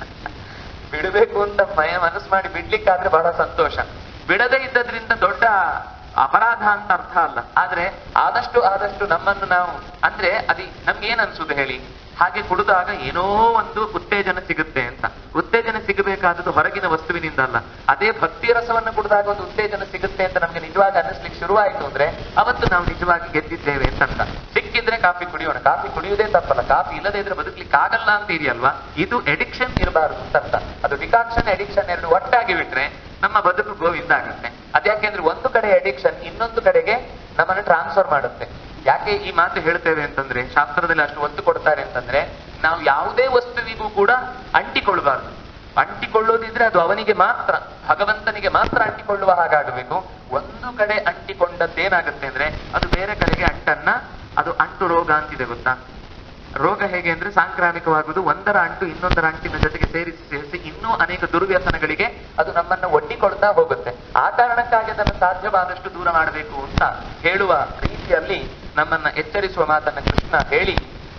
ಬಿಡಬೇಕು ಅಂತ ಮಯ ಮನಸ್ಸು ಮಾಡಿ ಬಿಡ್ಲಿಕ್ಕಾದ್ರೆ ಬಹಳ ಸಂತೋಷ ಬಿಡದೇ ಇದ್ದದ್ರಿಂದ ದೊಡ್ಡ ಅಪರಾಧ ಅಂತ ಅರ್ಥ ಅಲ್ಲ ಆದ್ರೆ ಆದಷ್ಟು ಆದಷ್ಟು ನಮ್ಮನ್ನು ನಾವು ಅಂದ್ರೆ ಅದಿ ನಮ್ಗೆ ಏನ್ ಅನ್ಸುದು ಹೇಳಿ ಹಾಗೆ ಕುಡಿದಾಗ ಏನೋ ಒಂದು ಉತ್ತೇಜನ ಸಿಗುತ್ತೆ ಅಂತ ಉತ್ತೇಜನ ಸಿಗಬೇಕಾದದ್ದು ಹೊರಗಿನ ವಸ್ತುವಿನಿಂದ ಅಲ್ಲ ಅದೇ ಭಕ್ತಿ ರಸವನ್ನು ಕುಡಿದಾಗ ಒಂದು ಉತ್ತೇಜನ ಸಿಗುತ್ತೆ ಅಂತ ನಮ್ಗೆ ನಿಜವಾಗಿ ಅನ್ನಿಸ್ಲಿಕ್ಕೆ ಶುರುವಾಯಿತು ಅಂದ್ರೆ ಅವತ್ತು ನಾವು ನಿಜವಾಗಿ ಗೆದ್ದಿದ್ದೇವೆ ಅಂತ ಅರ್ಥ ಸಿಕ್ಕಿದ್ರೆ ಕಾಫಿ ಕುಡಿಯೋಣ ಕಾಫಿ ಕುಡಿಯುವುದೇ ತಪ್ಪಲ್ಲ ಕಾಫಿ ಇಲ್ಲದೆ ಇದ್ರೆ ಬದುಕ್ಲಿಕ್ಕೆ ಆಗಲ್ಲ ಅಂತ ಇದೆಯಲ್ವಾ ಇದು ಎಡಿಕ್ಷನ್ ಇರಬಾರದು ಅಂತ ಅರ್ಥ ಅದು ಡಿಕಾಕ್ಷನ್ ಎಡಿಕ್ಷನ್ ಎರಡು ಒಟ್ಟಾಗಿ ಬಿಟ್ರೆ ನಮ್ಮ ಬದುಕು ಗೋವಿಂದ ಆಗುತ್ತೆ ಅದ್ಯಾಕೆಂದ್ರೆ ಒಂದು ಕಡೆ ಎಡಿಕ್ಷನ್ ಇನ್ನೊಂದು ಕಡೆಗೆ ನಮ್ಮನ್ನು ಟ್ರಾನ್ಸ್ಫರ್ ಮಾಡುತ್ತೆ ಯಾಕೆ ಈ ಮಾತು ಹೇಳ್ತೇವೆ ಅಂತಂದ್ರೆ ಶಾಸ್ತ್ರದಲ್ಲಿ ಅಷ್ಟು ಒತ್ತು ಕೊಡ್ತಾರೆ ಅಂತಂದ್ರೆ ನಾವು ಯಾವುದೇ ವಸ್ತುವಿಗೂ ಕೂಡ ಅಂಟಿಕೊಳ್ಬಾರ್ದು ಅಂಟಿಕೊಳ್ಳೋದಿದ್ರೆ ಅದು ಅವನಿಗೆ ಮಾತ್ರ ಭಗವಂತನಿಗೆ ಮಾತ್ರ ಅಂಟಿಕೊಳ್ಳುವ ಹಾಗಾಗಬೇಕು ಒಂದು ಕಡೆ ಅಂಟಿಕೊಂಡದ್ದೇನಾಗುತ್ತೆ ಅಂದ್ರೆ ಅದು ಬೇರೆ ಕಡೆಗೆ ಅಂಟನ್ನ ಅದು ಅಂಟು ರೋಗ ಅಂತಿದೆ ಗೊತ್ತಾ ರೋಗ ಹೇಗೆ ಅಂದ್ರೆ ಸಾಂಕ್ರಾಮಿಕವಾಗುವುದು ಒಂದರ ಅಂಟು ಇನ್ನೊಂದರ ಅಂಟಿನ ಜೊತೆಗೆ ಸೇರಿಸಿ ಸೇರಿಸಿ ಇನ್ನೂ ಅನೇಕ ದುರ್ವ್ಯಸನಗಳಿಗೆ ಅದು ನಮ್ಮನ್ನ ಒಡ್ಡಿಕೊಳ್ತಾ ಹೋಗುತ್ತೆ ಆ ಕಾರಣಕ್ಕಾಗಿ ಅದನ್ನು ಸಾಧ್ಯವಾದಷ್ಟು ದೂರ ಮಾಡಬೇಕು ಅಂತ ಹೇಳುವ ರೀತಿಯಲ್ಲಿ ನಮ್ಮನ್ನ ಎಚ್ಚರಿಸುವ ಮಾತನ್ನ ಕೃಷ್ಣ ಹೇಳಿ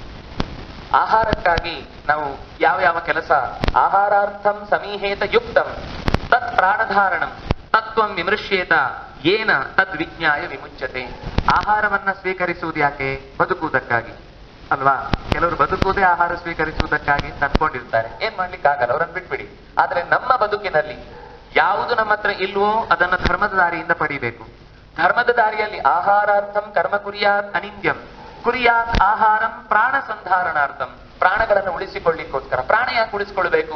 ಆಹಾರಕ್ಕಾಗಿ ನಾವು ಯಾವ ಯಾವ ಕೆಲಸ ಆಹಾರಾರ್ಥಂ ಸಮೀಹೇತ ಯುಕ್ತಂ ತತ್ ಪ್ರಾಣಧಾರಣಂ ತತ್ವಂ ವಿಮೃಶ್ಯೇತ ಏನ ತದ್ ವಿಜ್ಞಾಯ ವಿಮುಚ್ಯತೆ ಆಹಾರವನ್ನ ಸ್ವೀಕರಿಸುವುದು ಯಾಕೆ ಬದುಕುವುದಕ್ಕಾಗಿ ಅಲ್ವಾ ಕೆಲವರು ಬದುಕುವುದೇ ಆಹಾರ ಸ್ವೀಕರಿಸುವುದಕ್ಕಾಗಿ ಅಂತ ಅನ್ಕೊಂಡಿರ್ತಾರೆ ಏನ್ ಮಾಡ್ಲಿಕ್ಕೆ ಆಗಲ್ಲ ಅವರನ್ನು ಬಿಟ್ಬಿಡಿ ಆದ್ರೆ ನಮ್ಮ ಬದುಕಿನಲ್ಲಿ ಯಾವುದು ನಮ್ಮ ಹತ್ರ ಇಲ್ವೋ ಅದನ್ನ ಧರ್ಮದ ದಾರಿಯಿಂದ ಪಡಿಬೇಕು ಧರ್ಮದ ದಾರಿಯಲ್ಲಿ ಆಹಾರಾರ್ಥಂ ಕರ್ಮ ಕುರಿಯಾತ್ ಅನಿಂದ್ಯಂ ಕುರಿಯಾತ್ ಆಹಾರಂ ಪ್ರಾಣ ಸಂಧಾರಣಾರ್ಥಂ ಪ್ರಾಣಗಳನ್ನು ಉಳಿಸಿಕೊಳ್ಳಿಕ್ಕೋಸ್ಕರ ಪ್ರಾಣ ಯಾಕೆ ಉಳಿಸಿಕೊಳ್ಬೇಕು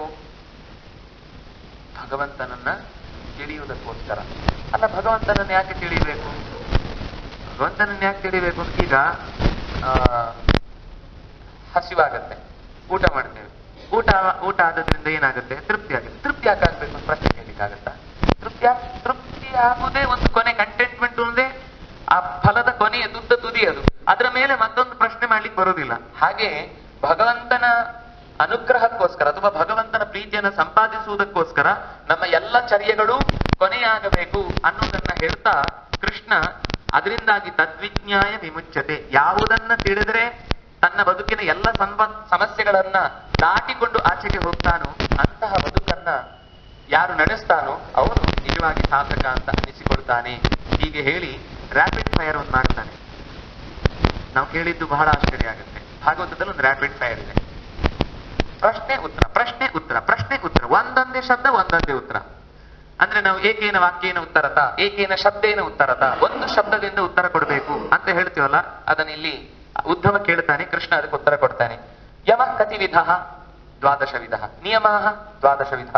ಭಗವಂತನನ್ನ ತಿಳಿಯುವುದಕ್ಕೋಸ್ಕರ ಅಲ್ಲ ಭಗವಂತನನ್ನ ಯಾಕೆ ತಿಳಿಬೇಕು ಭಗವಂತನನ್ನ ಯಾಕೆ ತಿಳಿಬೇಕು ಅಂತ ಈಗ ಆ, ಹಸಿವಾಗತ್ತೆ ಊಟ ಮಾಡ್ತೇವೆ ಊಟ ಊಟ ಆದದ್ರಿಂದ ಏನಾಗುತ್ತೆ ತೃಪ್ತಿ ಆಗುತ್ತೆ ತೃಪ್ತಿ ಯಾಕಾಗ್ಬೇಕು ಅಂತ ಪ್ರಶ್ನೆ ಕೇಳಲಿಕ್ಕಾಗತ್ತಾ ತೃಪ್ತಿ ಯಾಕ್- ತೃಪ್ತಿ ಆಗುದೇ ಒಂದು ಕೊನೆ ಕಂಟೆಂಟ್ಮೆಂಟ್ ಒಂದೇ ಆ ಫಲದ ಕೊನೆಯ ತುದ್ದ ತುದಿ ಅದು ಅದರ ಮೇಲೆ ಮತ್ತೊಂದು ಪ್ರಶ್ನೆ ಮಾಡ್ಲಿಕ್ಕೆ ಬರೋದಿಲ್ಲ ಹಾಗೆ ಭಗವಂತನ ಅನುಗ್ರಹಕ್ಕೋಸ್ಕರ ಅಥವಾ ಭಗವಂತನ ಪ್ರೀತಿಯನ್ನ ಸಂಪಾದಿಸುವುದಕ್ಕೋಸ್ಕರ ನಮ್ಮ ಎಲ್ಲ ಚರ್ಯಗಳು ಕೊನೆಯಾಗಬೇಕು ಅನ್ನೋದನ್ನ ಹೇಳ್ತಾ ಕೃಷ್ಣ ಅದರಿಂದಾಗಿ ತದ್ವಿಜ್ಞಾಯ ವಿಮುಚ್ಯತೆ ಯಾವುದನ್ನ ತಿಳಿದ್ರೆ ತನ್ನ ಬದುಕಿನ ಎಲ್ಲ ಸಂಬ ಸಮಸ್ಯೆಗಳನ್ನ ದಾಟಿಕೊಂಡು ಆಚೆಗೆ ಹೋಗ್ತಾನೋ ಅಂತಹ ಬದುಕನ್ನ ಯಾರು ನಡೆಸ್ತಾನೋ ಅವನು ನಿಜವಾಗಿ ಸಾಧಕ ಅಂತ ಅನಿಸಿಕೊಳ್ತಾನೆ ಹೀಗೆ ಹೇಳಿ ರ್ಯಾಪಿಡ್ ಫೈರ್ ಒಂದು ಮಾಡ್ತಾನೆ ನಾವು ಕೇಳಿದ್ದು ಬಹಳ ಆಶ್ಚರ್ಯ ಆಗುತ್ತೆ ಭಾಗವತದಲ್ಲಿ ಒಂದು ರ್ಯಾಪಿಡ್ ಫೈರ್ ಇದೆ ಪ್ರಶ್ನೆ ಉತ್ತರ ಪ್ರಶ್ನೆ ಉತ್ತರ ಪ್ರಶ್ನೆ ಉತ್ತರ ಒಂದೊಂದೇ ಶಬ್ದ ಒಂದೊಂದೇ ಉತ್ತರ ಅಂದ್ರೆ ನಾವು ಏಕೇನ ವಾಕ್ಯೇನ ಉತ್ತರತ ಏಕೇನ ಶಬ್ದೇನ ಉತ್ತರತ ಒಂದು ಶಬ್ದದಿಂದ ಉತ್ತರ ಕೊಡಬೇಕು ಅಂತ ಹೇಳ್ತೀವಲ್ಲ ಅದನ್ನ ಇಲ್ಲಿ ಉದ್ಧವ ಕೇಳ್ತಾನೆ ಕೃಷ್ಣ ಅದಕ್ಕೆ ಉತ್ತರ ಕೊಡ್ತಾನೆ ಯಮ ಕತಿ ವಿಧ ದ್ವಾದಶ ವಿಧ ನಿಯಮ ದ್ವಾದಶ ವಿಧ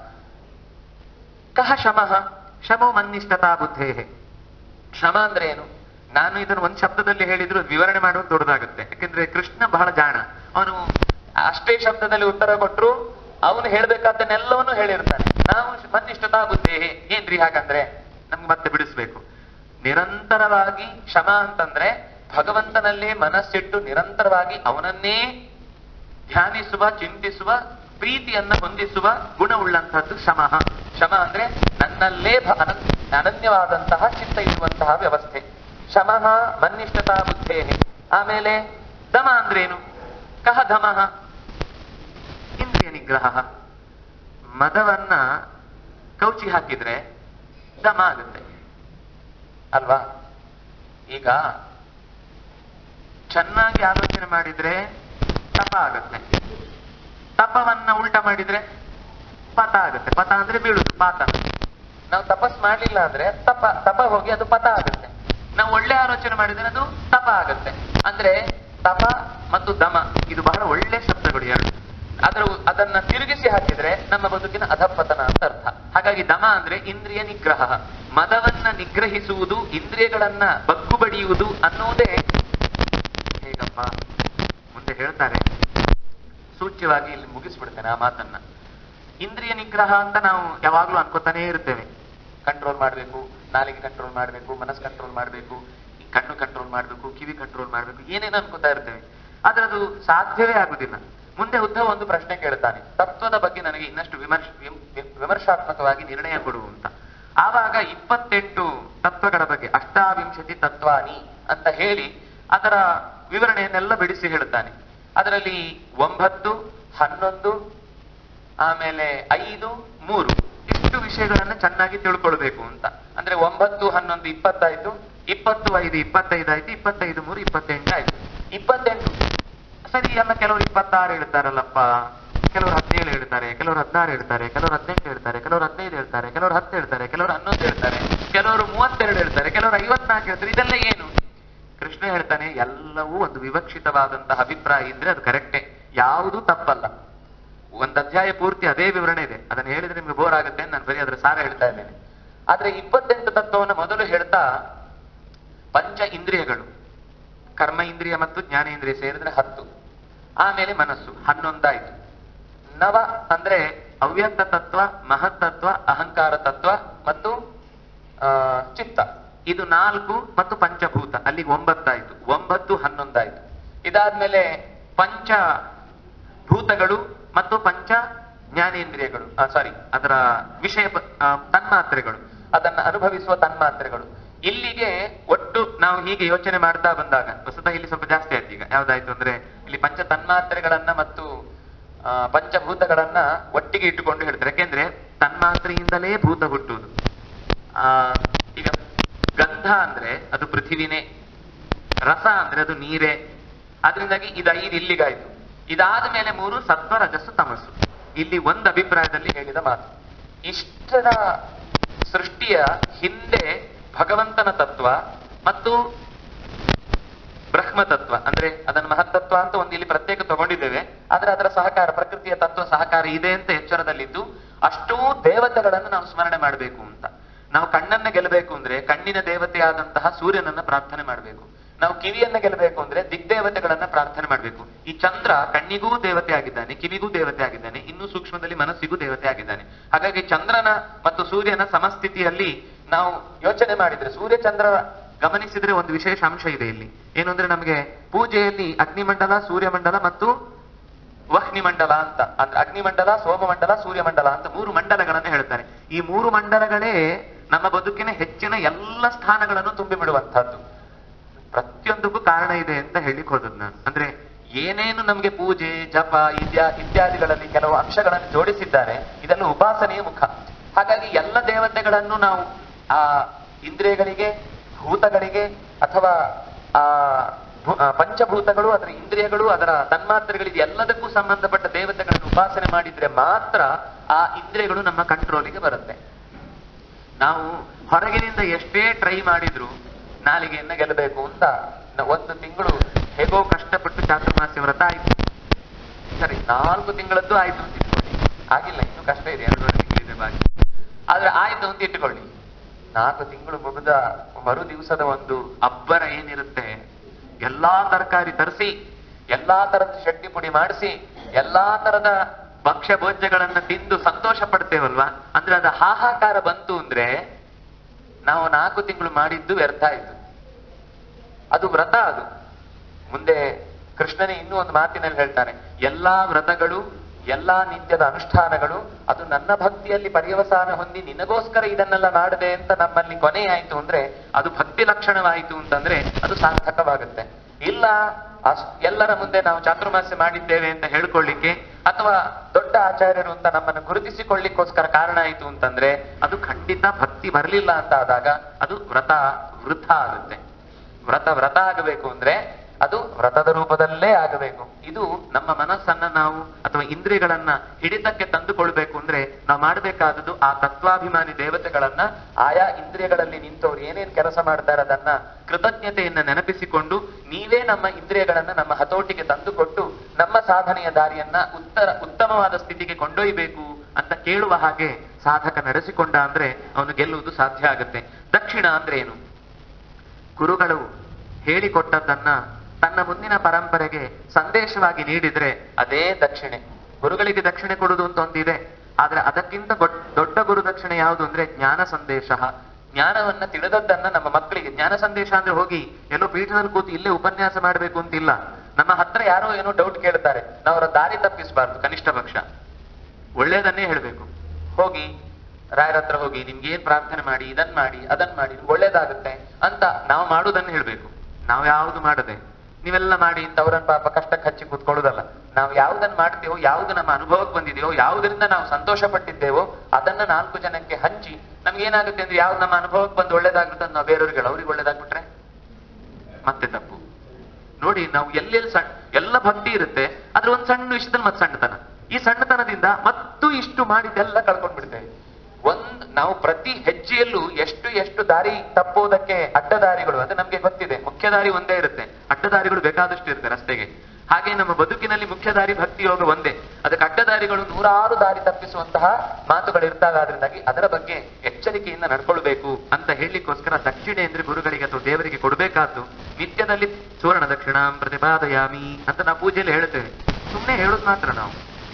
ಕಹ ಶಮಃ ಶಮೋ ಮನ್ನಿಷ್ಠತಾ ಬುದ್ಧೇ ಶ್ರಮ ಅಂದ್ರೆ ಏನು ನಾನು ಇದನ್ನು ಒಂದ್ ಶಬ್ದದಲ್ಲಿ ಹೇಳಿದ್ರು ಅದು ವಿವರಣೆ ಮಾಡೋದು ದೊಡ್ಡದಾಗುತ್ತೆ ಯಾಕಂದ್ರೆ ಕೃಷ್ಣ ಬಹಳ ಜಾಣ ಅವನು ಅಷ್ಟೇ ಶಬ್ದದಲ್ಲಿ ಉತ್ತರ ಕೊಟ್ರು ಅವನು ಹೇಳ್ಬೇಕಾದ್ದನ್ನೆಲ್ಲವನ್ನೂ ಹೇಳಿರ್ತಾನೆ ನಾವು ಮನ್ನಿಷ್ಠತಾ ಬುದ್ಧೇ ಏನ್ರಿ ಹಾಗಂದ್ರೆ ನಮ್ಗೆ ಮತ್ತೆ ಬಿಡಿಸ್ಬೇಕು ನಿರಂತರವಾಗಿ ಕ್ಷಮ ಅಂತಂದ್ರೆ ಭಗವಂತನಲ್ಲೇ ಮನಸ್ಸಿಟ್ಟು ನಿರಂತರವಾಗಿ ಅವನನ್ನೇ ಧ್ಯಾನಿಸುವ ಚಿಂತಿಸುವ ಪ್ರೀತಿಯನ್ನ ಹೊಂದಿಸುವ ಗುಣವುಳ್ಳಂತಹದ್ದು ಶಮಃ ಶಮ ಅಂದ್ರೆ ನನ್ನಲ್ಲೇ ಭ- ಅನನ್- ಅನನ್ಯವಾದಂತಹ ಚಿತ್ತ ಇರುವಂತಹ ವ್ಯವಸ್ಥೆ ಶಮಃ ಮನ್ನಿಷ್ಠತಾ ಬುದ್ಧೇ ಆಮೇಲೆ ದಮ ಅಂದ್ರೇನು ಕಹ ಧಮಃ ಇಂದ್ರಿಯ ನಿಗ್ರಹ ಮದವನ್ನ ಕೌಚಿ ಹಾಕಿದ್ರೆ ದಮ ಆಗುತ್ತೆ ಅಲ್ವಾ ಈಗ ಚೆನ್ನಾಗಿ ಆಲೋಚನೆ ಮಾಡಿದ್ರೆ ತಪ ಆಗುತ್ತೆ ತಪವನ್ನ ಉಲ್ಟ ಮಾಡಿದ್ರೆ ಪತ ಆಗುತ್ತೆ ಪತ ಅಂದ್ರೆ ಬೀಳುದು ಪಾತ ನಾವು ತಪಸ್ ಮಾಡ್ಲಿಲ್ಲ ಅಂದ್ರೆ ತಪ ತಪ ಹೋಗಿ ಅದು ಪತ ಆಗುತ್ತೆ ನಾವು ಒಳ್ಳೆ ಆಲೋಚನೆ ಮಾಡಿದ್ರೆ ಅದು ತಪ ಆಗುತ್ತೆ ಅಂದ್ರೆ ತಪ ಮತ್ತು ದಮ ಇದು ಬಹಳ ಒಳ್ಳೆ ಶಬ್ದಗಳು ಎರಡು ಅದರ ಅದನ್ನ ತಿರುಗಿಸಿ ಹಾಕಿದ್ರೆ ನಮ್ಮ ಬದುಕಿನ ಅಧಪತನ ಅಂತ ಅರ್ಥ ಹಾಗಾಗಿ ದಮ ಅಂದ್ರೆ ಇಂದ್ರಿಯ ನಿಗ್ರಹ ಮದವನ್ನ ನಿಗ್ರಹಿಸುವುದು ಇಂದ್ರಿಯಗಳನ್ನ ಬಗ್ಗು ಬಡಿಯುವುದು ಅನ್ನೋದೇ ಹೇಗಪ್ಪ ಮುಂದೆ ಹೇಳ್ತಾರೆ ಸೂಚ್ಯವಾಗಿ ಇಲ್ಲಿ ಮುಗಿಸ್ಬಿಡ್ತೇನೆ ಆ ಮಾತನ್ನ ಇಂದ್ರಿಯ ನಿಗ್ರಹ ಅಂತ ನಾವು ಯಾವಾಗ್ಲೂ ಅನ್ಕೋತಾನೇ ಇರ್ತೇವೆ ಕಂಟ್ರೋಲ್ ಮಾಡಬೇಕು ನಾಲಿಗೆ ಕಂಟ್ರೋಲ್ ಮಾಡಬೇಕು ಮನಸ್ಸು ಕಂಟ್ರೋಲ್ ಮಾಡಬೇಕು ಕಣ್ಣು ಕಂಟ್ರೋಲ್ ಮಾಡಬೇಕು ಕಿವಿ ಕಂಟ್ರೋಲ್ ಮಾಡಬೇಕು ಏನೇನು ಅನ್ಕೋತಾ ಇರ್ತೇವೆ ಆದ್ರೆ ಅದು ಸಾಧ್ಯವೇ ಆಗುದಿಲ್ಲ ಮುಂದೆ ಉದ್ಧವ ಒಂದು ಪ್ರಶ್ನೆ ಕೇಳ್ತಾನೆ ತತ್ವದ ಬಗ್ಗೆ ನನಗೆ ಇನ್ನಷ್ಟು ವಿಮರ್ಶ ವಿಮ್- ವಿಮ್- ವಿಮರ್ಶಾತ್ಮಕವಾಗಿ ನಿರ್ಣಯ ಕೊಡು ಅಂತ ಆವಾಗ ಇಪ್ಪತ್ತೆಂಟು ತತ್ವಗಳ ಬಗ್ಗೆ ಅಷ್ಟಾವಿಂಶತಿ ತತ್ವಾನಿ ಅಂತ ಹೇಳಿ ಅದರ ವಿವರಣೆಯನ್ನೆಲ್ಲ ಬಿಡಿಸಿ ಹೇಳುತ್ತಾನೆ ಅದರಲ್ಲಿ ಒಂಬತ್ತು ಹನ್ನೊಂದು ಆಮೇಲೆ ಐದು ಮೂರು ಇಷ್ಟು ವಿಷಯಗಳನ್ನ ಚೆನ್ನಾಗಿ ತಿಳ್ಕೊಳ್ಬೇಕು ಅಂತ ಅಂದ್ರೆ ಒಂಬತ್ತು ಹನ್ನೊಂದು ಇಪ್ಪತ್ತಾಯ್ತು ಇಪ್ಪತ್ತು ಐದು ಇಪ್ಪತ್ತೈದಾಯ್ತು ಇಪ್ಪತ್ತೈದು ಮೂರು ಇಪ್ಪತ್ತೆಂಟು ಆಯ್ತು ಇಪ್ಪತ್ತೆಂಟು ಸರಿ ಎಲ್ಲ ಕೆಲವರು ಇಪ್ಪತ್ತಾರು ಹೇಳ್ತಾರಲ್ಲಪ್ಪ ಕೆಲವರು ಹದಿನೇಳು ಹೇಳ್ತಾರೆ ಕೆಲವರು ಹದಿನಾರು ಹೇಳ್ತಾರೆ ಕೆಲವರು ಹದಿನೆಂಟು ಹೇಳ್ತಾರೆ ಕೆಲವರು ಹದಿನೈದು ಹೇಳ್ತಾರೆ ಕೆಲವರು ಹತ್ತು ಹೇಳ್ತಾರೆ ಕೆಲವರು ಹನ್ನೊಂದು ಹೇಳ್ತಾರೆ ಕೆಲವರು ಮೂವತ್ತೆರಡು ಹೇಳ್ತಾರೆ ಕೆಲವರು ಐವತ್ನಾಲ್ಕು ಹೇಳ್ತಾರೆ ಇದೆಲ್ಲ ಏನು ಕೃಷ್ಣ ಹೇಳ್ತಾನೆ ಎಲ್ಲವೂ ಒಂದು ವಿವಕ್ಷಿತವಾದಂತಹ ಅಭಿಪ್ರಾಯ ಇದ್ರೆ ಅದು ಕರೆಕ್ಟೇ ಯಾವುದೂ ತಪ್ಪಲ್ಲ ಒಂದು ಅಧ್ಯಾಯ ಪೂರ್ತಿ ಅದೇ ವಿವರಣೆ ಇದೆ ಅದನ್ನ ಹೇಳಿದ್ರೆ ನಿಮ್ಗೆ ಬೋರ್ ಆಗುತ್ತೆ ಅಂತ ನಾನು ಬರೀ ಅದರ ಸಾರ ಹೇಳ್ತಾ ಇದ್ದೇನೆ ಆದ್ರೆ ಇಪ್ಪತ್ತೆಂಟು ತತ್ವವನ್ನು ಮೊದಲು ಹೇಳ್ತಾ ಪಂಚ ಇಂದ್ರಿಯಗಳು ಕರ್ಮ ಇಂದ್ರಿಯ ಮತ್ತು ಜ್ಞಾನೇಂದ್ರಿಯ ಸೇರಿದ್ರೆ ಹತ್ತು ಆಮೇಲೆ ಮನಸ್ಸು ಹನ್ನೊಂದಾಯ್ತು ನವ ಅಂದ್ರೆ ಅವ್ಯಕ್ತ ತತ್ವ ಮಹತ್ ತತ್ವ ಅಹಂಕಾರ ತತ್ವ ಮತ್ತು ಆ, ಚಿತ್ತ ಇದು ನಾಲ್ಕು ಮತ್ತು ಪಂಚಭೂತ ಅಲ್ಲಿಗೆ ಒಂಬತ್ತಾಯ್ತು ಒಂಬತ್ತು ಹನ್ನೊಂದಾಯ್ತು ಇದಾದ್ಮೇಲೆ ಪಂಚ ಭೂತಗಳು ಮತ್ತು ಪಂಚ ಜ್ಞಾನೇಂದ್ರಿಯಗಳು ಸಾರಿ ಅದರ ವಿಷಯ ಪ- ಆ, ತನ್ಮಾತ್ರೆಗಳು ಅದನ್ನ ಅನುಭವಿಸುವ ತನ್ಮಾತ್ರೆಗಳು ಇಲ್ಲಿಗೆ ಒಟ್ಟು ನಾವು ಹೀಗೆ ಯೋಚನೆ ಮಾಡ್ತಾ ಬಂದಾಗ ವಸ್ತುತ ಇಲ್ಲಿ ಸ್ವಲ್ಪ ಜಾಸ್ತಿ ಆಯ್ತು ಈಗ ಯಾವ್ದಾಯ್ತು ಅಂದ್ರೆ ಇಲ್ಲಿ ಪಂಚ ತನ್ಮಾತ್ರೆಗಳನ್ನ ಮತ್ತು ಆ, ಪಂಚಭೂತಗಳನ್ನ ಒಟ್ಟಿಗೆ ಇಟ್ಟುಕೊಂಡು ಹೇಳ್ತಾರೆ ಯಾಕೆಂದ್ರೆ ತನ್ಮಾತ್ರೆಯಿಂದಲೇ ಭೂತ ಹುಟ್ಟುವುದು ಆ ಈಗ ಗಂಧ ಅಂದ್ರೆ ಅದು ಪೃಥಿವಿನೇ ರಸ ಅಂದ್ರೆ ಅದು ನೀರೇ ಅದರಿಂದಾಗಿ ಇದು ಐದು ಇಲ್ಲಿಗಾಯ್ತು ಇದಾದ ಮೇಲೆ ಮೂರು ಸತ್ವ ರಜಸ್ಸು ತಮಸ್ಸು ಇಲ್ಲಿ ಒಂದು ಅಭಿಪ್ರಾಯದಲ್ಲಿ ಹೇಳಿದ ಮಾತು ಇಷ್ಟರ ಸೃಷ್ಟಿಯ ಹಿಂದೆ ಭಗವಂತನ ತತ್ವ ಮತ್ತು ಬ್ರಹ್ಮ ತತ್ವ ಅಂದ್ರೆ ಅದನ್ನ ಮಹತ್ತತ್ವ ಅಂತ ಒಂದು ಇಲ್ಲಿ ಪ್ರತ್ಯೇಕ ತಗೊಂಡಿದ್ದೇವೆ ಆದ್ರೆ ಅದರ ಸಹಕಾರ ಪ್ರಕೃತಿಯ ತತ್ವ ಸಹಕಾರ ಇದೆ ಅಂತ ಎಚ್ಚರದಲ್ಲಿದ್ದು ಅಷ್ಟೂ ದೇವತೆಗಳನ್ನು ನಾವು ಸ್ಮರಣೆ ಮಾಡಬೇಕು ಅಂತ ನಾವು ಕಣ್ಣನ್ನ ಗೆಲ್ಲಬೇಕು ಅಂದ್ರೆ ಕಣ್ಣಿನ ದೇವತೆಯಾದಂತಹ ಸೂರ್ಯನನ್ನ ಪ್ರಾರ್ಥನೆ ಮಾಡಬೇಕು ನಾವು ಕಿವಿಯನ್ನ ಗೆಲ್ಲಬೇಕು ಅಂದ್ರೆ ದಿಗ್ದೇವತೆಗಳನ್ನ ಪ್ರಾರ್ಥನೆ ಮಾಡಬೇಕು ಈ ಚಂದ್ರ ಕಣ್ಣಿಗೂ ದೇವತೆ ಆಗಿದ್ದಾನೆ ಕಿವಿಗೂ ದೇವತೆ ಆಗಿದ್ದಾನೆ ಇನ್ನು ಸೂಕ್ಷ್ಮದಲ್ಲಿ ಮನಸ್ಸಿಗೂ ದೇವತೆ ಆಗಿದ್ದಾನೆ ಹಾಗಾಗಿ ಚಂದ್ರನ ಮತ್ತು ಸೂರ್ಯನ ಸಮಸ್ಥಿತಿಯಲ್ಲಿ ನಾವು ಯೋಚನೆ ಮಾಡಿದ್ರೆ ಸೂರ್ಯ ಚಂದ್ರ ಗಮನಿಸಿದ್ರೆ ಒಂದು ವಿಶೇಷ ಅಂಶ ಇದೆ ಇಲ್ಲಿ ಏನು ಅಂದ್ರೆ ನಮಗೆ ಪೂಜೆಯಲ್ಲಿ ಅಗ್ನಿಮಂಡಲ ಸೂರ್ಯಮಂಡಲ ಮತ್ತು ವಹ್ನಿಮಂಡಲ ಅಂತ ಅಂದ್ರೆ ಅಗ್ನಿಮಂಡಲ ಸೋಮಮಂಡಲ ಸೂರ್ಯಮಂಡಲ ಅಂತ ಮೂರು ಮಂಡಲಗಳನ್ನು ಹೇಳ್ತಾರೆ ಈ ಮೂರು ಮಂಡಲಗಳೇ ನಮ್ಮ ಬದುಕಿನ ಹೆಚ್ಚಿನ ಎಲ್ಲ ಸ್ಥಾನಗಳನ್ನು ತುಂಬಿಬಿಡುವಂತಹದ್ದು ಪ್ರತಿಯೊಂದಕ್ಕೂ ಕಾರಣ ಇದೆ ಅಂತ ಹೇಳಿಕ್ ಹೋದದ್ದು ನಾನು ಅಂದ್ರೆ ಏನೇನು ನಮಗೆ ಪೂಜೆ ಜಪ ಇತ್ಯಾ ಇತ್ಯಾದಿಗಳಲ್ಲಿ ಕೆಲವು ಅಂಶಗಳನ್ನು ಜೋಡಿಸಿದ್ದಾರೆ ಇದೆಲ್ಲ ಉಪಾಸನೆಯ ಮುಖ ಹಾಗಾಗಿ ಎಲ್ಲ ದೇವತೆಗಳನ್ನು ನಾವು ಆ ಇಂದ್ರಿಯಗಳಿಗೆ ಭೂತಗಳಿಗೆ ಅಥವಾ ಆ ಭೂ- ಆ ಪಂಚಭೂತಗಳು ಅದರ ಇಂದ್ರಿಯಗಳು ಅದರ ತನ್ಮಾತ್ರೆಗಳಿಗೆ ಎಲ್ಲದಕ್ಕೂ ಸಂಬಂಧಪಟ್ಟ ದೇವತೆಗಳನ್ನು ಉಪಾಸನೆ ಮಾಡಿದ್ರೆ ಮಾತ್ರ ಆ ಇಂದ್ರಿಯಗಳು ನಮ್ಮ ಕಂಟ್ರೋಲಿಗೆ ಬರುತ್ತೆ ನಾವು ಹೊರಗಿನಿಂದ ಎಷ್ಟೇ ಟ್ರೈ ಮಾಡಿದ್ರು ನಾಲಿಗೆಯನ್ನ ಗೆಲ್ಲಬೇಕು ಅಂತ ನ- ಒಂದು ತಿಂಗಳು ಹೇಗೋ ಕಷ್ಟಪಟ್ಟು ಚಾತುರ್ಮಾಸ್ಯ ವ್ರತ ಆಯ್ತು ಸರಿ ನಾಲ್ಕು ತಿಂಗಳದ್ದು ಆಯ್ತು ಅಂತ ಇಟ್ಕೊಳ್ಳಿ ಆಗಿಲ್ಲ ಇನ್ನು ಕಷ್ಟ ಇದೆ ಎರಡೂವರೆ ತಿಂಗಳಿದೆ ಬಾಕಿ ಆದ್ರೆ ಆಯ್ತು ಅಂತ ಇಟ್ಟುಕೊಳ್ಳಿ ನಾಲ್ಕು ತಿಂಗಳು ಮುಗಿದ ಮರು ದಿವಸದ ಒಂದು ಅಬ್ಬರ ಏನಿರುತ್ತೆ ಎಲ್ಲಾ ತರಕಾರಿ ತರಿಸಿ ಎಲ್ಲಾ ತರದ ಚಟ್ನಿ ಪುಡಿ ಮಾಡಿಸಿ ಎಲ್ಲಾ ತರದ ಭಕ್ಷ್ಯ ಭೋಜ್ಯಗಳನ್ನ ತಿಂದು ಸಂತೋಷ ಪಡ್ತೇವಲ್ವಾ ಅಂದ್ರೆ ಅದು ಹಾಹಾಕಾರ ಬಂತು ಅಂದ್ರೆ ನಾವು ನಾಲ್ಕು ತಿಂಗಳು ಮಾಡಿದ್ದು ವ್ಯರ್ಥ ಆಯ್ತು ಅದು ವ್ರತ ಅದು ಮುಂದೆ ಕೃಷ್ಣನೇ ಇನ್ನೂ ಒಂದು ಮಾತಿನಲ್ಲಿ ಹೇಳ್ತಾನೆ ಎಲ್ಲಾ ವ್ರತಗಳು ಎಲ್ಲಾ ನಿತ್ಯದ ಅನುಷ್ಠಾನಗಳು ಅದು ನನ್ನ ಭಕ್ತಿಯಲ್ಲಿ ಪರ್ಯವಸಾನ ಹೊಂದಿ ನಿನಗೋಸ್ಕರ ಇದನ್ನೆಲ್ಲ ಮಾಡದೆ ಅಂತ ನಮ್ಮಲ್ಲಿ ಕೊನೆಯಾಯ್ತು ಅಂದ್ರೆ ಅದು ಭಕ್ತಿ ಲಕ್ಷಣವಾಯಿತು ಅಂತಂದ್ರೆ ಅದು ಸಾರ್ಥಕವಾಗುತ್ತೆ ಇಲ್ಲ ಅಸ್- ಎಲ್ಲರ ಮುಂದೆ ನಾವು ಚಾತುರ್ಮಾಸ್ಯ ಮಾಡಿದ್ದೇವೆ ಅಂತ ಹೇಳ್ಕೊಳ್ಳಿಕ್ಕೆ ಅಥವಾ ದೊಡ್ಡ ಆಚಾರ್ಯರು ಅಂತ ನಮ್ಮನ್ನು ಗುರುತಿಸಿಕೊಳ್ಳಿಕ್ಕೋಸ್ಕರ ಕಾರಣ ಆಯಿತು ಅಂತಂದ್ರೆ ಅದು ಖಂಡಿತ ಭಕ್ತಿ ಬರಲಿಲ್ಲ ಅಂತ ಆದಾಗ ಅದು ವ್ರತ ವೃಥ ಆಗುತ್ತೆ ವ್ರತ ವ್ರತ ಆಗಬೇಕು ಅಂದ್ರೆ ಅದು ವ್ರತದ ರೂಪದಲ್ಲೇ ಆಗಬೇಕು ಇದು ನಮ್ಮ ಮನಸ್ಸನ್ನ ನಾವು ಅಥವಾ ಇಂದ್ರಿಯಗಳನ್ನ ಹಿಡಿತಕ್ಕೆ ತಂದುಕೊಳ್ಬೇಕು ಅಂದ್ರೆ ನಾವು ಮಾಡಬೇಕಾದದ್ದು ಆ ತತ್ವಾಭಿಮಾನಿ ದೇವತೆಗಳನ್ನ ಆಯಾ ಇಂದ್ರಿಯಗಳಲ್ಲಿ ನಿಂತವ್ರು ಏನೇನ್ ಕೆಲಸ ಮಾಡ್ತಾರೆ ಅದನ್ನ ಕೃತಜ್ಞತೆಯನ್ನ ನೆನಪಿಸಿಕೊಂಡು ನೀವೇ ನಮ್ಮ ಇಂದ್ರಿಯಗಳನ್ನ ನಮ್ಮ ಹತೋಟಿಗೆ ತಂದುಕೊಟ್ಟು ನಮ್ಮ ಸಾಧನೆಯ ದಾರಿಯನ್ನ ಉತ್ತರ ಉತ್ತಮವಾದ ಸ್ಥಿತಿಗೆ ಕೊಂಡೊಯ್ಯಬೇಕು ಅಂತ ಕೇಳುವ ಹಾಗೆ ಸಾಧಕ ನಡೆಸಿಕೊಂಡ ಅಂದ್ರೆ ಅವನು ಗೆಲ್ಲುವುದು ಸಾಧ್ಯ ಆಗುತ್ತೆ ದಕ್ಷಿಣ ಅಂದ್ರೆ ಏನು ಗುರುಗಳು ಹೇಳಿಕೊಟ್ಟದ್ದನ್ನ ತನ್ನ ಮುಂದಿನ ಪರಂಪರೆಗೆ ಸಂದೇಶವಾಗಿ ನೀಡಿದ್ರೆ ಅದೇ ದಕ್ಷಿಣೆ ಗುರುಗಳಿಗೆ ದಕ್ಷಿಣೆ ಕೊಡುವುದು ಅಂತ ಒಂದಿದೆ ಆದ್ರೆ ಅದಕ್ಕಿಂತ ಗೊಡ್- ದೊಡ್ಡ ಗುರು ದಕ್ಷಿಣೆ ಯಾವುದು ಅಂದ್ರೆ ಜ್ಞಾನ ಸಂದೇಶ ಜ್ಞಾನವನ್ನ ತಿಳಿದದ್ದನ್ನ ನಮ್ಮ ಮಕ್ಕಳಿಗೆ ಜ್ಞಾನ ಸಂದೇಶ ಅಂದ್ರೆ ಹೋಗಿ ಎಲ್ಲೋ ಪೀಠದಲ್ಲಿ ಕೂತು ಇಲ್ಲೇ ಉಪನ್ಯಾಸ ಮಾಡಬೇಕು ಅಂತಿಲ್ಲ ನಮ್ಮ ಹತ್ರ ಯಾರೋ ಏನೋ ಡೌಟ್ ಕೇಳ್ತಾರೆ ನಾವು ಅವರ ದಾರಿ ತಪ್ಪಿಸಬಾರ್ದು ಕನಿಷ್ಠ ಪಕ್ಷ ಒಳ್ಳೇದನ್ನೇ ಹೇಳ್ಬೇಕು ಹೋಗಿ ರಾಯರ ಹತ್ರ ಹೋಗಿ ನಿಮ್ಗೆ ಏನ್ ಪ್ರಾರ್ಥನೆ ಮಾಡಿ ಇದನ್ ಮಾಡಿ ಅದನ್ ಮಾಡಿ ನಿಮ್ಗೆ ಒಳ್ಳೇದಾಗುತ್ತೆ ಅಂತ ನಾವು ಮಾಡುವುದನ್ನ ಹೇಳ್ಬೇಕು ನಾವು ಯಾವುದು ಮಾಡದೆ ನೀವೆಲ್ಲ ಮಾಡಿ ಅಂತ ಅವರನ್ನ ಪಾಪ ಕಷ್ಟಕ್ಕೆ ಹಚ್ಚಿ ಕೂತ್ಕೊಳ್ಳೋದಲ್ಲ ನಾವು ಯಾವ್ದನ್ನ ಮಾಡ್ತೇವೋ ಯಾವ್ದು ನಮ್ಮ ಅನುಭವಕ್ಕೆ ಬಂದಿದೆಯೋ ಯಾವುದರಿಂದ ನಾವು ಸಂತೋಷ ಪಟ್ಟಿದ್ದೇವೋ ಅದನ್ನ ನಾಲ್ಕು ಜನಕ್ಕೆ ಹಂಚಿ ನಮ್ಗೆ ಏನಾಗುತ್ತೆ ಅಂದ್ರೆ ಯಾವ್ದು ನಮ್ಮ ಅನುಭವಕ್ಕೆ ಬಂದು ಒಳ್ಳೇದಾಗುತ್ತೆ ಅಂತ ನಾವು ಬೇರೆಯವ್ರಿಗೆ ಹೇಳೋ, ಅವ್ರಿಗೆ ಒಳ್ಳೇದಾಗ್ಬಿಟ್ರೆ ಮತ್ತೆ ತಪ್ಪು ನೋಡಿ ನಾವು ಎಲ್ಲೆಲ್ಲಿ ಸಣ್ಣ ಎಲ್ಲ ಭಕ್ತಿ ಇರುತ್ತೆ ಆದ್ರೆ ಒಂದ್ ಸಣ್ಣ ವಿಷಯದಲ್ಲಿ ಮತ್ತೆ ಸಣ್ಣತನ ಈ ಸಣ್ಣತನದಿಂದ ಮತ್ತು ಇಷ್ಟು ಮಾಡಿದ್ದೆಲ್ಲ ಕಳ್ಕೊಂಡ್ ಬಿಡ್ತೇವೆ ಒಂದ್ ನಾವು ಪ್ರತಿ ಹೆಜ್ಜೆಯಲ್ಲೂ ಎಷ್ಟು ಎಷ್ಟು ದಾರಿ ತಪ್ಪುವುದಕ್ಕೆ ಅಡ್ಡದಾರಿಗಳು ಅದು ನಮ್ಗೆ ಗೊತ್ತಿದೆ ಮುಖ್ಯ ದಾರಿ ಒಂದೇ ಇರುತ್ತೆ ಅಡ್ಡದಾರಿಗಳು ಬೇಕಾದಷ್ಟು ಇರುತ್ತೆ ರಸ್ತೆಗೆ ಹಾಗೆ ನಮ್ಮ ಬದುಕಿನಲ್ಲಿ ಮುಖ್ಯ ದಾರಿ ಭಕ್ತಿ ಯೋಗ ಒಂದೇ ಅದಕ್ಕೆ ಅಡ್ಡದಾರಿಗಳು ನೂರಾರು ದಾರಿ ತಪ್ಪಿಸುವಂತಹ ಮಾತುಗಳು ಇರ್ತಾವೆ ಆದ್ರಿಂದಾಗಿ ಅದರ ಬಗ್ಗೆ ಎಚ್ಚರಿಕೆಯಿಂದ ನಡ್ಕೊಳ್ಬೇಕು ಅಂತ ಹೇಳಲಿಕ್ಕೋಸ್ಕರ ದಕ್ಷಿಣೆ ಅಂದ್ರೆ ಗುರುಗಳಿಗೆ ಅಥವಾ ದೇವರಿಗೆ ಕೊಡಬೇಕಾದ್ದು ನಿತ್ಯದಲ್ಲಿ ಸುವರ್ಣ ದಕ್ಷಿಣ ಪ್ರತಿಪಾದಯಾಮಿ ಅಂತ ನಾವು ಪೂಜೆಯಲ್ಲಿ ಹೇಳ್ತೇವೆ ಸುಮ್ಮನೆ ಹೇಳೋದು ಮಾತ್ರ ನಾವು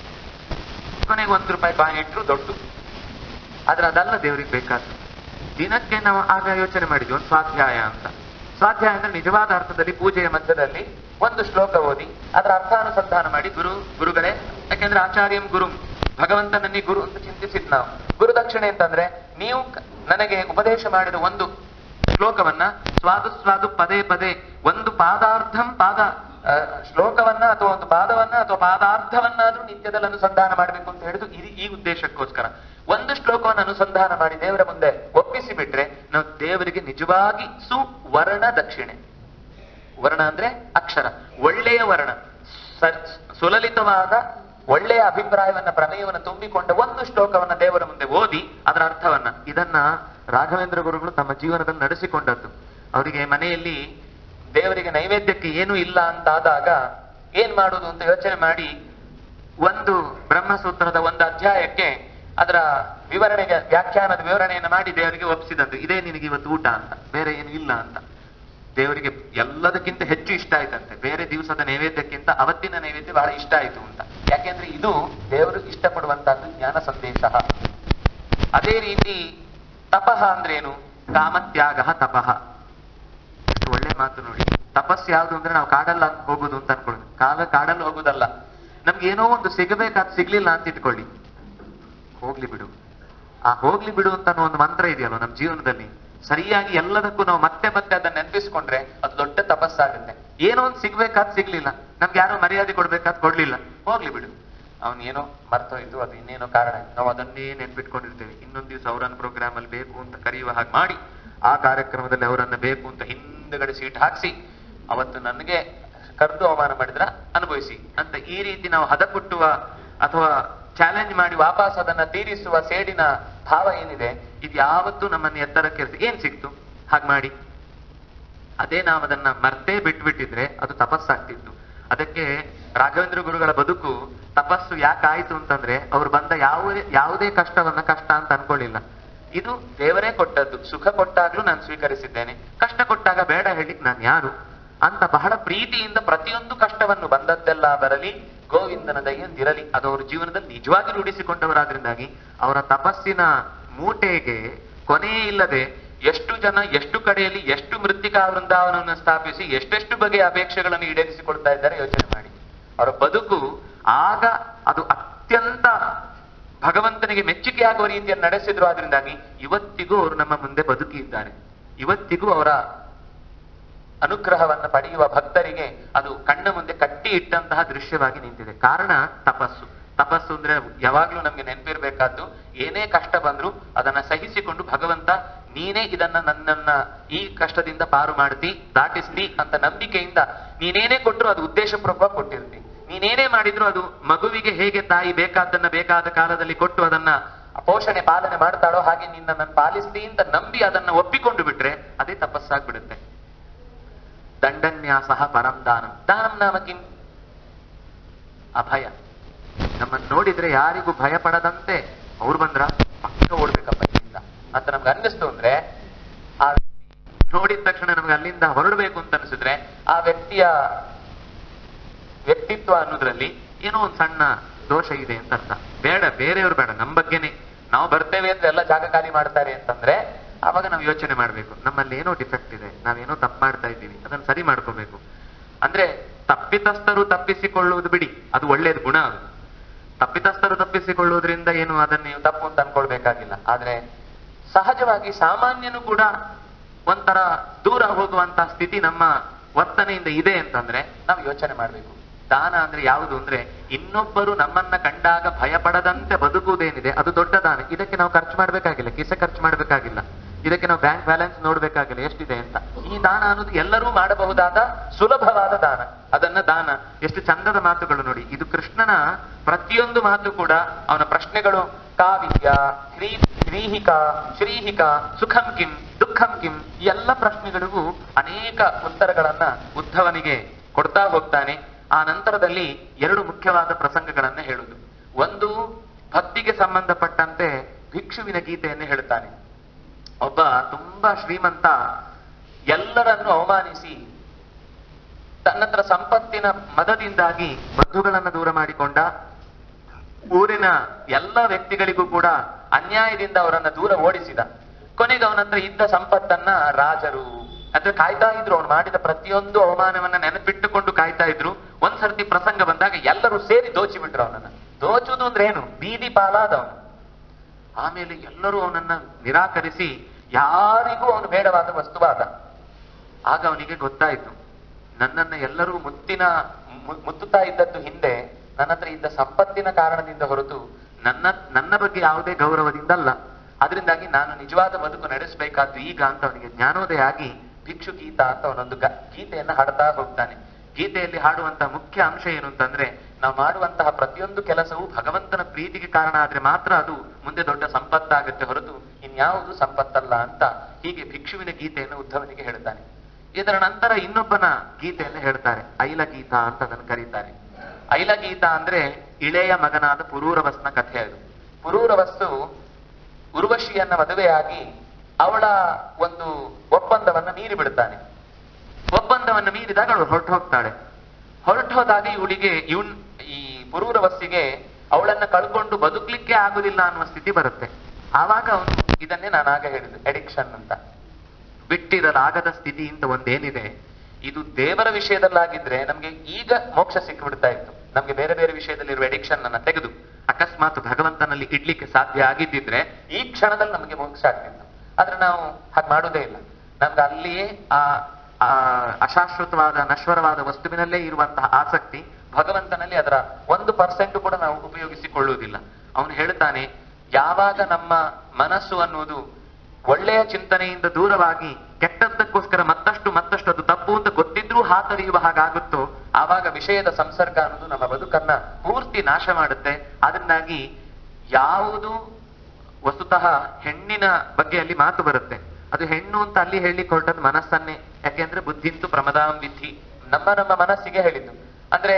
ಕೊನೆಗೆ ಒಂದು ರೂಪಾಯಿ ಕಾಯಿನ್ ಇಟ್ರು ದೊಡ್ಡದು ಆದ್ರೆ ಅದಲ್ಲ ದೇವರಿಗೆ ಬೇಕಾದ್ದು ದಿನಕ್ಕೆ ನಾವು ಆಗ ಯೋಚನೆ ಮಾಡಿದ್ವಿ ಒಂದು ಸ್ವಾಧ್ಯಾಯ ಅಂತ ಸ್ವಾಧ್ಯಾಯ ಅಂದ್ರೆ ನಿಜವಾದ ಅರ್ಥದಲ್ಲಿ ಪೂಜೆಯ ಮಧ್ಯದಲ್ಲಿ ಒಂದು ಶ್ಲೋಕ ಓದಿ ಅದರ ಅರ್ಥಾನುಸಂಧಾನ ಮಾಡಿ ಗುರು ಗುರುಗಳೇ ಯಾಕೆಂದ್ರೆ ಆಚಾರ್ಯಂ ಗುರು ಭಗವಂತನನ್ನೇ ಗುರು ಅಂತ ಚಿಂತಿಸಿದ್ ನಾವು ಗುರುದಕ್ಷಿಣೆ ಅಂತಂದ್ರೆ ನೀವು ಕ- ನನಗೆ ಉಪದೇಶ ಮಾಡಿದ ಒಂದು ಶ್ಲೋಕವನ್ನ ಸ್ವಾದು ಸ್ವಾದು ಪದೇ ಪದೇ ಒಂದು ಪಾದಾರ್ಧಂ ಪಾದ ಆ, ಶ್ಲೋಕವನ್ನ ಅಥವಾ ಒಂದು ಪಾದವನ್ನ ಅಥವಾ ಪಾದಾರ್ಧವನ್ನಾದ್ರೂ ನಿತ್ಯದಲ್ಲಿ ಅನುಸಂಧಾನ ಮಾಡಬೇಕು ಅಂತ ಹೇಳಿದ್ದು ಇದು ಈ ಉದ್ದೇಶಕ್ಕೋಸ್ಕರ ಒಂದು ಶ್ಲೋಕವನ್ನು ಅನುಸಂಧಾನ ಮಾಡಿ ದೇವರ ಮುಂದೆ ಒಪ್ಪಿಸಿ ಬಿಟ್ರೆ ನಾವು ದೇವರಿಗೆ ನಿಜವಾಗಿ ಸುವರ್ಣ ದಕ್ಷಿಣೆ ವರ್ಣ ಅಂದ್ರೆ ಅಕ್ಷರ ಒಳ್ಳೆಯ ವರ್ಣ ಸ- ಸುಲಲಿತವಾದ ಒಳ್ಳೆಯ ಅಭಿಪ್ರಾಯವನ್ನ ಪ್ರಮೇಯವನ್ನ ತುಂಬಿಕೊಂಡ ಒಂದು ಶ್ಲೋಕವನ್ನ ದೇವರ ಮುಂದೆ ಓದಿ ಅದರ ಅರ್ಥವನ್ನ ಇದನ್ನ ರಾಘವೇಂದ್ರ ಗುರುಗಳು ತಮ್ಮ ಜೀವನದಲ್ಲಿ ನಡೆಸಿಕೊಂಡದ್ದು ಅವರಿಗೆ ಮನೆಯಲ್ಲಿ ದೇವರಿಗೆ ನೈವೇದ್ಯಕ್ಕೆ ಏನೂ ಇಲ್ಲ ಅಂತಾದಾಗ ಏನ್ ಮಾಡುದು ಅಂತ ಯೋಚನೆ ಮಾಡಿ ಒಂದು ಬ್ರಹ್ಮಸೂತ್ರದ ಒಂದು ಅಧ್ಯಾಯಕ್ಕೆ ಅದರ ವಿವರಣೆಗೆ ವ್ಯಾಖ್ಯಾನದ ವಿವರಣೆಯನ್ನು ಮಾಡಿ ದೇವರಿಗೆ ಒಪ್ಪಿಸಿದಂತು ಇದೇ ನಿನಗೆ ಇವತ್ತು ಊಟ ಅಂತ ಬೇರೆ ಏನು ಇಲ್ಲ ಅಂತ ದೇವರಿಗೆ ಎಲ್ಲದಕ್ಕಿಂತ ಹೆಚ್ಚು ಇಷ್ಟ ಆಯ್ತಂತೆ ಬೇರೆ ದಿವಸದ ನೈವೇದ್ಯಕ್ಕಿಂತ ಅವತ್ತಿನ ನೈವೇದ್ಯ ಬಹಳ ಇಷ್ಟ ಆಯ್ತು ಅಂತ ಯಾಕೆಂದ್ರೆ ಇದು ದೇವರು ಇಷ್ಟಪಡುವಂತಹದ್ದು ಜ್ಞಾನ ಸಂದೇಶ ಅದೇ ರೀತಿ ತಪಃ ಅಂದ್ರೇನು ಕಾಮತ್ಯಾಗ ತಪಃ ಎಷ್ಟು ಒಳ್ಳೆ ಮಾತು ನೋಡಿ ತಪಸ್ಸು ಯಾವುದು ಅಂದ್ರೆ ನಾವು ಕಾಡಲ್ಲ ಹೋಗುದು ಅಂತ ಅನ್ಕೊಳ್ಳಿ ಕಾಲ ಕಾಡಲ್ಲಿ ಹೋಗುದಲ್ಲ ನಮ್ಗೆ ಏನೋ ಒಂದು ಸಿಗಬೇಕಾದ್ ಸಿಗ್ಲಿಲ್ಲ ಅಂತ ಇಟ್ಕೊಳ್ಳಿ ಹೋಗ್ಲಿ ಬಿಡು ಆ ಹೋಗ್ಲಿ ಬಿಡು ಅಂತ ಅನ್ನೋ ಒಂದು ಮಂತ್ರ ಇದೆಯಲ್ಲ ನಮ್ಮ ಜೀವನದಲ್ಲಿ ಸರಿಯಾಗಿ ಎಲ್ಲದಕ್ಕೂ ನಾವು ಮತ್ತೆ ಮತ್ತೆ ಅದನ್ನ ನೆನಪಿಸ್ಕೊಂಡ್ರೆ ಅದು ದೊಡ್ಡ ತಪಸ್ಸಾಗುತ್ತೆ ಏನೋ ಒಂದು ಸಿಗ್ಬೇಕಾದ್ ಸಿಗ್ಲಿಲ್ಲ ನಮ್ಗೆ ಯಾರೋ ಮರ್ಯಾದೆ ಕೊಡ್ಬೇಕಾದ್ ಕೊಡ್ಲಿಲ್ಲ ಹೋಗ್ಲಿ ಬಿಡು ಅವನ್ ಏನೋ ಮರ್ತೋಯ್ತು ಅದು ಇನ್ನೇನೋ ಕಾರಣ ನಾವು ಅದನ್ನೇ ನೆನ್ಪಿಟ್ಕೊಂಡಿರ್ತೇವೆ ಇನ್ನೊಂದ್ ದಿವಸ ಅವರನ್ನ ಪ್ರೋಗ್ರಾಮ್ ಅಲ್ಲಿ ಬೇಕು ಅಂತ ಕರೆಯುವ ಹಾಗೆ ಮಾಡಿ ಆ ಕಾರ್ಯಕ್ರಮದಲ್ಲಿ ಅವರನ್ನ ಬೇಕು ಅಂತ ಹಿಂದ್ಗಡೆ ಸೀಟ್ ಹಾಕ್ಸಿ ಅವತ್ತು ನನಗೆ ಕರೆದು ಅವಮಾನ ಮಾಡಿದ್ರ ಅನುಭವಿಸಿ ಅಂತ ಈ ರೀತಿ ನಾವು ಹದಪುಟ್ಟುವ ಅಥವಾ ಚಾಲೆಂಜ್ ಮಾಡಿ ವಾಪಸ್ ಅದನ್ನ ತೀರಿಸುವ ಸೇಡಿನ ಭಾವ ಏನಿದೆ ಇದು ಯಾವತ್ತೂ ನಮ್ಮನ್ನ ಎತ್ತರಕ್ಕೆ ಏನ್ ಸಿಕ್ತು ಹಾಗೆ ಮಾಡಿ ಅದೇ ನಾವು ಅದನ್ನ ಮರ್ತೇ ಬಿಟ್ಬಿಟ್ಟಿದ್ರೆ ಅದು ತಪಸ್ಸಾಗ್ತಿತ್ತು ಅದಕ್ಕೆ ರಾಘವೇಂದ್ರ ಗುರುಗಳ ಬದುಕು ತಪಸ್ಸು ಯಾಕಾಯ್ತು ಅಂತಂದ್ರೆ ಅವ್ರು ಬಂದ ಯಾವುದೇ ಯಾವುದೇ ಕಷ್ಟವನ್ನ ಕಷ್ಟ ಅಂತ ಅನ್ಕೊಳ್ಳಿಲ್ಲ ಇದು ದೇವರೇ ಕೊಟ್ಟದ್ದು ಸುಖ ಕೊಟ್ಟಾಗ್ಲೂ ನಾನು ಸ್ವೀಕರಿಸಿದ್ದೇನೆ ಕಷ್ಟ ಕೊಟ್ಟಾಗ ಬೇಡ ಹೇಳಿಕ್ ನಾನು ಯಾರು ಅಂತ ಬಹಳ ಪ್ರೀತಿಯಿಂದ ಪ್ರತಿಯೊಂದು ಕಷ್ಟವನ್ನು ಬಂದದ್ದೆಲ್ಲ ಬರಲಿ ಗೋವಿಂದನ ದಯ್ಯಂದಿರಲಿ ಅದು ಅವ್ರ ಜೀವನದಲ್ಲಿ ನಿಜವಾಗಿ ರೂಢಿಸಿಕೊಂಡವರಾದ್ರಿಂದಾಗಿ ಅವರ ತಪಸ್ಸಿನ ಮೂಟೆಗೆ ಕೊನೆ ಇಲ್ಲದೆ ಎಷ್ಟು ಜನ ಎಷ್ಟು ಕಡೆಯಲ್ಲಿ ಎಷ್ಟು ಮೃತ್ತಿಕಾ ವೃಂದಾವನವನ್ನು ಸ್ಥಾಪಿಸಿ ಎಷ್ಟೆಷ್ಟು ಬಗೆಯ ಅಪೇಕ್ಷೆಗಳನ್ನು ಈಡೇರಿಸಿಕೊಳ್ತಾ ಇದ್ದಾರೆ ಯೋಚನೆ ಮಾಡಿ ಅವರ ಬದುಕು ಆಗ ಅದು ಅತ್ಯಂತ ಭಗವಂತನಿಗೆ ಮೆಚ್ಚುಗೆಯಾಗುವ ರೀತಿಯಲ್ಲಿ ನಡೆಸಿದ್ರು ಆದ್ರಿಂದಾಗಿ ಇವತ್ತಿಗೂ ಅವರು ನಮ್ಮ ಮುಂದೆ ಬದುಕಿ ಇದ್ದಾರೆ ಇವತ್ತಿಗೂ ಅವರ ಅನುಗ್ರಹವನ್ನು ಪಡೆಯುವ ಭಕ್ತರಿಗೆ ಅದು ಕಣ್ಣ ಮುಂದೆ ಕಟ್ಟಿ ಇಟ್ಟಂತಹ ದೃಶ್ಯವಾಗಿ ನಿಂತಿದೆ ಕಾರಣ ತಪಸ್ಸು ತಪಸ್ಸು ಅಂದ್ರೆ ಯಾವಾಗ್ಲೂ ನಮ್ಗೆ ನೆನಪಿರ್ಬೇಕಾದ್ದು ಏನೇ ಕಷ್ಟ ಬಂದ್ರು ಅದನ್ನ ಸಹಿಸಿಕೊಂಡು ಭಗವಂತ ನೀನೇ ಇದನ್ನ ನನ್ನನ್ನ ಈ ಕಷ್ಟದಿಂದ ಪಾರು ಮಾಡ್ತಿ ದಾಟಿಸ್ತಿ ಅಂತ ನಂಬಿಕೆಯಿಂದ ನೀನೇನೇ ಕೊಟ್ಟರು ಅದು ಉದ್ದೇಶಪೂರ್ವಕವಾಗಿ ಕೊಟ್ಟಿರ್ತಿ ನೀನೇನೇ ಮಾಡಿದ್ರು ಅದು ಮಗುವಿಗೆ ಹೇಗೆ ತಾಯಿ ಬೇಕಾದ್ದನ್ನ ಬೇಕಾದ ಕಾಲದಲ್ಲಿ ಕೊಟ್ಟು ಅದನ್ನ ಪೋಷಣೆ ಪಾಲನೆ ಮಾಡ್ತಾಳೋ ಹಾಗೆ ನಿನ್ನ ನನ್ನ ಪಾಲಿಸ್ತಿ ಅಂತ ನಂಬಿ ಅದನ್ನ ಒಪ್ಪಿಕೊಂಡು ಬಿಟ್ರೆ ಅದೇ ತಪಸ್ಸಾಗ್ಬಿಡುತ್ತೆ ದಂಡನ್ಯಾಸ ಪರಂ ದಾನಂ ದಾನಂ ನಾಮ ಕಿಂ ಅಭಯ ನಮ್ಮನ್ನು ನೋಡಿದ್ರೆ ಯಾರಿಗೂ ಭಯ ಪಡದಂತೆ ಅವ್ರು ಬಂದ್ರ ಪಕ್ಕ ಓಡ್ಬೇಕಪ್ಪ ಇಲ್ಲಿಂದ ಅಂತ ನಮ್ಗೆ ಅನ್ನಿಸ್ತು ಅಂದ್ರೆ ಆ ವ್ಯಕ್ತಿ ನೋಡಿದ ತಕ್ಷಣ ನಮ್ಗೆ ಅಲ್ಲಿಂದ ಹೊರಡಬೇಕು ಅಂತ ಅನಿಸಿದ್ರೆ ಆ ವ್ಯಕ್ತಿಯ ವ್ಯಕ್ತಿತ್ವ ಅನ್ನೋದ್ರಲ್ಲಿ ಏನೋ ಒಂದ್ ಸಣ್ಣ ದೋಷ ಇದೆ ಅಂತ ಅರ್ಥ ಬೇಡ ಬೇರೆಯವ್ರು ಬೇಡ ನಮ್ ಬಗ್ಗೆನೆ ನಾವು ಬರ್ತೇವೆ ಅಂದ್ರೆ ಎಲ್ಲ ಜಾಗ ಖಾಲಿ ಮಾಡ್ತಾರೆ ಅಂತಂದ್ರೆ ಅವಾಗ ನಾವು ಯೋಚನೆ ಮಾಡ್ಬೇಕು ನಮ್ಮಲ್ಲಿ ಏನೋ ಡಿಫೆಕ್ಟ್ ಇದೆ ನಾವೇನೋ ತಪ್ಪು ಮಾಡ್ತಾ ಇದ್ದೀವಿ ಅದನ್ನ ಸರಿ ಮಾಡ್ಕೋಬೇಕು ಅಂದ್ರೆ ತಪ್ಪಿತಸ್ಥರು ತಪ್ಪಿಸಿಕೊಳ್ಳುವುದು ಬಿಡಿ ಅದು ಒಳ್ಳೇದು ಗುಣ ಅದು ತಪ್ಪಿತಸ್ಥರು ತಪ್ಪಿಸಿಕೊಳ್ಳುವುದರಿಂದ ಏನು ಅದನ್ನ ನೀವು ತಪ್ಪು ಅಂತ ಅನ್ಕೊಳ್ಬೇಕಾಗಿಲ್ಲ ಆದ್ರೆ ಸಹಜವಾಗಿ ಸಾಮಾನ್ಯನು ಕೂಡ ಒಂಥರ ದೂರ ಹೋಗುವಂತ ಸ್ಥಿತಿ ನಮ್ಮ ವರ್ತನೆಯಿಂದ ಇದೆ ಅಂತಂದ್ರೆ ನಾವು ಯೋಚನೆ ಮಾಡ್ಬೇಕು ದಾನ ಅಂದ್ರೆ ಯಾವುದು ಅಂದ್ರೆ ಇನ್ನೊಬ್ಬರು ನಮ್ಮನ್ನ ಕಂಡಾಗ ಭಯ ಪಡದಂತೆ ಬದುಕುವುದೇನಿದೆ ಅದು ದೊಡ್ಡ ದಾನ ಇದಕ್ಕೆ ನಾವು ಖರ್ಚು ಮಾಡ್ಬೇಕಾಗಿಲ್ಲ ಕಿಸೆ ಖರ್ಚು ಮಾಡ್ಬೇಕಾಗಿಲ್ಲ ಇದಕ್ಕೆ ನಾವು ಬ್ಯಾಂಕ್ ಬ್ಯಾಲೆನ್ಸ್ ನೋಡ್ಬೇಕಾಗಿಲ್ಲ ಎಷ್ಟಿದೆ ಅಂತ ಈ ದಾನ ಅನ್ನೋದು ಎಲ್ಲರೂ ಮಾಡಬಹುದಾದ ಸುಲಭವಾದ ದಾನ ಅದನ್ನ ದಾನ ಎಷ್ಟು ಚಂದದ ಮಾತುಗಳು ನೋಡಿ ಇದು ಕೃಷ್ಣನ ಪ್ರತಿಯೊಂದು ಮಾತು ಕೂಡ ಅವನ ಪ್ರಶ್ನೆಗಳು ಕಾವಿಯ ಶ್ರೀ ಶ್ರೀಹಿಕ ಶ್ರೀಹಿಕ ಸುಖಂ ಕಿಂ ದುಃಖಂ ಕಿಂ ಈ ಎಲ್ಲ ಪ್ರಶ್ನೆಗಳಿಗೂ ಅನೇಕ ಉತ್ತರಗಳನ್ನ ಉದ್ಧವನಿಗೆ ಕೊಡ್ತಾ ಹೋಗ್ತಾನೆ ಆ ನಂತರದಲ್ಲಿ ಎರಡು ಮುಖ್ಯವಾದ ಪ್ರಸಂಗಗಳನ್ನ ಹೇಳುದು ಒಂದು ಭಕ್ತಿಗೆ ಸಂಬಂಧಪಟ್ಟಂತೆ ಭಿಕ್ಷುವಿನ ಗೀತೆಯನ್ನು ಹೇಳ್ತಾನೆ ಒಬ್ಬ ತುಂಬಾ ಶ್ರೀಮಂತ ಎಲ್ಲರನ್ನು ಅವಮಾನಿಸಿ ತನ್ನತ್ರ ಸಂಪತ್ತಿನ ಮದದಿಂದಾಗಿ ಬಂಧುಗಳನ್ನ ದೂರ ಮಾಡಿಕೊಂಡ ಊರಿನ ಎಲ್ಲ ವ್ಯಕ್ತಿಗಳಿಗೂ ಕೂಡ ಅನ್ಯಾಯದಿಂದ ಅವರನ್ನ ದೂರ ಓಡಿಸಿದ ಕೊನೆಗೆ ಅವನ ಹತ್ರ ಇದ್ದ ಸಂಪತ್ತನ್ನ ರಾಜರು ಅಥವಾ ಕಾಯ್ತಾ ಇದ್ರು ಅವನು ಮಾಡಿದ ಪ್ರತಿಯೊಂದು ಅವಮಾನವನ್ನ ನೆನಪಿಟ್ಟುಕೊಂಡು ಕಾಯ್ತಾ ಇದ್ರು ಒಂದ್ ಸರ್ತಿ ಪ್ರಸಂಗ ಬಂದಾಗ ಎಲ್ಲರೂ ಸೇರಿ ದೋಚಿ ಬಿಟ್ರು ಅವನನ್ನ ದೋಚುದು ಅಂದ್ರೆ ಏನು ಬೀದಿ ಪಾಲಾದ ಅವನು ಆಮೇಲೆ ಎಲ್ಲರೂ ಅವನನ್ನ ನಿರಾಕರಿಸಿ ಯಾರಿಗೂ ಅವನು ಬೇಡವಾದ ವಸ್ತುವಾದ ಆಗ ಅವನಿಗೆ ಗೊತ್ತಾಯ್ತು ನನ್ನನ್ನ ಎಲ್ಲರೂ ಮುತ್ತಿನ ಮು- ಮುತ್ತುತ್ತಾ ಇದ್ದದ್ದು ಹಿಂದೆ ನನ್ನ ಹತ್ರ ಇದ್ದ ಸಂಪತ್ತಿನ ಕಾರಣದಿಂದ ಹೊರತು ನನ್ನ ನನ್ನ ಬಗ್ಗೆ ಯಾವುದೇ ಗೌರವದಿಂದ ಅಲ್ಲ ಅದರಿಂದಾಗಿ ನಾನು ನಿಜವಾದ ಬದುಕು ನಡೆಸಬೇಕಾದ್ದು ಈಗ ಅಂತ ಅವನಿಗೆ ಜ್ಞಾನೋದಯ ಆಗಿ ಭಿಕ್ಷು ಗೀತ ಅಂತ ಅವನೊಂದು ಗ- ಗೀತೆಯನ್ನ ಹಾಡ್ತಾ ಹೋಗ್ತಾನೆ ಗೀತೆಯಲ್ಲಿ ಹಾಡುವಂತಹ ಮುಖ್ಯ ಅಂಶ ಏನು ಅಂತಂದ್ರೆ ನಾವು ಮಾಡುವಂತಹ ಪ್ರತಿಯೊಂದು ಕೆಲಸವು ಭಗವಂತನ ಪ್ರೀತಿಗೆ ಕಾರಣ ಆದ್ರೆ ಮಾತ್ರ ಅದು ಮುಂದೆ ದೊಡ್ಡ ಸಂಪತ್ತಾಗುತ್ತೆ ಹೊರತು ಇನ್ಯಾವುದು ಸಂಪತ್ತಲ್ಲ ಅಂತ ಹೀಗೆ ಭಿಕ್ಷುವಿನ ಗೀತೆಯನ್ನು ಉದ್ಧವನಿಗೆ ಹೇಳ್ತಾನೆ ಇದರ ನಂತರ ಇನ್ನೊಬ್ಬನ ಗೀತೆಯನ್ನು ಹೇಳ್ತಾರೆ ಐಲ ಗೀತ ಅಂತ ಅದನ್ನು ಕರೀತಾರೆ ಐಲ ಗೀತ ಅಂದ್ರೆ ಇಳೆಯ ಮಗನಾದ ಪುರೂರವಸ್ನ ಕಥೆ ಅದು ಪುರೂರವಸ್ಸು ಉರ್ವಶಿಯನ್ನ ಮದುವೆಯಾಗಿ ಅವಳ ಒಂದು ಒಪ್ಪಂದವನ್ನ ಮೀರಿ ಬಿಡ್ತಾನೆ ಒಪ್ಪಂದವನ್ನ ಮೀರಿದಾಗ ಅವಳು ಹೊರಟು ಹೋಗ್ತಾಳೆ ಹೊರಟು ಹೋದಾಗ ಇವಳಿಗೆ ಇವನ್ ಈ ಪುರೂರವಸ್ಸಿಗೆ ಅವಳನ್ನ ಕಳ್ಕೊಂಡು ಬದುಕ್ಲಿಕ್ಕೆ ಆಗುದಿಲ್ಲ ಅನ್ನುವ ಸ್ಥಿತಿ ಬರುತ್ತೆ ಆವಾಗ ಅವನು ಇದನ್ನೇ ನಾನು ಆಗ ಹೇಳಿದೆ ಅಡಿಕ್ಷನ್ ಅಂತ ಬಿಟ್ಟಿರಲಾಗದ ಸ್ಥಿತಿ ಅಂತ ಒಂದೇನಿದೆ ಇದು ದೇವರ ವಿಷಯದಲ್ಲಾಗಿದ್ರೆ ನಮ್ಗೆ ಈಗ ಮೋಕ್ಷ ಸಿಕ್ಕಿಬಿಡ್ತಾ ಇತ್ತು ನಮ್ಗೆ ಬೇರೆ ಬೇರೆ ವಿಷಯದಲ್ಲಿರುವ ಅಡಿಕ್ಷನ್ ಅನ್ನ ತೆಗೆದು ಅಕಸ್ಮಾತ್ ಭಗವಂತನಲ್ಲಿ ಇಡ್ಲಿಕ್ಕೆ ಸಾಧ್ಯ ಆಗಿದ್ದಿದ್ರೆ ಈ ಕ್ಷಣದಲ್ಲಿ ನಮಗೆ ಮೋಕ್ಷ ಆಗ್ತಿತ್ತು ಆದ್ರೆ ನಾವು ಹಾಗೆ ಮಾಡುವುದೇ ಇಲ್ಲ ನಮ್ಗೆ ಅಲ್ಲಿಯೇ ಆ ಆ ಅಶಾಶ್ವತವಾದ ನಶ್ವರವಾದ ವಸ್ತುವಿನಲ್ಲೇ ಇರುವಂತಹ ಆಸಕ್ತಿ ಭಗವಂತನಲ್ಲಿ ಅದರ ಒಂದು ಪರ್ಸೆಂಟ್ ಕೂಡ ನಾವು ಉಪಯೋಗಿಸಿಕೊಳ್ಳುವುದಿಲ್ಲ ಅವನು ಹೇಳ್ತಾನೆ ಯಾವಾಗ ನಮ್ಮ ಮನಸ್ಸು ಅನ್ನುವುದು ಒಳ್ಳೆಯ ಚಿಂತನೆಯಿಂದ ದೂರವಾಗಿ ಕೆಟ್ಟದ್ದಕ್ಕೋಸ್ಕರ ಮತ್ತಷ್ಟು ಮತ್ತಷ್ಟು ಅದು ತಪ್ಪು ಅಂತ ಗೊತ್ತಿದ್ರೂ ಹಾತರಿಯುವ ಹಾಗಾಗುತ್ತೋ ಆವಾಗ ವಿಷಯದ ಸಂಸರ್ಗ ಅನ್ನೋದು ನಮ್ಮ ಬದುಕನ್ನ ಪೂರ್ತಿ ನಾಶ ಮಾಡುತ್ತೆ ಅದರಿಂದಾಗಿ ಯಾವುದು ವಸ್ತುತಃ ಹೆಣ್ಣಿನ ಬಗ್ಗೆ ಅಲ್ಲಿ ಮಾತು ಬರುತ್ತೆ ಅದು ಹೆಣ್ಣು ಅಂತ ಅಲ್ಲಿ ಹೇಳಿ ಹೊರಟದ್ದು ಮನಸ್ಸನ್ನೇ ಯಾಕೆಂದ್ರೆ ಬುದ್ಧಿಂತು ಪ್ರಮದಾಂ ವಿಧಿ ನಮ್ಮ ನಮ್ಮ ಮನಸ್ಸಿಗೆ ಹೇಳಿದ್ದು ಅಂದ್ರೆ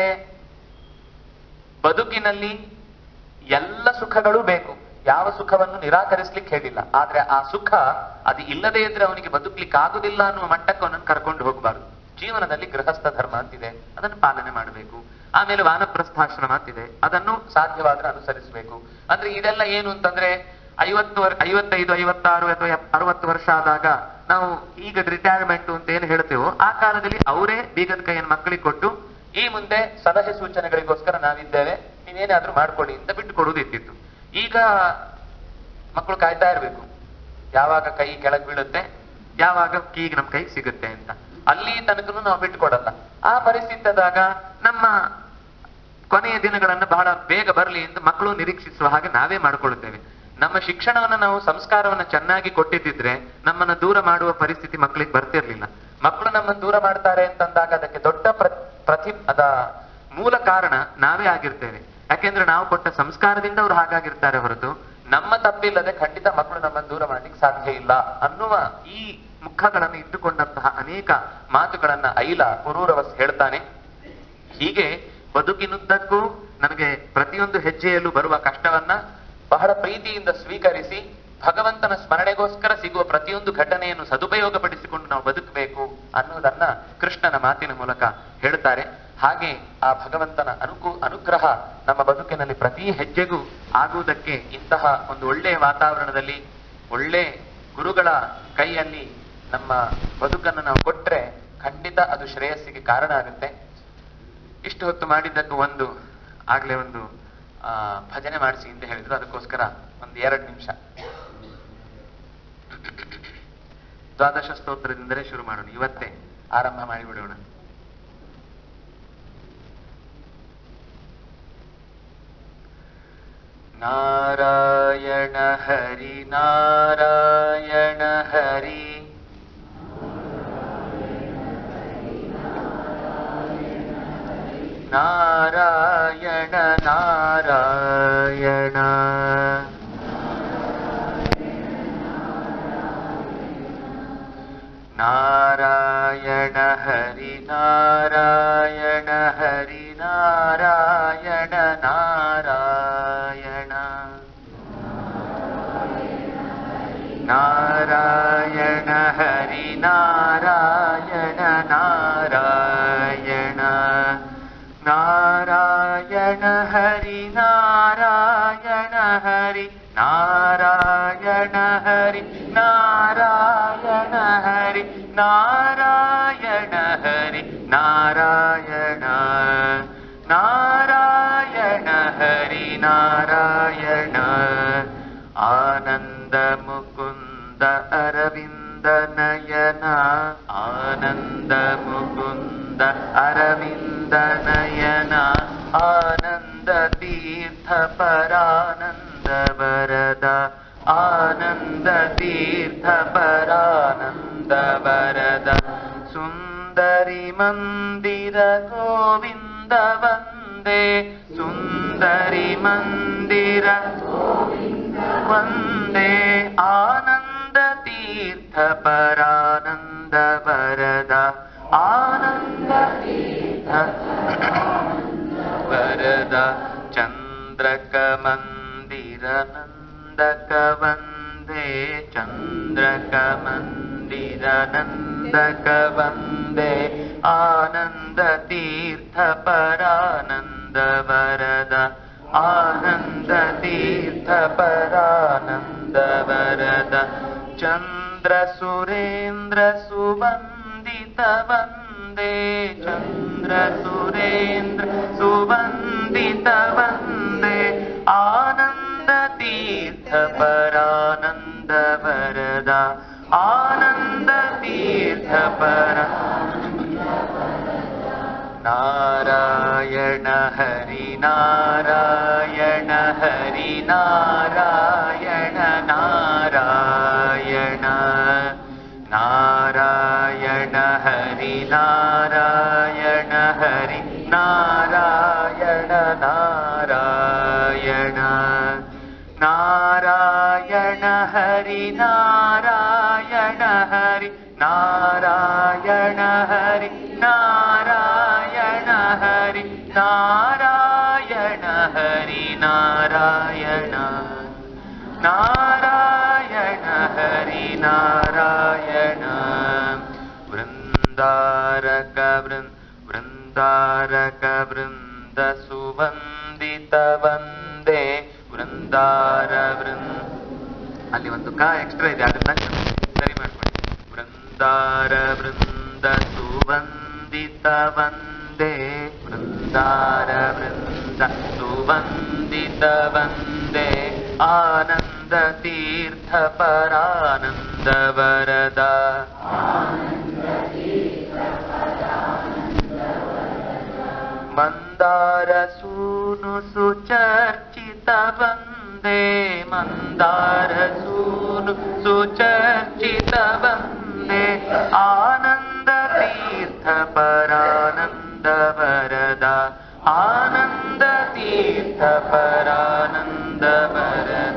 ಬದುಕಿನಲ್ಲಿ ಎಲ್ಲ ಸುಖಗಳು ಬೇಕು ಯಾವ ಸುಖವನ್ನು ನಿರಾಕರಿಸ್ಲಿಕ್ಕೆ ಹೇಳಿಲ್ಲ ಆದ್ರೆ ಆ ಸುಖ ಅದು ಇಲ್ಲದೇ ಇದ್ರೆ ಅವನಿಗೆ ಬದುಕ್ಲಿಕ್ಕೆ ಆಗುದಿಲ್ಲ ಅನ್ನುವ ಮಟ್ಟಕ್ಕೆ ಅವನನ್ನು ಕರ್ಕೊಂಡು ಹೋಗಬಾರದು ಜೀವನದಲ್ಲಿ ಗೃಹಸ್ಥ ಧರ್ಮ ಅಂತಿದೆ ಅದನ್ನು ಪಾಲನೆ ಮಾಡಬೇಕು ಆಮೇಲೆ ವಾನಪ್ರಸ್ಥಾಶ್ರಮ ಅಂತಿದೆ ಅದನ್ನು ಸಾಧ್ಯವಾದ್ರೆ ಅನುಸರಿಸಬೇಕು ಅಂದ್ರೆ ಇದೆಲ್ಲ ಏನು ಅಂತಂದ್ರೆ ಐವತ್ತು ವರ್ ಐವತ್ತೈದು ಐವತ್ತಾರು ಅಥವಾ ಎಪ್- ಅರವತ್ತು ವರ್ಷ ಆದಾಗ ನಾವು ಈಗ ರಿಟೈರ್ಮೆಂಟ್ ಅಂತ ಏನು ಹೇಳ್ತೇವೋ ಆ ಕಾಲದಲ್ಲಿ ಅವರೇ ಬೀಗದ ಕೈಯನ್ನು ಮಕ್ಕಳಿಗೆ ಕೊಟ್ಟು ಈ ಮುಂದೆ ಸಲಹೆ ಸೂಚನೆಗಳಿಗೋಸ್ಕರ ನಾವಿದ್ದೇವೆ ನೀವೇನಾದ್ರೂ ಮಾಡ್ಕೊಳ್ಳಿ ಅಂತ ಬಿಟ್ಟು ಕೊಡುವುದಿತ್ತಿತ್ತು ಈಗ ಮಕ್ಕಳು ಕಾಯ್ತಾ ಇರ್ಬೇಕು ಯಾವಾಗ ಕೈ ಕೆಳಗೆ ಬೀಳುತ್ತೆ ಯಾವಾಗ ಕೀಗೆ ನಮ್ಮ ಕೈಗೆ ಸಿಗುತ್ತೆ ಅಂತ ಅಲ್ಲಿ ತನಕನು ನಾವು ಬಿಟ್ಟುಕೊಡಲ್ಲ ಆ ಪರಿಸ್ಥಿತಿ ಆದಾಗ ನಮ್ಮ ಕೊನೆಯ ದಿನಗಳನ್ನು ಬಹಳ ಬೇಗ ಬರಲಿ ಎಂದು ಮಕ್ಕಳು ನಿರೀಕ್ಷಿಸುವ ಹಾಗೆ ನಾವೇ ಮಾಡ್ಕೊಳ್ಳುತ್ತೇವೆ ನಮ್ಮ ಶಿಕ್ಷಣವನ್ನ ನಾವು ಸಂಸ್ಕಾರವನ್ನ ಚೆನ್ನಾಗಿ ಕೊಟ್ಟಿದ್ದಿದ್ರೆ ನಮ್ಮನ್ನ ದೂರ ಮಾಡುವ ಪರಿಸ್ಥಿತಿ ಮಕ್ಕಳಿಗೆ ಬರ್ತಿರ್ಲಿಲ್ಲ ಮಕ್ಕಳು ನಮ್ಮನ್ನು ದೂರ ಮಾಡ್ತಾರೆ ಅಂತಂದಾಗ ಅದಕ್ಕೆ ದೊಡ್ಡ ಪ್ರ- ಪ್ರತಿ ಅದ ಮೂಲ ಕಾರಣ ನಾವೇ ಆಗಿರ್ತೇವೆ ಯಾಕೆಂದ್ರೆ ನಾವು ಕೊಟ್ಟ ಸಂಸ್ಕಾರದಿಂದ ಅವ್ರು ಹಾಗಾಗಿರ್ತಾರೆ ಹೊರತು ನಮ್ಮ ತಪ್ಪಿಲ್ಲದೆ ಖಂಡಿತ ಮಕ್ಕಳು ನಮ್ಮನ್ನು ದೂರ ಮಾಡ್ಲಿಕ್ಕೆ ಸಾಧ್ಯ ಇಲ್ಲ ಅನ್ನುವ ಈ ಮುಖಗಳನ್ನು ಇಟ್ಟುಕೊಂಡಂತಹ ಅನೇಕ ಮಾತುಗಳನ್ನ ಐಲ ಪುರೂರವಸ್ ಹೇಳ್ತಾನೆ ಹೀಗೆ ಬದುಕಿನುದ್ದಕ್ಕೂ ನನಗೆ ಪ್ರತಿಯೊಂದು ಹೆಜ್ಜೆಯಲ್ಲೂ ಬರುವ ಕಷ್ಟವನ್ನ ಬಹಳ ಪ್ರೀತಿಯಿಂದ ಸ್ವೀಕರಿಸಿ ಭಗವಂತನ ಸ್ಮರಣೆಗೋಸ್ಕರ ಸಿಗುವ ಪ್ರತಿಯೊಂದು ಘಟನೆಯನ್ನು ಸದುಪಯೋಗಪಡಿಸಿಕೊಂಡು ನಾವು ಬದುಕಬೇಕು ಅನ್ನೋದನ್ನ ಕೃಷ್ಣನ ಮಾತಿನ ಮೂಲಕ ಹೇಳ್ತಾರೆ ಹಾಗೆ ಆ ಭಗವಂತನ ಅನುಕೂ ಅನುಗ್ರಹ ನಮ್ಮ ಬದುಕಿನಲ್ಲಿ ಪ್ರತಿ ಹೆಜ್ಜೆಗೂ ಆಗುವುದಕ್ಕೆ ಇಂತಹ ಒಂದು ಒಳ್ಳೆಯ ವಾತಾವರಣದಲ್ಲಿ ಒಳ್ಳೆ ಗುರುಗಳ ಕೈಯಲ್ಲಿ ನಮ್ಮ ಬದುಕನ್ನು ನಾವು ಕೊಟ್ರೆ ಖಂಡಿತ ಅದು ಶ್ರೇಯಸ್ಸಿಗೆ ಕಾರಣ ಆಗುತ್ತೆ ಇಷ್ಟು ಹೊತ್ತು ಮಾಡಿದ್ದಕ್ಕೂ ಒಂದು ಆಗ್ಲೇ ಒಂದು ಆ, ಭಜನೆ ಮಾಡಿಸಿ ಅಂತ ಹೇಳಿದ್ರು ಅದಕ್ಕೋಸ್ಕರ ಒಂದು ಎರಡು ನಿಮಿಷ ದ್ವಾದಶ ಸ್ತೋತ್ರದಿಂದಲೇ ಶುರು ಮಾಡೋಣ ಇವತ್ತೇ ಆರಂಭ ಮಾಡಿಬಿಡೋಣ ನಾರಾಯಣ ಹರಿ ನಾರಾಯಣ ಹರಿ ನಾರಾಯಣ ನಾರಾಯಣ ನಾರಾಯಣ ಹರಿ ನಾರಾಯಣ ಹರಿ ನಾರಾಯಣ ನಾರಾಯಣ ನಾರಾಯಣ ಹರಿ ನಾರಾಯಣ ನಾರಾಯಣ ನಾರಾಯಣ ಹರಿ ನಾರಾಯಣ ಹರಿ ನಾರಾಯಣ ಹರಿ ನಾರಾಯಣ ಹರಿ ನಾರಾಯಣ ಹರಿ ನಾರಾಯಣ ನಾರಾಯಣ ಹರಿ ನಾರಾಯಣ ಆನಂದ ಮುಕುಂದ ಅರವಿಂದ ನಯನ ಆನಂದ ಮುಕುಂದ ಅರವಿಂದ ನಯನ ಆನಂದ ತೀರ್ಥ ಪರಾನಂದ ವರದ ಆನಂದ ತೀರ್ಥ ಪರಾನಂದ ವರದ ಸುಂದರಿ ಮಂದಿರ ಗೋವಿಂದ ವಂದೇ ಸುಂದರಿ ಮಂದಿರ ವಂದೇ ಆನಂದ ತೀರ್ಥ ಪರಾನಂದ ವರದ ಆನಂದ ತೀರ್ಥ ವರದ ಚಂದ್ರಕ ಮಂದಿರ ನಂದಕ ವಂದೇ ಚಂದ್ರಕ ಮಂದಿರ ನಂದಕ ವಂದೇ ಆನಂದ ತೀರ್ಥ ಪರಾನಂದ ವರದ ಆನಂದ ತೀರ್ಥ ಪರಾನಂದ ವರದ ಚಂದ್ರ ಸುರೇಂದ್ರ ಸುವಂದಿತ ವಂದೇ ಚಂದ್ರ ಸುರೇಂದ್ರ ಸುವಂದಿತ ವಂದೇ ಆನಂದ ತೀರ್ಥ ಪರಾನಂದ ವರದ ಆನಂದ ತೀರ್ಥ ಪರ ನಾರಾಯಣ ಹರಿ ನಾರಾಯಣ ಹರಿ ನಾರಾಯಣ ನಾರಾಯಣ ನಾರಾಯಣ ಹರಿ ನಾರಾಯಣ ಹರಿ ನಾರಾಯಣ ನಾರಾಯಣ ನಾರಾಯಣ ಹರಿ ನಾರಾಯಣ ಹರಿ ನಾರಾಯಣ ಹರಿ ನಾರಾಯಣ ಹರಿ ನಾರಾಯಣ ಹರಿ ನಾರಾಯಣ ನಾರಾಯಣ ಹರಿ ನಾರಾಯಣ ವೃಂದಾರಕ ವೃನ್ ವೃಂದಾರಕ ವೃಂದ ಸುವಂದಿತ ವಂದೇ ವೃಂದಾರ ವೃಂದ ಅಲ್ಲಿ ಒಂದು ಕಾ ಎಕ್ಸ್ಟ್ರಾ ಇದೆ ಅದನ್ನ ಸರಿ ಮಾಡ್ಕೊಳ್ಳಿ ವೃಂದಾರ ವೃಂದ ಸುವಂದಿತ ವಂದೇ ವೃಂದಾರ ವೃಂದ ಸುವಂದಿತ ವಂದೇ ಆನಂದ ತೀರ್ಥ ಪರಾನಂದ ವರದ ಮಂದಾರ ಸೂನು ಸುಚರ್ಚಿತ ವಂದೇ ಮಂದಾರ ಸೂನು ಸುಚರ್ಚಿತ ವಂದೇ ಆನಂದ ತೀರ್ಥ ಪರಾನಂದ ವರದ तीर्थपरानन्दवरद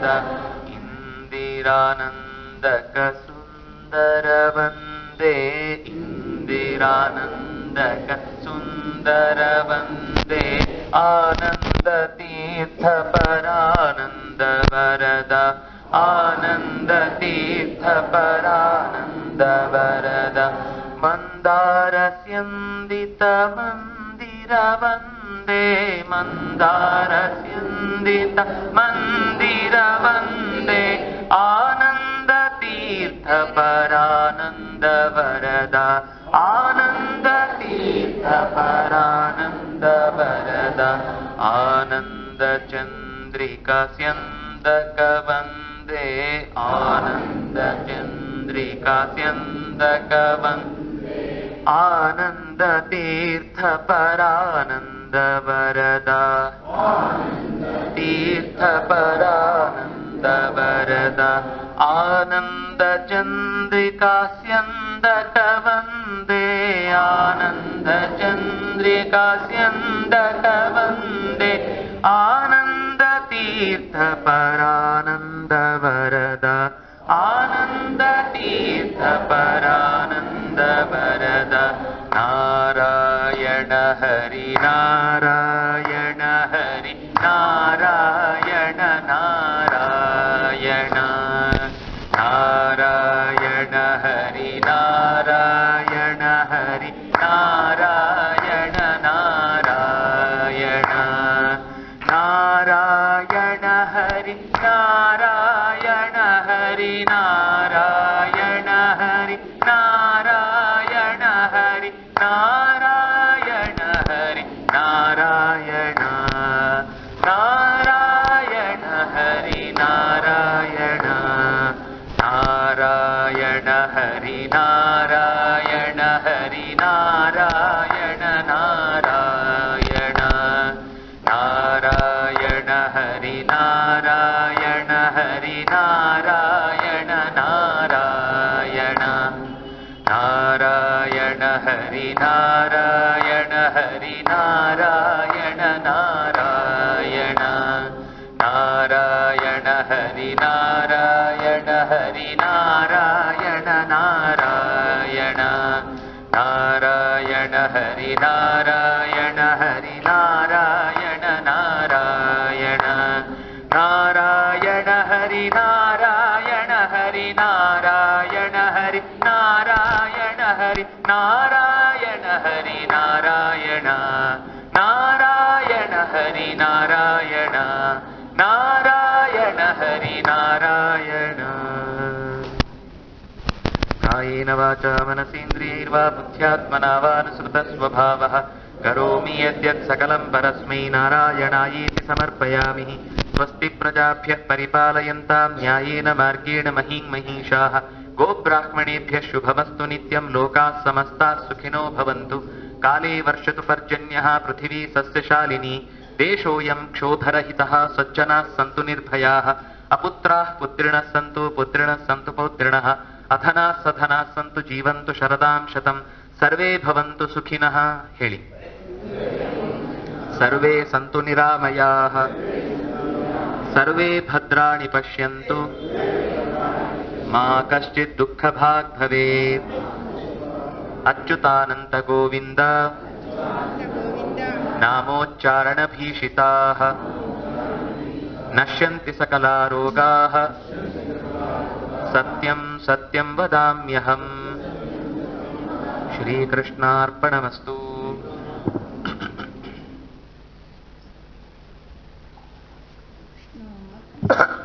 इन्दिरानन्दकसुन्दरवन्दे इन्दिरानन्दकसुन्दरवन्दे आनन्दतीर्थपरानन्दवरद आनन्दतीर्थपरानन्दवरद मन्दारस्यन्दितमन्दिरवन्दे मन्दारस्यन्दित मन्दिरवन्दे आनन्दतीर्थपरानन्दवरद आनन्दतीर्थपरानन्दवरद आनन्दचन्द्रिकास्यन्दकवन्दे आनन्दचन्द्रिकास्यन्दकवन्दे आनन्दतीर्थपरानन्दवरद तीर्थपरानन्दवरद आनन्दचन्द्रिकास्यन्दकवन्दे आनन्दचन्द्रिकास्यन्दकवन्दे आनन्दतीर्थपरानन्दवरद आनन्दतीर्थपरानन्दवरद नारायण हरि नारायण हरि नारायण नारायण नारायण हरि नारायण हरि नारायण नारायण नारायण हरि नारायण हरि नारायण हरि नारायण हरि नारायण हरि नारायण नारायण हरि नारायण नारायण हरि नारायण हरि नारायण नारायण नारायण हरि नारायण हरि नारायण नारायण नारायण हरि नारायण हरि नारायण नारायण नारायण हरि नारायण हरि नारायण नारायण नारायण हरि नारायण हरि नारायण नारायण नारायण हरि नारायण हरि नारायण हरि नारायण हरि नारायण हरि नारायण नारायण हरि नारायण नारायण हरि नारायण कायेन वाचा मनसेन्द्रियैर्वा बुद्ध्यात्मना वानुसृतस्वभावः करोमि यद्यत् सकलं परस्मै नारायणायेति समर्पयामि स्वस्ति प्रजाभ्यः परिपालयन्तां न्यायेन मार्गेण महीं महिषाः गोब्राह्मणेभ्यः शुभमस्तु नित्यं लोकाः समस्ताः सुखिनो भवन्तु काले वर्षतु पर्जन्यः पृथिवी सस्यशालिनी देशोऽयं क्षोभरहितः सज्जनाः सन्तु निर्भयाः अपुत्राः पुत्रिणः सन्तु पुत्रिणः सन्तु पौत्रिणः अधनाः सधनाः सन्तु जीवन्तु शरदां शतं सर्वे भवन्तु सुखिनः ಹೇಳಿ सर्वे सन्तु निरामयाः सर्वे भद्राणि पश्यन्तु मा कश्चित् दुःखभाग् भवेत् अच्युतानन्तगोविन्द नामोच्चारणभीषिताः नश्यन्ति सकलारोगाः सत्यं सत्यं वदाम्यहम् श्रीकृष्णार्पणमस्तु No.